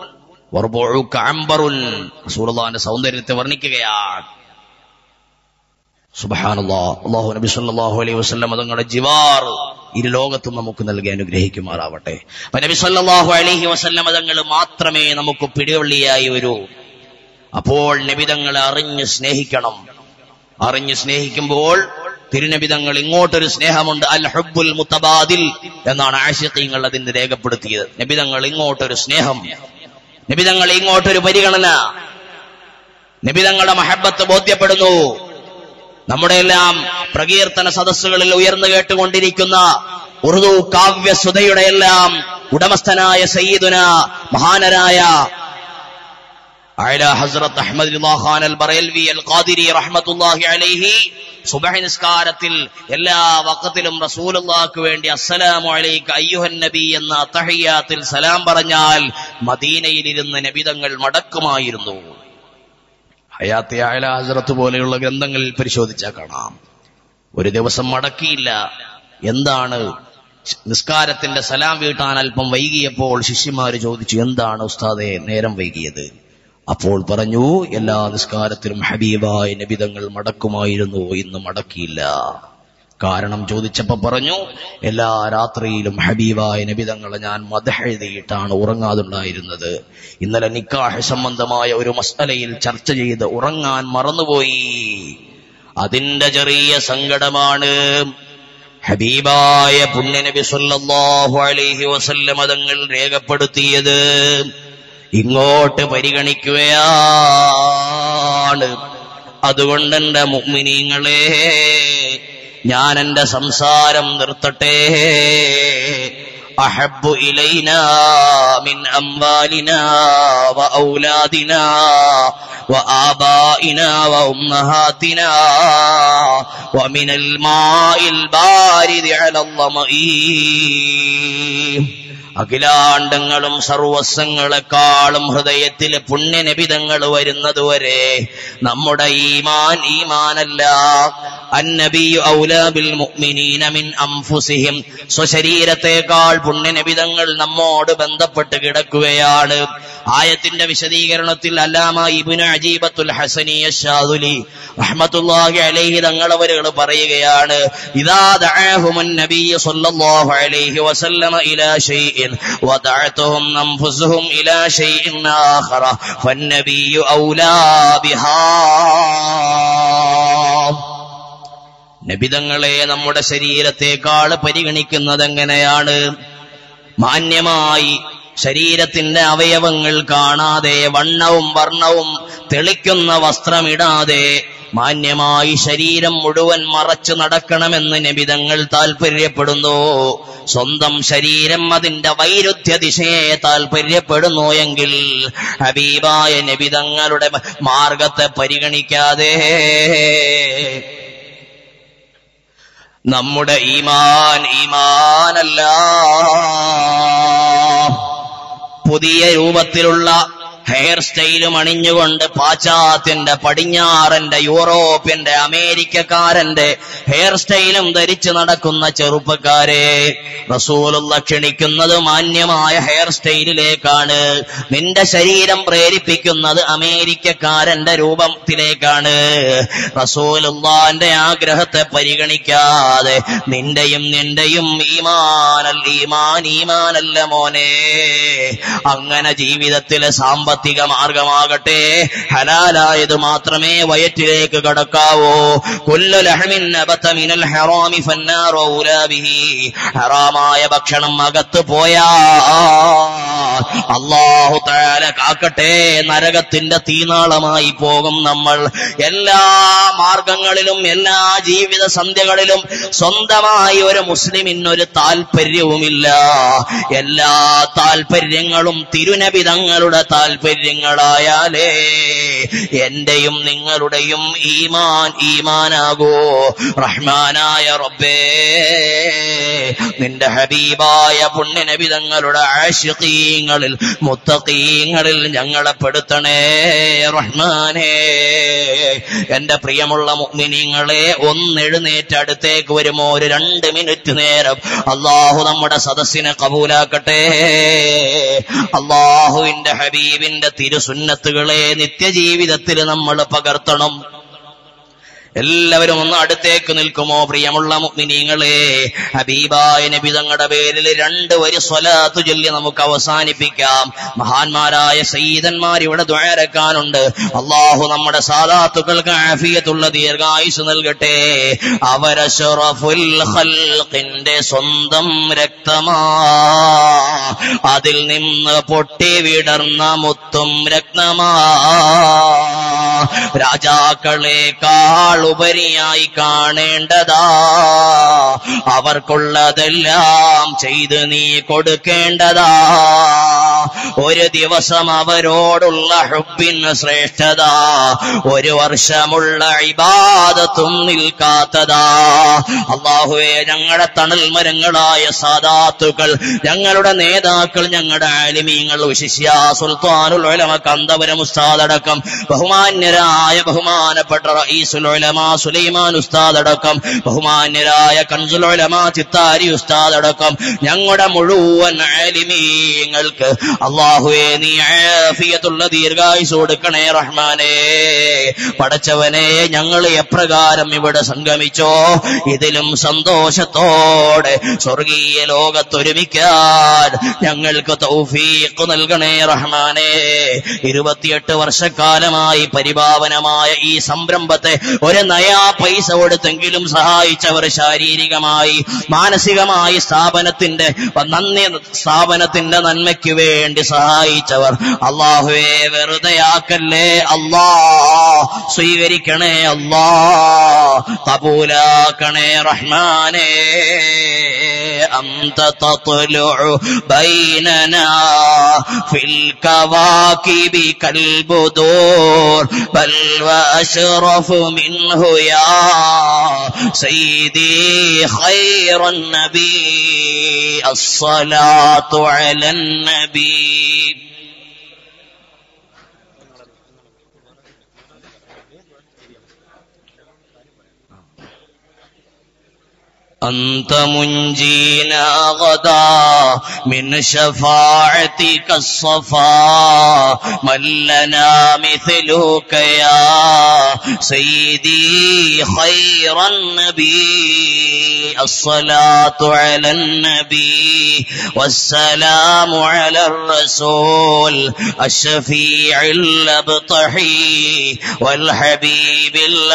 വർബുഉക അംബറുൻ റസൂലുള്ളാഹിന്റെ സൗന്ദര്യത്തെ വർണ്ണിക്കുകയാണ് സുബ്ഹാനല്ലാഹ് അല്ലാഹു നബി സല്ലല്ലാഹു അലൈഹി വസല്ലം തങ്ങളുടെ ജിവാർ ഇരു ലോകത്തും നമുക്ക് നൽകി അനുഗ്രഹിക്കുമാറാവട്ടെ അപ്പൊ നബി സല്ലല്ലാഹു അലൈഹി വസല്ലം തങ്ങൾ മാത്രമേ നമുക്ക് പിടിവള്ളിയായി വരൂ അപ്പോൾ നബിതങ്ങളെ അറിഞ്ഞ് സ്നേഹിക്കണം അറിഞ്ഞ് സ്നേഹിക്കുമ്പോൾ തിരുനബിതങ്ങൾ ഇങ്ങോട്ടൊരു സ്നേഹമുണ്ട് അൽ ഹബ്ബുൽ മുത്തബാദിൽ എന്നാണ് ആഷിഖീങ്ങൾ അതിന് രേഖപ്പെടുത്തിയത് നബിതങ്ങൾ ഇങ്ങോട്ടൊരു സ്നേഹം നബിതങ്ങൾ ഇങ്ങോട്ടൊരു പരിഗണന നബിതങ്ങളുടെ മഹബത്ത് ബോധ്യപ്പെടുന്നു നമ്മുടെ എല്ലാം പ്രകീർത്തന സദസ്സുകളിൽ ഉയർന്നു കേട്ടുകൊണ്ടിരിക്കുന്ന ഉറുദു കാവ്യസുധയുടെ എല്ലാം ഉടമസ്ഥനായ സയ്യിദുന മഹാനരായ അയല ഹസ്രത്ത് അഹമ്മദ് ഖാൻ അൽ ബറേൽവി അൽ ഖാദിരി റഹ്മത്തുള്ളാഹി അലൈഹി സുബഹി നിസ്കാരത്തിൽ എല്ലാ വക്കത്തിലും റസൂലുള്ളാഹിക്ക് വേണ്ടി അസ്സലാമു അലൈക അയ്യുഹൻ നബി എന്ന അത്തഹിയാത്തിൽ സലാം പറഞ്ഞാൽ മദീനയിലിരുന്ന് നബിതങ്ങൾ മടക്കുമായിരുന്നു ഹയാത്തി അയല ഹസ്രത്ത് പോലെയുള്ള ഗ്രന്ഥങ്ങളിൽ പരിശോധിച്ചാൽ കാണാം ഒരു ദിവസം മടക്കിയില്ല എന്താണ് നിസ്കാരത്തിന്റെ സലാം വീട്ടാൻ അല്പം വൈകിയപ്പോൾ ശിഷ്യന്മാര് ചോദിച്ചു എന്താണ് ഉസ്താദെ നേരം വൈകിയത് അപ്പോൾ പറഞ്ഞു എല്ലാ നിസ്കാരത്തിലും ഹബീബായ നബിതങ്ങൾ മടക്കുമായിരുന്നു ഇന്ന് മടക്കിയില്ല കാരണം ചോദിച്ചപ്പോ പറഞ്ഞു എല്ലാ രാത്രിയിലും ഹബീബായ നബിതങ്ങളെ ഞാൻ മതഹെഴുതിയിട്ടാണ് ഉറങ്ങാതുണ്ടായിരുന്നത് ഇന്നലെ നിക്കാഹ് സംബന്ധമായ ഒരു മസലയിൽ ചർച്ച ചെയ്ത് ഉറങ്ങാൻ മറന്നുപോയി അതിന്റെ ചെറിയ സങ്കടമാണ് ഹബീബായ പുണ്യനബി സല്ലല്ലാഹു അലൈഹി വസല്ലമ തങ്ങൾ രേഖപ്പെടുത്തിയത് ഇങ്ങോട്ട് പരിഗണിക്കുകയാണ് അതുകൊണ്ട് എന്റെ മുഗ്മിനീങ്ങളെ ഞാൻ എന്റെ സംസാരം നിർത്തട്ടെ അഹബ്ബു ഇലൈന മിൻ അംവാലിന വ ഔലാദിന وآبائنا وأمهاتنا ومن الماء البارد على الظمئ അഖിലാണ്ടങ്ങളും സർവസ്വങ്ങളെക്കാളും ഹൃദയത്തിൽ പുണ്യനബിതങ്ങൾ വരുന്നതുവരെ നമ്മുടെ ഈമാൻ ഈമാനല്ല അന്നബിയു ഔലാബിൽ മുഅ്മിനീന മിൻ അംഫുസിഹിം സ്വശരീരത്തെക്കാൾ പുണ്യനബിതങ്ങൾ നമ്മോട് ബന്ധപ്പെട്ട് കിടക്കുകയാണ് ആയത്തിന്റെ വിശദീകരണത്തിൽ അല്ലാമ ഇബ്നു അജീബത്തുൽ ഹസനിയ ഷാദുലി റഹ്മത്തുള്ളാഹി അലൈഹി തങ്ങളവരുകൾ പറയുകയാണ് ഇദാ ദഅഹുമുൻ നബിയ്യ സ്വല്ലല്ലാഹു അലൈഹി വസല്ലമ ഇലാ ഷൈഇൻ ودعتهم أنفسهم إلى شيء آخر فالنبي أولى بها നബിതങ്ങളെ നമ്മുടെ ശരീരത്തെക്കാൾ പരിഗണിക്കുന്നത് എങ്ങനെയാണ് മാന്യമായി ശരീരത്തിന്റെ അവയവങ്ങൾ കാണാതെ വണ്ണവും വർണ്ണവും തെളിക്കുന്ന വസ്ത്രമിടാതെ മാന്യമായി ശരീരം മുഴുവൻ മറച്ചു നടക്കണമെന്ന് നബിതങ്ങൾ താൽപര്യപ്പെടുന്നു സ്വന്തം ശരീരം അതിന്റെ വൈരുദ്ധ്യ ദിശയെ താൽപര്യപ്പെടുന്നു എങ്കിൽ ഹബീബായ നബിതങ്ങളുടെ മാർഗത്തെ പരിഗണിക്കാതെ നമ്മുടെ ഈമാൻ ഈമാനല്ല പുതിയ രൂപത്തിലുള്ള ഹെയർ സ്റ്റൈലും അണിഞ്ഞുകൊണ്ട് പാശ്ചാത്യന്റെ പടിഞ്ഞാറന്റെ യൂറോപ്യന്റെ അമേരിക്കക്കാരന്റെ ഹെയർ സ്റ്റൈലും ധരിച്ചു നടക്കുന്ന ചെറുപ്പക്കാരെ റസൂലുള്ള ക്ഷണിക്കുന്നത് മാന്യമായ ഹെയർ സ്റ്റൈലിലേക്കാണ് നിന്റെ ശരീരം പ്രേരിപ്പിക്കുന്നത് അമേരിക്കക്കാരന്റെ രൂപത്തിലേക്കാണ് റസൂലുള്ളാന്റെ ആഗ്രഹത്തെ പരിഗണിക്കാതെ നിന്റെയും നിന്റെയും ഈമാനൽ ഈമാൻ ഈമാനല്ല മോനെ അങ്ങനെ ജീവിതത്തിലെ സാമ്പത്തിക മാർഗമാകട്ടെ ഹലാലായത് മാത്രമേ വയറ്റിലേക്ക് കടക്കാവൂ കുല്ലു ലഹ്മിൻ നബത മിനൽ ഹറാമി ഫന്നാറു ഔലാ ബിഹി ഹറാമായ ഭക്ഷണം അകത്ത് പോയാ അല്ലാഹു തആല കാക്കട്ടെ നരകത്തിന്റെ തീനാളമായി പോകും നമ്മൾ എല്ലാ മാർഗങ്ങളിലും എല്ലാ ജീവിത സന്ധ്യകളിലും സ്വന്തമായി ഒരു മുസ്ലിമിനൊരു താല്പര്യവുമില്ല എല്ലാ താല്പര്യങ്ങളും തിരുനബിതങ്ങളുടെ താല്പര്യങ്ങളായാലേ എന്റെയും നിങ്ങളുടെയും ഈമാൻ ഈമാനാകോ റഹ്മാനായ റബ്ബേ നിന്റെ ഹബീബായ പുണ്യനബിതങ്ങളുടെ ആശിഖീങ്ങൾ സ്വാലിഹീങ്ങളിൽ മുത്തഖീങ്ങളിൽ ഞങ്ങളെ പെടുത്തണേ റഹ്മാനേ എന്റെ പ്രിയമുള്ള മുഅ്മിനീങ്ങളെ ഒന്നെഴുന്നേറ്റ് അടുത്തേക്ക് വരുമോ ഒരു രണ്ട് മിനിറ്റ് നേരം അള്ളാഹു നമ്മുടെ സദസ്സിനെ കബൂലാക്കട്ടെ അള്ളാഹുവിന്റെ ഹബീബിന്റെ തിരുസുന്നത്തുകളെ നിത്യജീവിതത്തിൽ നമ്മൾ പകർത്തണം എല്ലാവരും ഒന്ന് അടുത്തേക്ക് നിൽക്കുമോ പ്രിയമുള്ള മുഅ്മിനീങ്ങളെ ഹബീബായ നബി തങ്ങളുടെ പേരിൽ രണ്ട് വരി സ്വലാത്തു ചൊല്ലി നമുക്ക് അവസാനിപ്പിക്കാം മഹാന്മാരായ സയ്യിദന്മാർ ഇവിടെ ദ്വാരക്കാനുണ്ട് അള്ളാഹു നമ്മുടെ സാദാത്തുക്കൾക്ക് ആഫിയത്തുള്ള ദീർഘായുസ് നൽകട്ടെ അവരഷറഫുൽ ഖൽഖിന്റെ സ്വന്തം രക്തമാ അതിൽ നിന്ന് പൊട്ടി വിടർന്ന മുത്തും രത്നമാ രാജാക്കളെക്കാൾ ഉപരിയായി കാണേണ്ടതാ അവർക്കുള്ളതെല്ലാം ചെയ്ത് നീ കൊടുക്കേണ്ടതാ ഒരു ദിവസം അവരോടുള്ള ഹുബിന് ശ്രേഷ്ഠത ഒരു വർഷമുള്ള ഇബാദത്തും നിൽക്കാത്തതാ അള്ളാഹുവെ ഞങ്ങളുടെ തണൽ മരങ്ങളായ സാദാത്തുക്കൾ ഞങ്ങളുടെ നേതാക്കൾ ഞങ്ങളുടെ ആലിമീങ്ങൾ വിശിഷ്യ സുൽത്താനുൽ ഉലമ കന്തപുരം ഉസ്താദ് അടക്കം ബഹുമാന്യരായ ബഹുമാനപ്പെട്ട റഈസുൽ ഉലമ സുലൈമാൻ ഉസ്താദ് അടക്കം ബഹുമാന്യരായ കൻസുൽ ഉലമ ചിത്താരി ഉസ്താദ് അടക്കം ഞങ്ങളുടെ മുഴുവൻ ആലിമീങ്ങൾക്ക് അള്ളാഹുവെ നീ ആഫിയത്തുള്ള ദീർഘായുസ് കൊടുക്കണേ റഹ്മാനേ പടച്ചവനെ ഞങ്ങൾ എപ്രകാരം ഇവിടെ സംഗമിച്ചോ ഇതിലും സന്തോഷത്തോടെ സ്വർഗീയ ലോകത്തൊരുമിക്കാൻ ഞങ്ങൾക്ക് തൗഫീഖ് നൽകണേ റഹ്മാനേ ഇരുപത്തിയെട്ട് വർഷക്കാലമായി പരിപാവനമായ ഈ സംരംഭത്തെ ഒരു നയാ പൈസ കൊടുത്തെങ്കിലും സഹായിച്ചവർ ശാരീരികമായി മാനസികമായി സ്ഥാപനത്തിന്റെ നന്ദി സ്ഥാപനത്തിന്റെ നന്മയ്ക്ക് വേണ്ടി സഹായിച്ചവർ അള്ളാഹുവെ വെറുതെയാക്കല്ലേ അല്ലാ സ്വീകരിക്കണേ അല്ലാ കബൂലാക്കണേ റഹ്മാനേ أنت تطلع بيننا في الكواكب كالبدور بل وأشرف منه يا سيدي خير النبي الصلاة على النبي أنت منجينا غدا من شفاعتك الصفا من لنا مثلك يا سيدي خير النبي الصلاة على النبي والسلام على الرسول الشفيع الأبطحي والحبيب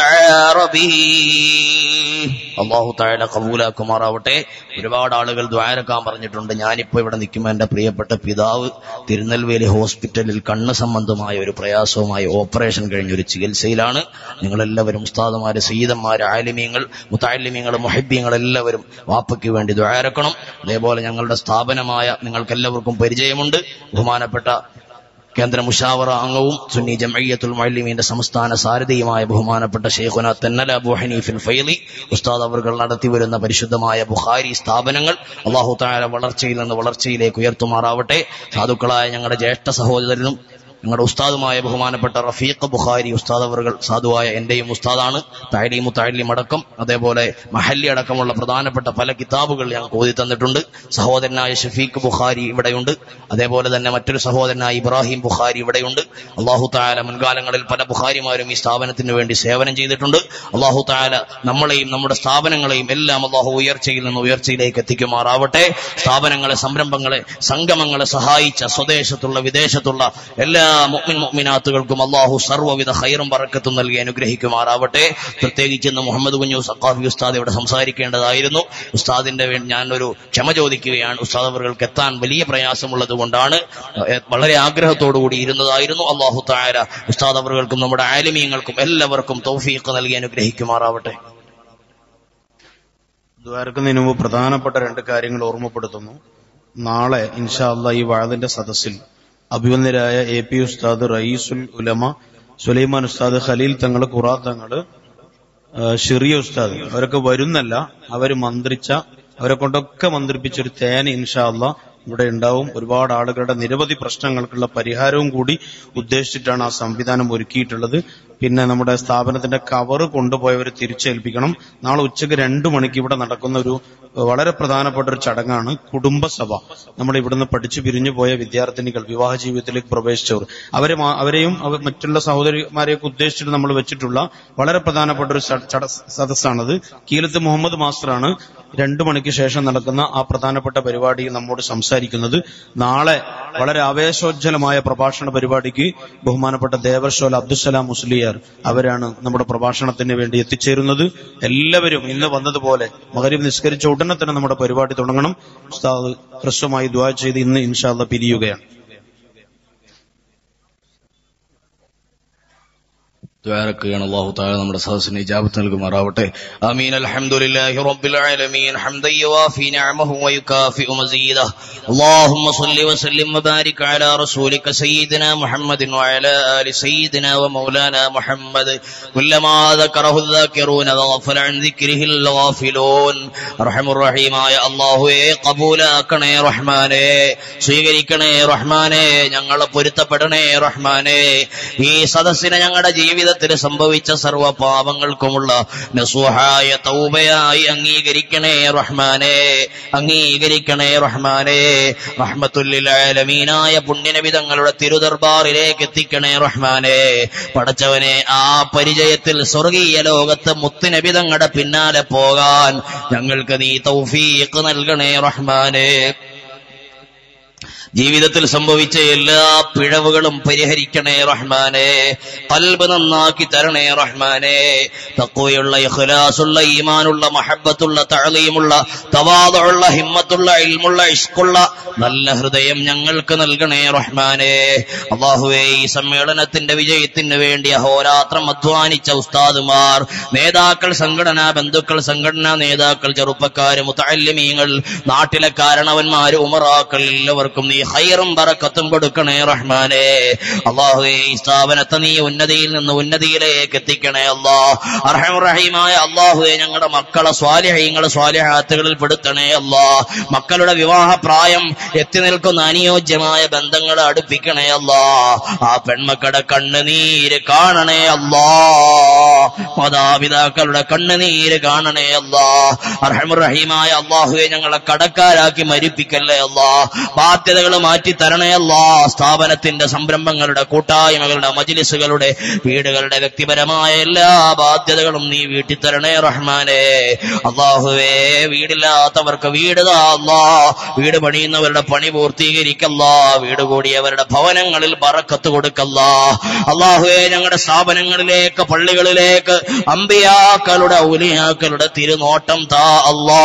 العربي അള്ളാഹു താഴെ കബൂലാക്കുമാറാവട്ടെ ഒരുപാട് ആളുകൾ ദ്വാരക്കാൻ പറഞ്ഞിട്ടുണ്ട് ഞാനിപ്പോ ഇവിടെ നിൽക്കുമ്പോൾ എന്റെ പ്രിയപ്പെട്ട പിതാവ് തിരുനെൽവേലി ഹോസ്പിറ്റലിൽ കണ്ണ് സംബന്ധമായ ഒരു പ്രയാസവുമായി ഓപ്പറേഷൻ കഴിഞ്ഞ ഒരു ചികിത്സയിലാണ് നിങ്ങളെല്ലാവരും ഉസ്താദുമാര് സയ്യിദന്മാര് ആലിമ്യങ്ങൾ മുത്താലിമ്യങ്ങൾ മൊഹബ്യങ്ങൾ എല്ലാവരും വാപ്പയ്ക്ക് വേണ്ടി ദ്വാരക്കണം അതേപോലെ ഞങ്ങളുടെ സ്ഥാപനമായ നിങ്ങൾക്കെല്ലാവർക്കും പരിചയമുണ്ട് ബഹുമാനപ്പെട്ട കേന്ദ്ര മുഷാവറ അംഗവും സുന്നി ജമയ്യത്തുൽ മഅല്ലിമീന്റെ സംസ്ഥാന സാരഥിയുമായ ബഹുമാനപ്പെട്ട ഷെയ്ഖുന തെന്നല അബു ഹനീഫിൽ ഫൈലി ഉസ്താദ് അവർ നടത്തിവരുന്ന പരിശുദ്ധമായ ബുഖാരി സ്ഥാപനങ്ങൾ അള്ളാഹു താല വളർച്ചയിൽ നിന്ന് വളർച്ചയിലേക്ക് ഉയർത്തുമാറാവട്ടെ സാധുക്കളായ ഞങ്ങളുടെ ജ്യേഷ്ഠ സഹോദരനും ഞങ്ങളുടെ ഉസ്താദുമായ ബഹുമാനപ്പെട്ട റഫീഖ് ബുഖാരി ഉസ്താദ് അവർ സാധുവായ എന്റെയും ഉസ്താദാണ് താഴീമു താഴലിയും അടക്കം അതേപോലെ മഹല്ലി അടക്കമുള്ള പ്രധാനപ്പെട്ട പല കിതാബുകൾ ഞങ്ങൾക്ക് ഓതി തന്നിട്ടുണ്ട് സഹോദരനായ ഷഫീഖ് ബുഖാരി ഇവിടെയുണ്ട് അതേപോലെ തന്നെ മറ്റൊരു സഹോദരനായ ഇബ്രാഹിം ബുഖാരി ഇവിടെയുണ്ട് അള്ളാഹു താല മുൻകാലങ്ങളിൽ പല ബുഖാരിമാരും ഈ സ്ഥാപനത്തിന് വേണ്ടി സേവനം ചെയ്തിട്ടുണ്ട് അള്ളാഹു താല നമ്മളെയും നമ്മുടെ സ്ഥാപനങ്ങളെയും എല്ലാം അള്ളാഹു ഉയർച്ചയിൽ നിന്ന് ഉയർച്ചയിലേക്ക് എത്തിക്കുമാറാവട്ടെ സ്ഥാപനങ്ങളെ സംരംഭങ്ങളെ സംഗമങ്ങളെ സഹായിച്ച സ്വദേശത്തുള്ള വിദേശത്തുള്ള എല്ലാ മുഅ്മിൻ മുഅ്മിനാത്തുകൾക്കും അള്ളാഹു സർവ്വവിധ ഹൈറും പറക്കത്തും നൽകി അനുഗ്രഹിക്കുമാറാവട്ടെ പ്രത്യേകിച്ച് ഇന്ന് മുഹമ്മദ് കുഞ്ഞു സക്കാഫി ഉസ്താദ് ഇവിടെ സംസാരിക്കേണ്ടതായിരുന്നു ഉസ്താദിന്റെ വേണ്ടി ഞാനൊരു ക്ഷമ ചോദിക്കുകയാണ് ഉസ്താദ് അവർക്ക് എത്താൻ വലിയ പ്രയാസമുള്ളത് കൊണ്ടാണ് ഏഹ്, വളരെ ആഗ്രഹത്തോടു കൂടി ഇരുന്നതായിരുന്നു അള്ളാഹു താര ഉസ്താദ് അവർക്കും നമ്മുടെ ആലിമീങ്ങൾക്കും എല്ലാവർക്കും തൗഫീഖ് നൽകി അനുഗ്രഹിക്കുമാറാവട്ടെ ദ്വാരക്കുന്നതിന് മുമ്പ് പ്രധാനപ്പെട്ട രണ്ട് കാര്യങ്ങൾ ഓർമ്മപ്പെടുത്തുന്നു നാളെ ഇൻഷാ അല്ലാ ഈ വാഴതിന്റെ സദസ്സിൽ അഭിവന്ദരായ എ പി ഉസ്താദ് റയീസുൽ ഉലമ സുലൈമാൻ ഉസ്താദ് ഖലീൽ തങ്ങള് ഖുറാ തങ്ങള് ആ, ഷിറിയ ഉസ്താദ് അവരൊക്കെ വരുന്നല്ല അവര് മന്ത്രിച്ച അവരെ കൊണ്ടൊക്കെ മന്ത്രിപ്പിച്ച ഒരു തേൻ ഇൻഷാ അല്ലാ ഇവിടെ ഉണ്ടാവും ഒരുപാട് ആളുകളുടെ നിരവധി പ്രശ്നങ്ങൾക്കുള്ള പരിഹാരവും കൂടി ഉദ്ദേശിച്ചിട്ടാണ് ആ സംവിധാനം ഒരുക്കിയിട്ടുള്ളത് പിന്നെ നമ്മുടെ സ്ഥാപനത്തിന്റെ കവർ കൊണ്ടുപോയവർ തിരിച്ചേൽപ്പിക്കണം നാളെ ഉച്ചയ്ക്ക് രണ്ടു മണിക്ക് ഇവിടെ നടക്കുന്ന ഒരു വളരെ പ്രധാനപ്പെട്ട ഒരു ചടങ്ങാണ് കുടുംബസഭ നമ്മൾ ഇവിടുന്ന് പഠിച്ചു പിരിഞ്ഞു പോയ വിദ്യാർത്ഥിനികൾ വിവാഹ ജീവിതത്തിലേക്ക് പ്രവേശിച്ചവർ അവരെ മാ- അവരെയും അവ- മറ്റുള്ള സഹോദരിമാരെയൊക്കെ ഉദ്ദേശിച്ചിട്ട് നമ്മൾ വെച്ചിട്ടുള്ള വളരെ പ്രധാനപ്പെട്ട ഒരു ചട- ചട- സദസ്സാണത് കീലത്ത് മുഹമ്മദ് മാസ്റ്ററാണ് രണ്ടു മണിക്ക് ശേഷം നടക്കുന്ന ആ പ്രധാനപ്പെട്ട പരിപാടിയിൽ നമ്മോട് സംസാരിക്കുന്നത് നാളെ വളരെ ആവേശോജ്വലമായ പ്രഭാഷണ പരിപാടിക്ക് ബഹുമാനപ്പെട്ട ദേവർഷോൽ അബ്ദുസലാം മുസ്ലിയാർ അവരാണ് നമ്മുടെ പ്രഭാഷണത്തിന് വേണ്ടി എത്തിച്ചേരുന്നത് എല്ലാവരും ഇന്ന് വന്നതുപോലെ മകരീബ് നിസ്കരിച്ച ഉടനെ തന്നെ നമ്മുടെ പരിപാടി തുടങ്ങണം ഉസ്താദ് ഹ്രസ്വമായി ദ്വാ ചെയ്ത് ഇന്ന് ഇൻഷാല്ല പിരിയുകയാണ് ദ്വാരക്കുകയാണ് അള്ളാഹു താല നമ്മുടെ സദസ്സിന് ഇജാബത്ത് നൽകുമാറാവട്ടെ അമീൻ അൽഹംദുലില്ലാഹി റബ്ബിൽ ആലമീൻ ഹംദൻ യുവാഫി നിഅമഹു വയുകാഫിഉ മസീദഹ اللهم صل وسلم وبارك على رسولك سيدنا محمد وعلى آل سيدنا ومولانا محمد كلما ذكره الذاكرون وغفل عن ذكره الغافلون അർഹമു റഹീമായ അള്ളാഹുവെ കബൂലാക്കണേ റഹ്മാനെ സ്വീകരിക്കണേ റഹ്മാനെ ഞങ്ങളെ പൊരുത്തപ്പെടണേ റഹ്മാനെ ഈ സദസ്സിനെ ഞങ്ങളുടെ ജീവിതത്തിൽ സംഭവിച്ച സർവ്വ പാപങ്ങൾക്കുമുള്ള നസുഹായ തൗബയായി അംഗീകരിക്കണേ റഹ്മാനെ അംഗീകരിക്കണേ റഹ്മാനെ റഹ്മത്തുല്ലിലാലമീനായ പുണ്യനബി തങ്ങളുടെ തിരുദർബാറിലേക്ക് എത്തിക്കണേ റഹ്മാനെ പടച്ചവനെ ആ പരിചയത്തിൽ സ്വർഗീയ ലോകത്ത് മുത്തുനബി തങ്ങളുടെ പിന്നാലെ പോകാൻ ഞങ്ങൾക്ക് നീ തൗഫീഖ് നൽകണേ റഹ്മാനെ ജീവിതത്തിൽ സംഭവിച്ച എല്ലാ പിഴവുകളും പരിഹരിക്കണേ റഹ്മാനെ കൽബ് നന്നാക്കി തരണേ റഹ്മാനെ തക്കവയുള്ള ഇഖ്ലാസുള്ള ഈമാനുള്ള മഹബത്തുള്ള തഴലിയുമുള്ള തവാദുള്ള ഹിമ്മത്തുള്ള ഇൽമുള്ള ഇഷ്കുള്ള നല്ല ഹൃദയം ഞങ്ങൾക്ക് നൽകണേ റഹ്മാനെ അള്ളാഹുവേ ഈ സമ്മേളനത്തിന്റെ വിജയത്തിന് വേണ്ടി അഹോരാത്രം അധ്വാനിച്ച ഉസ്താദുമാർ നേതാക്കൾ സംഘടനാ ബന്ധുക്കൾ സംഘടനാ നേതാക്കൾ ചെറുപ്പക്കാര് മുത്തല്യമീങ്ങൾ നാട്ടിലെ കാരണവന്മാര് ഉമറാക്കൾ എല്ലാവർക്കും നീ ഹൈറും ബറക്കത്തും കൊടുക്കണേ റഹ്മാനെ അള്ളാഹുവേ ഈ സ്ഥാപനത്തെ നീ ഉന്നതിയിൽ നിന്ന് ഉന്നതിയിലേക്ക് എത്തിക്കണേ അല്ലാ അർഹമുറഹീമായ അള്ളാഹുവെ ഞങ്ങളുടെ മക്കളെ സ്വാലിഹീങ്ങളെ സ്വാലിഹാത്തുകളിൽ പെടുത്തണേ അല്ലാ മക്കളുടെ വിവാഹ പ്രായം എത്തി നിൽക്കുന്ന അനുയോജ്യമായ ബന്ധങ്ങളെ അടുപ്പിക്കണേ അല്ലാ ആ പെൺമക്കളുടെ കണ്ണുനീര് കാണണേ അല്ലാ മാതാപിതാക്കളുടെ കണ്ണുനീര് കാണണേ അല്ലാ അർഹമുറഹീമായ അള്ളാഹുവെ ഞങ്ങളെ കടക്കാരാക്കി മരിപ്പിക്കല്ലേ അല്ലാ ബാധ്യതകൾ മാറ്റി തരണേ അല്ലാ സ്ഥാപനത്തിന്റെ സംരംഭങ്ങളുടെ കൂട്ടായ്മകളുടെ മജിലിസുകളുടെ വീടുകളുടെ വ്യക്തിപരമായ എല്ലാ ബാധ്യതകളും നീ വീട്ടി തരണേ റഹ്മാനെ അള്ളാഹുവേ വീടില്ലാത്തവർക്ക് വീട് താ അല്ലാ വീട് പണിയുന്നവരുടെ പണി പൂർത്തീകരിക്കല്ല വീട് കൂടിയവരുടെ ഭവനങ്ങളിൽ ബറക്കത്ത് കൊടുക്കല്ല അള്ളാഹുവേ ഞങ്ങളുടെ സ്ഥാപനങ്ങളിലേക്ക് പള്ളികളിലേക്ക് അമ്പിയാക്കളുടെ ഔലിയാക്കളുടെ തിരുനോട്ടം താ അല്ലാ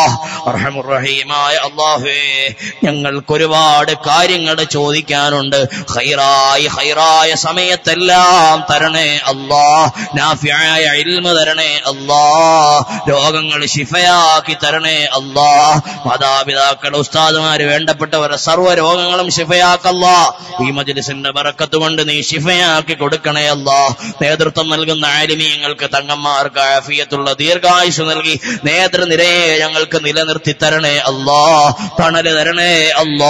റഹമുറഹീമായ അള്ളാഹുവേ ഞങ്ങൾക്ക് ഒരുപാട് കാര്യങ്ങൾ ചോദിക്കാനുണ്ട് ഹൈറായി ഹൈറായ സമയത്തെല്ലാം തരണേ അല്ലാ നാഫിയായ ഇൽമ തരണേ അല്ലാ രോഗങ്ങൾ ശിഫയാക്കി തരണേ അല്ലാ മാതാപിതാക്കൾ ഉസ്താദുമാര് വേണ്ടപ്പെട്ടവരെ സർവ്വ രോഗങ്ങളും ശിഫയാക്കല്ല ഈ മജ്ലിസിന്റെ ബറക്കത്ത് കൊണ്ട് നീ ശിഫയാക്കി കൊടുക്കണേ അല്ലാ നേതൃത്വം നൽകുന്ന ആലിമീങ്ങൾക്ക് തങ്ങന്മാർക്ക് ആഫിയത്തുള്ള ദീർഘായുസ് നൽകി നേതൃനിരയെ ഞങ്ങൾക്ക് നിലനിർത്തി തരണേ അല്ലാ തണല് തരണേ അല്ലാ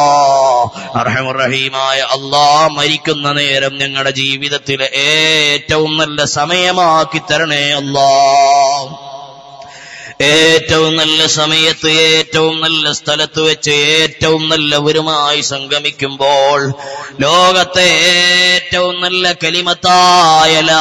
അർഹമുറഹീമായ അല്ലാ മരിക്കുന്ന നേരം ഞങ്ങളുടെ ജീവിതത്തിലെ ഏറ്റവും നല്ല സമയമാക്കി തരണേ അല്ലാ ഏറ്റവും നല്ല സമയത്ത് ഏറ്റവും നല്ല സ്ഥലത്ത് വെച്ച് ഏറ്റവും നല്ലവരുമായി സംഗമിക്കുമ്പോൾ ലോകത്തെ ഏറ്റവും നല്ല കലിമത്തായ ലാ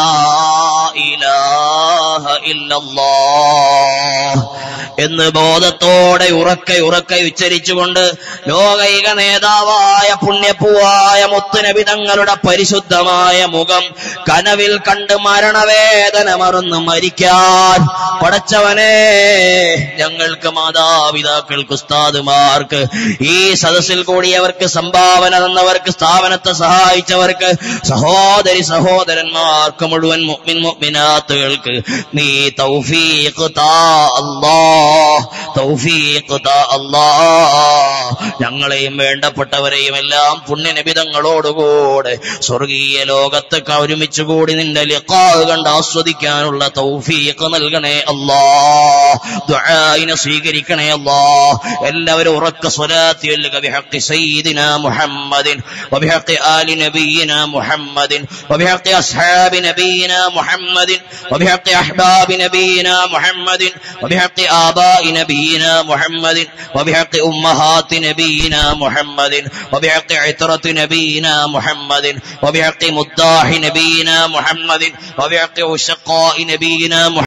ഇലാഹ ഇല്ലല്ലാഹ് എന്ന് ബോധത്തോടെ ഉറക്കെ ഉറക്കെ ഉച്ചരിച്ചുകൊണ്ട് ലോകൈക നേതാവായ പുണ്യപ്പൂവായ മുത്തുനബി തങ്ങളുടെ പരിശുദ്ധമായ മുഖം കനവിൽ കണ്ട് മരണവേദന മറന്ന് മരിക്കാൻ പടച്ചവനെ ഞങ്ങൾക്ക് മാതാപിതാക്കൾക്ക് ഉസ്താദുമാർക്ക് ഈ സദസ്സിൽ കൂടിയവർക്ക് സംഭാവന തന്നവർക്ക് സ്ഥാപനത്തെ സഹായിച്ചവർക്ക് സഹോദരി സഹോദരന്മാർക്ക് മുഴുവൻ മുഅ്മിൻ മുഅ്മിനാത്തുകൾക്ക് നീ തൗഫീഖ് താ അല്ലാ തൗഫീഖ് താ അല്ലാ ഞങ്ങളെയും വേണ്ടപ്പെട്ടവരെയും എല്ലാം പുണ്യനിബിതങ്ങളോടുകൂടെ സ്വർഗീയ ലോകത്ത് ഒരുമിച്ച് കൂടി നിന്റെ ലിഖാഹ് കണ്ട് ആസ്വദിക്കാനുള്ള തൗഫീഖ് നൽകണേ അല്ലാ ദുആഇനെ സ്വീകരിക്കണേ അല്ലാ എല്ലാവരും ഉറക്ക സ്വലാത്തി ചൊല്ലുക ബിഹഖി സയ്യിദിനാ മുഹമ്മദിൻ വബിഹഖി ആലി നബിയിനാ മുഹമ്മദിൻ وبحق أصحاب نبينا محمد وبحق أحباب نبينا محمد وبحق آباء نبينا محمد وبحق أمهات نبينا محمد وبحق عترة نبينا محمد وبحق مداح نبينا محمد وبحق عشقاء نبينا محمد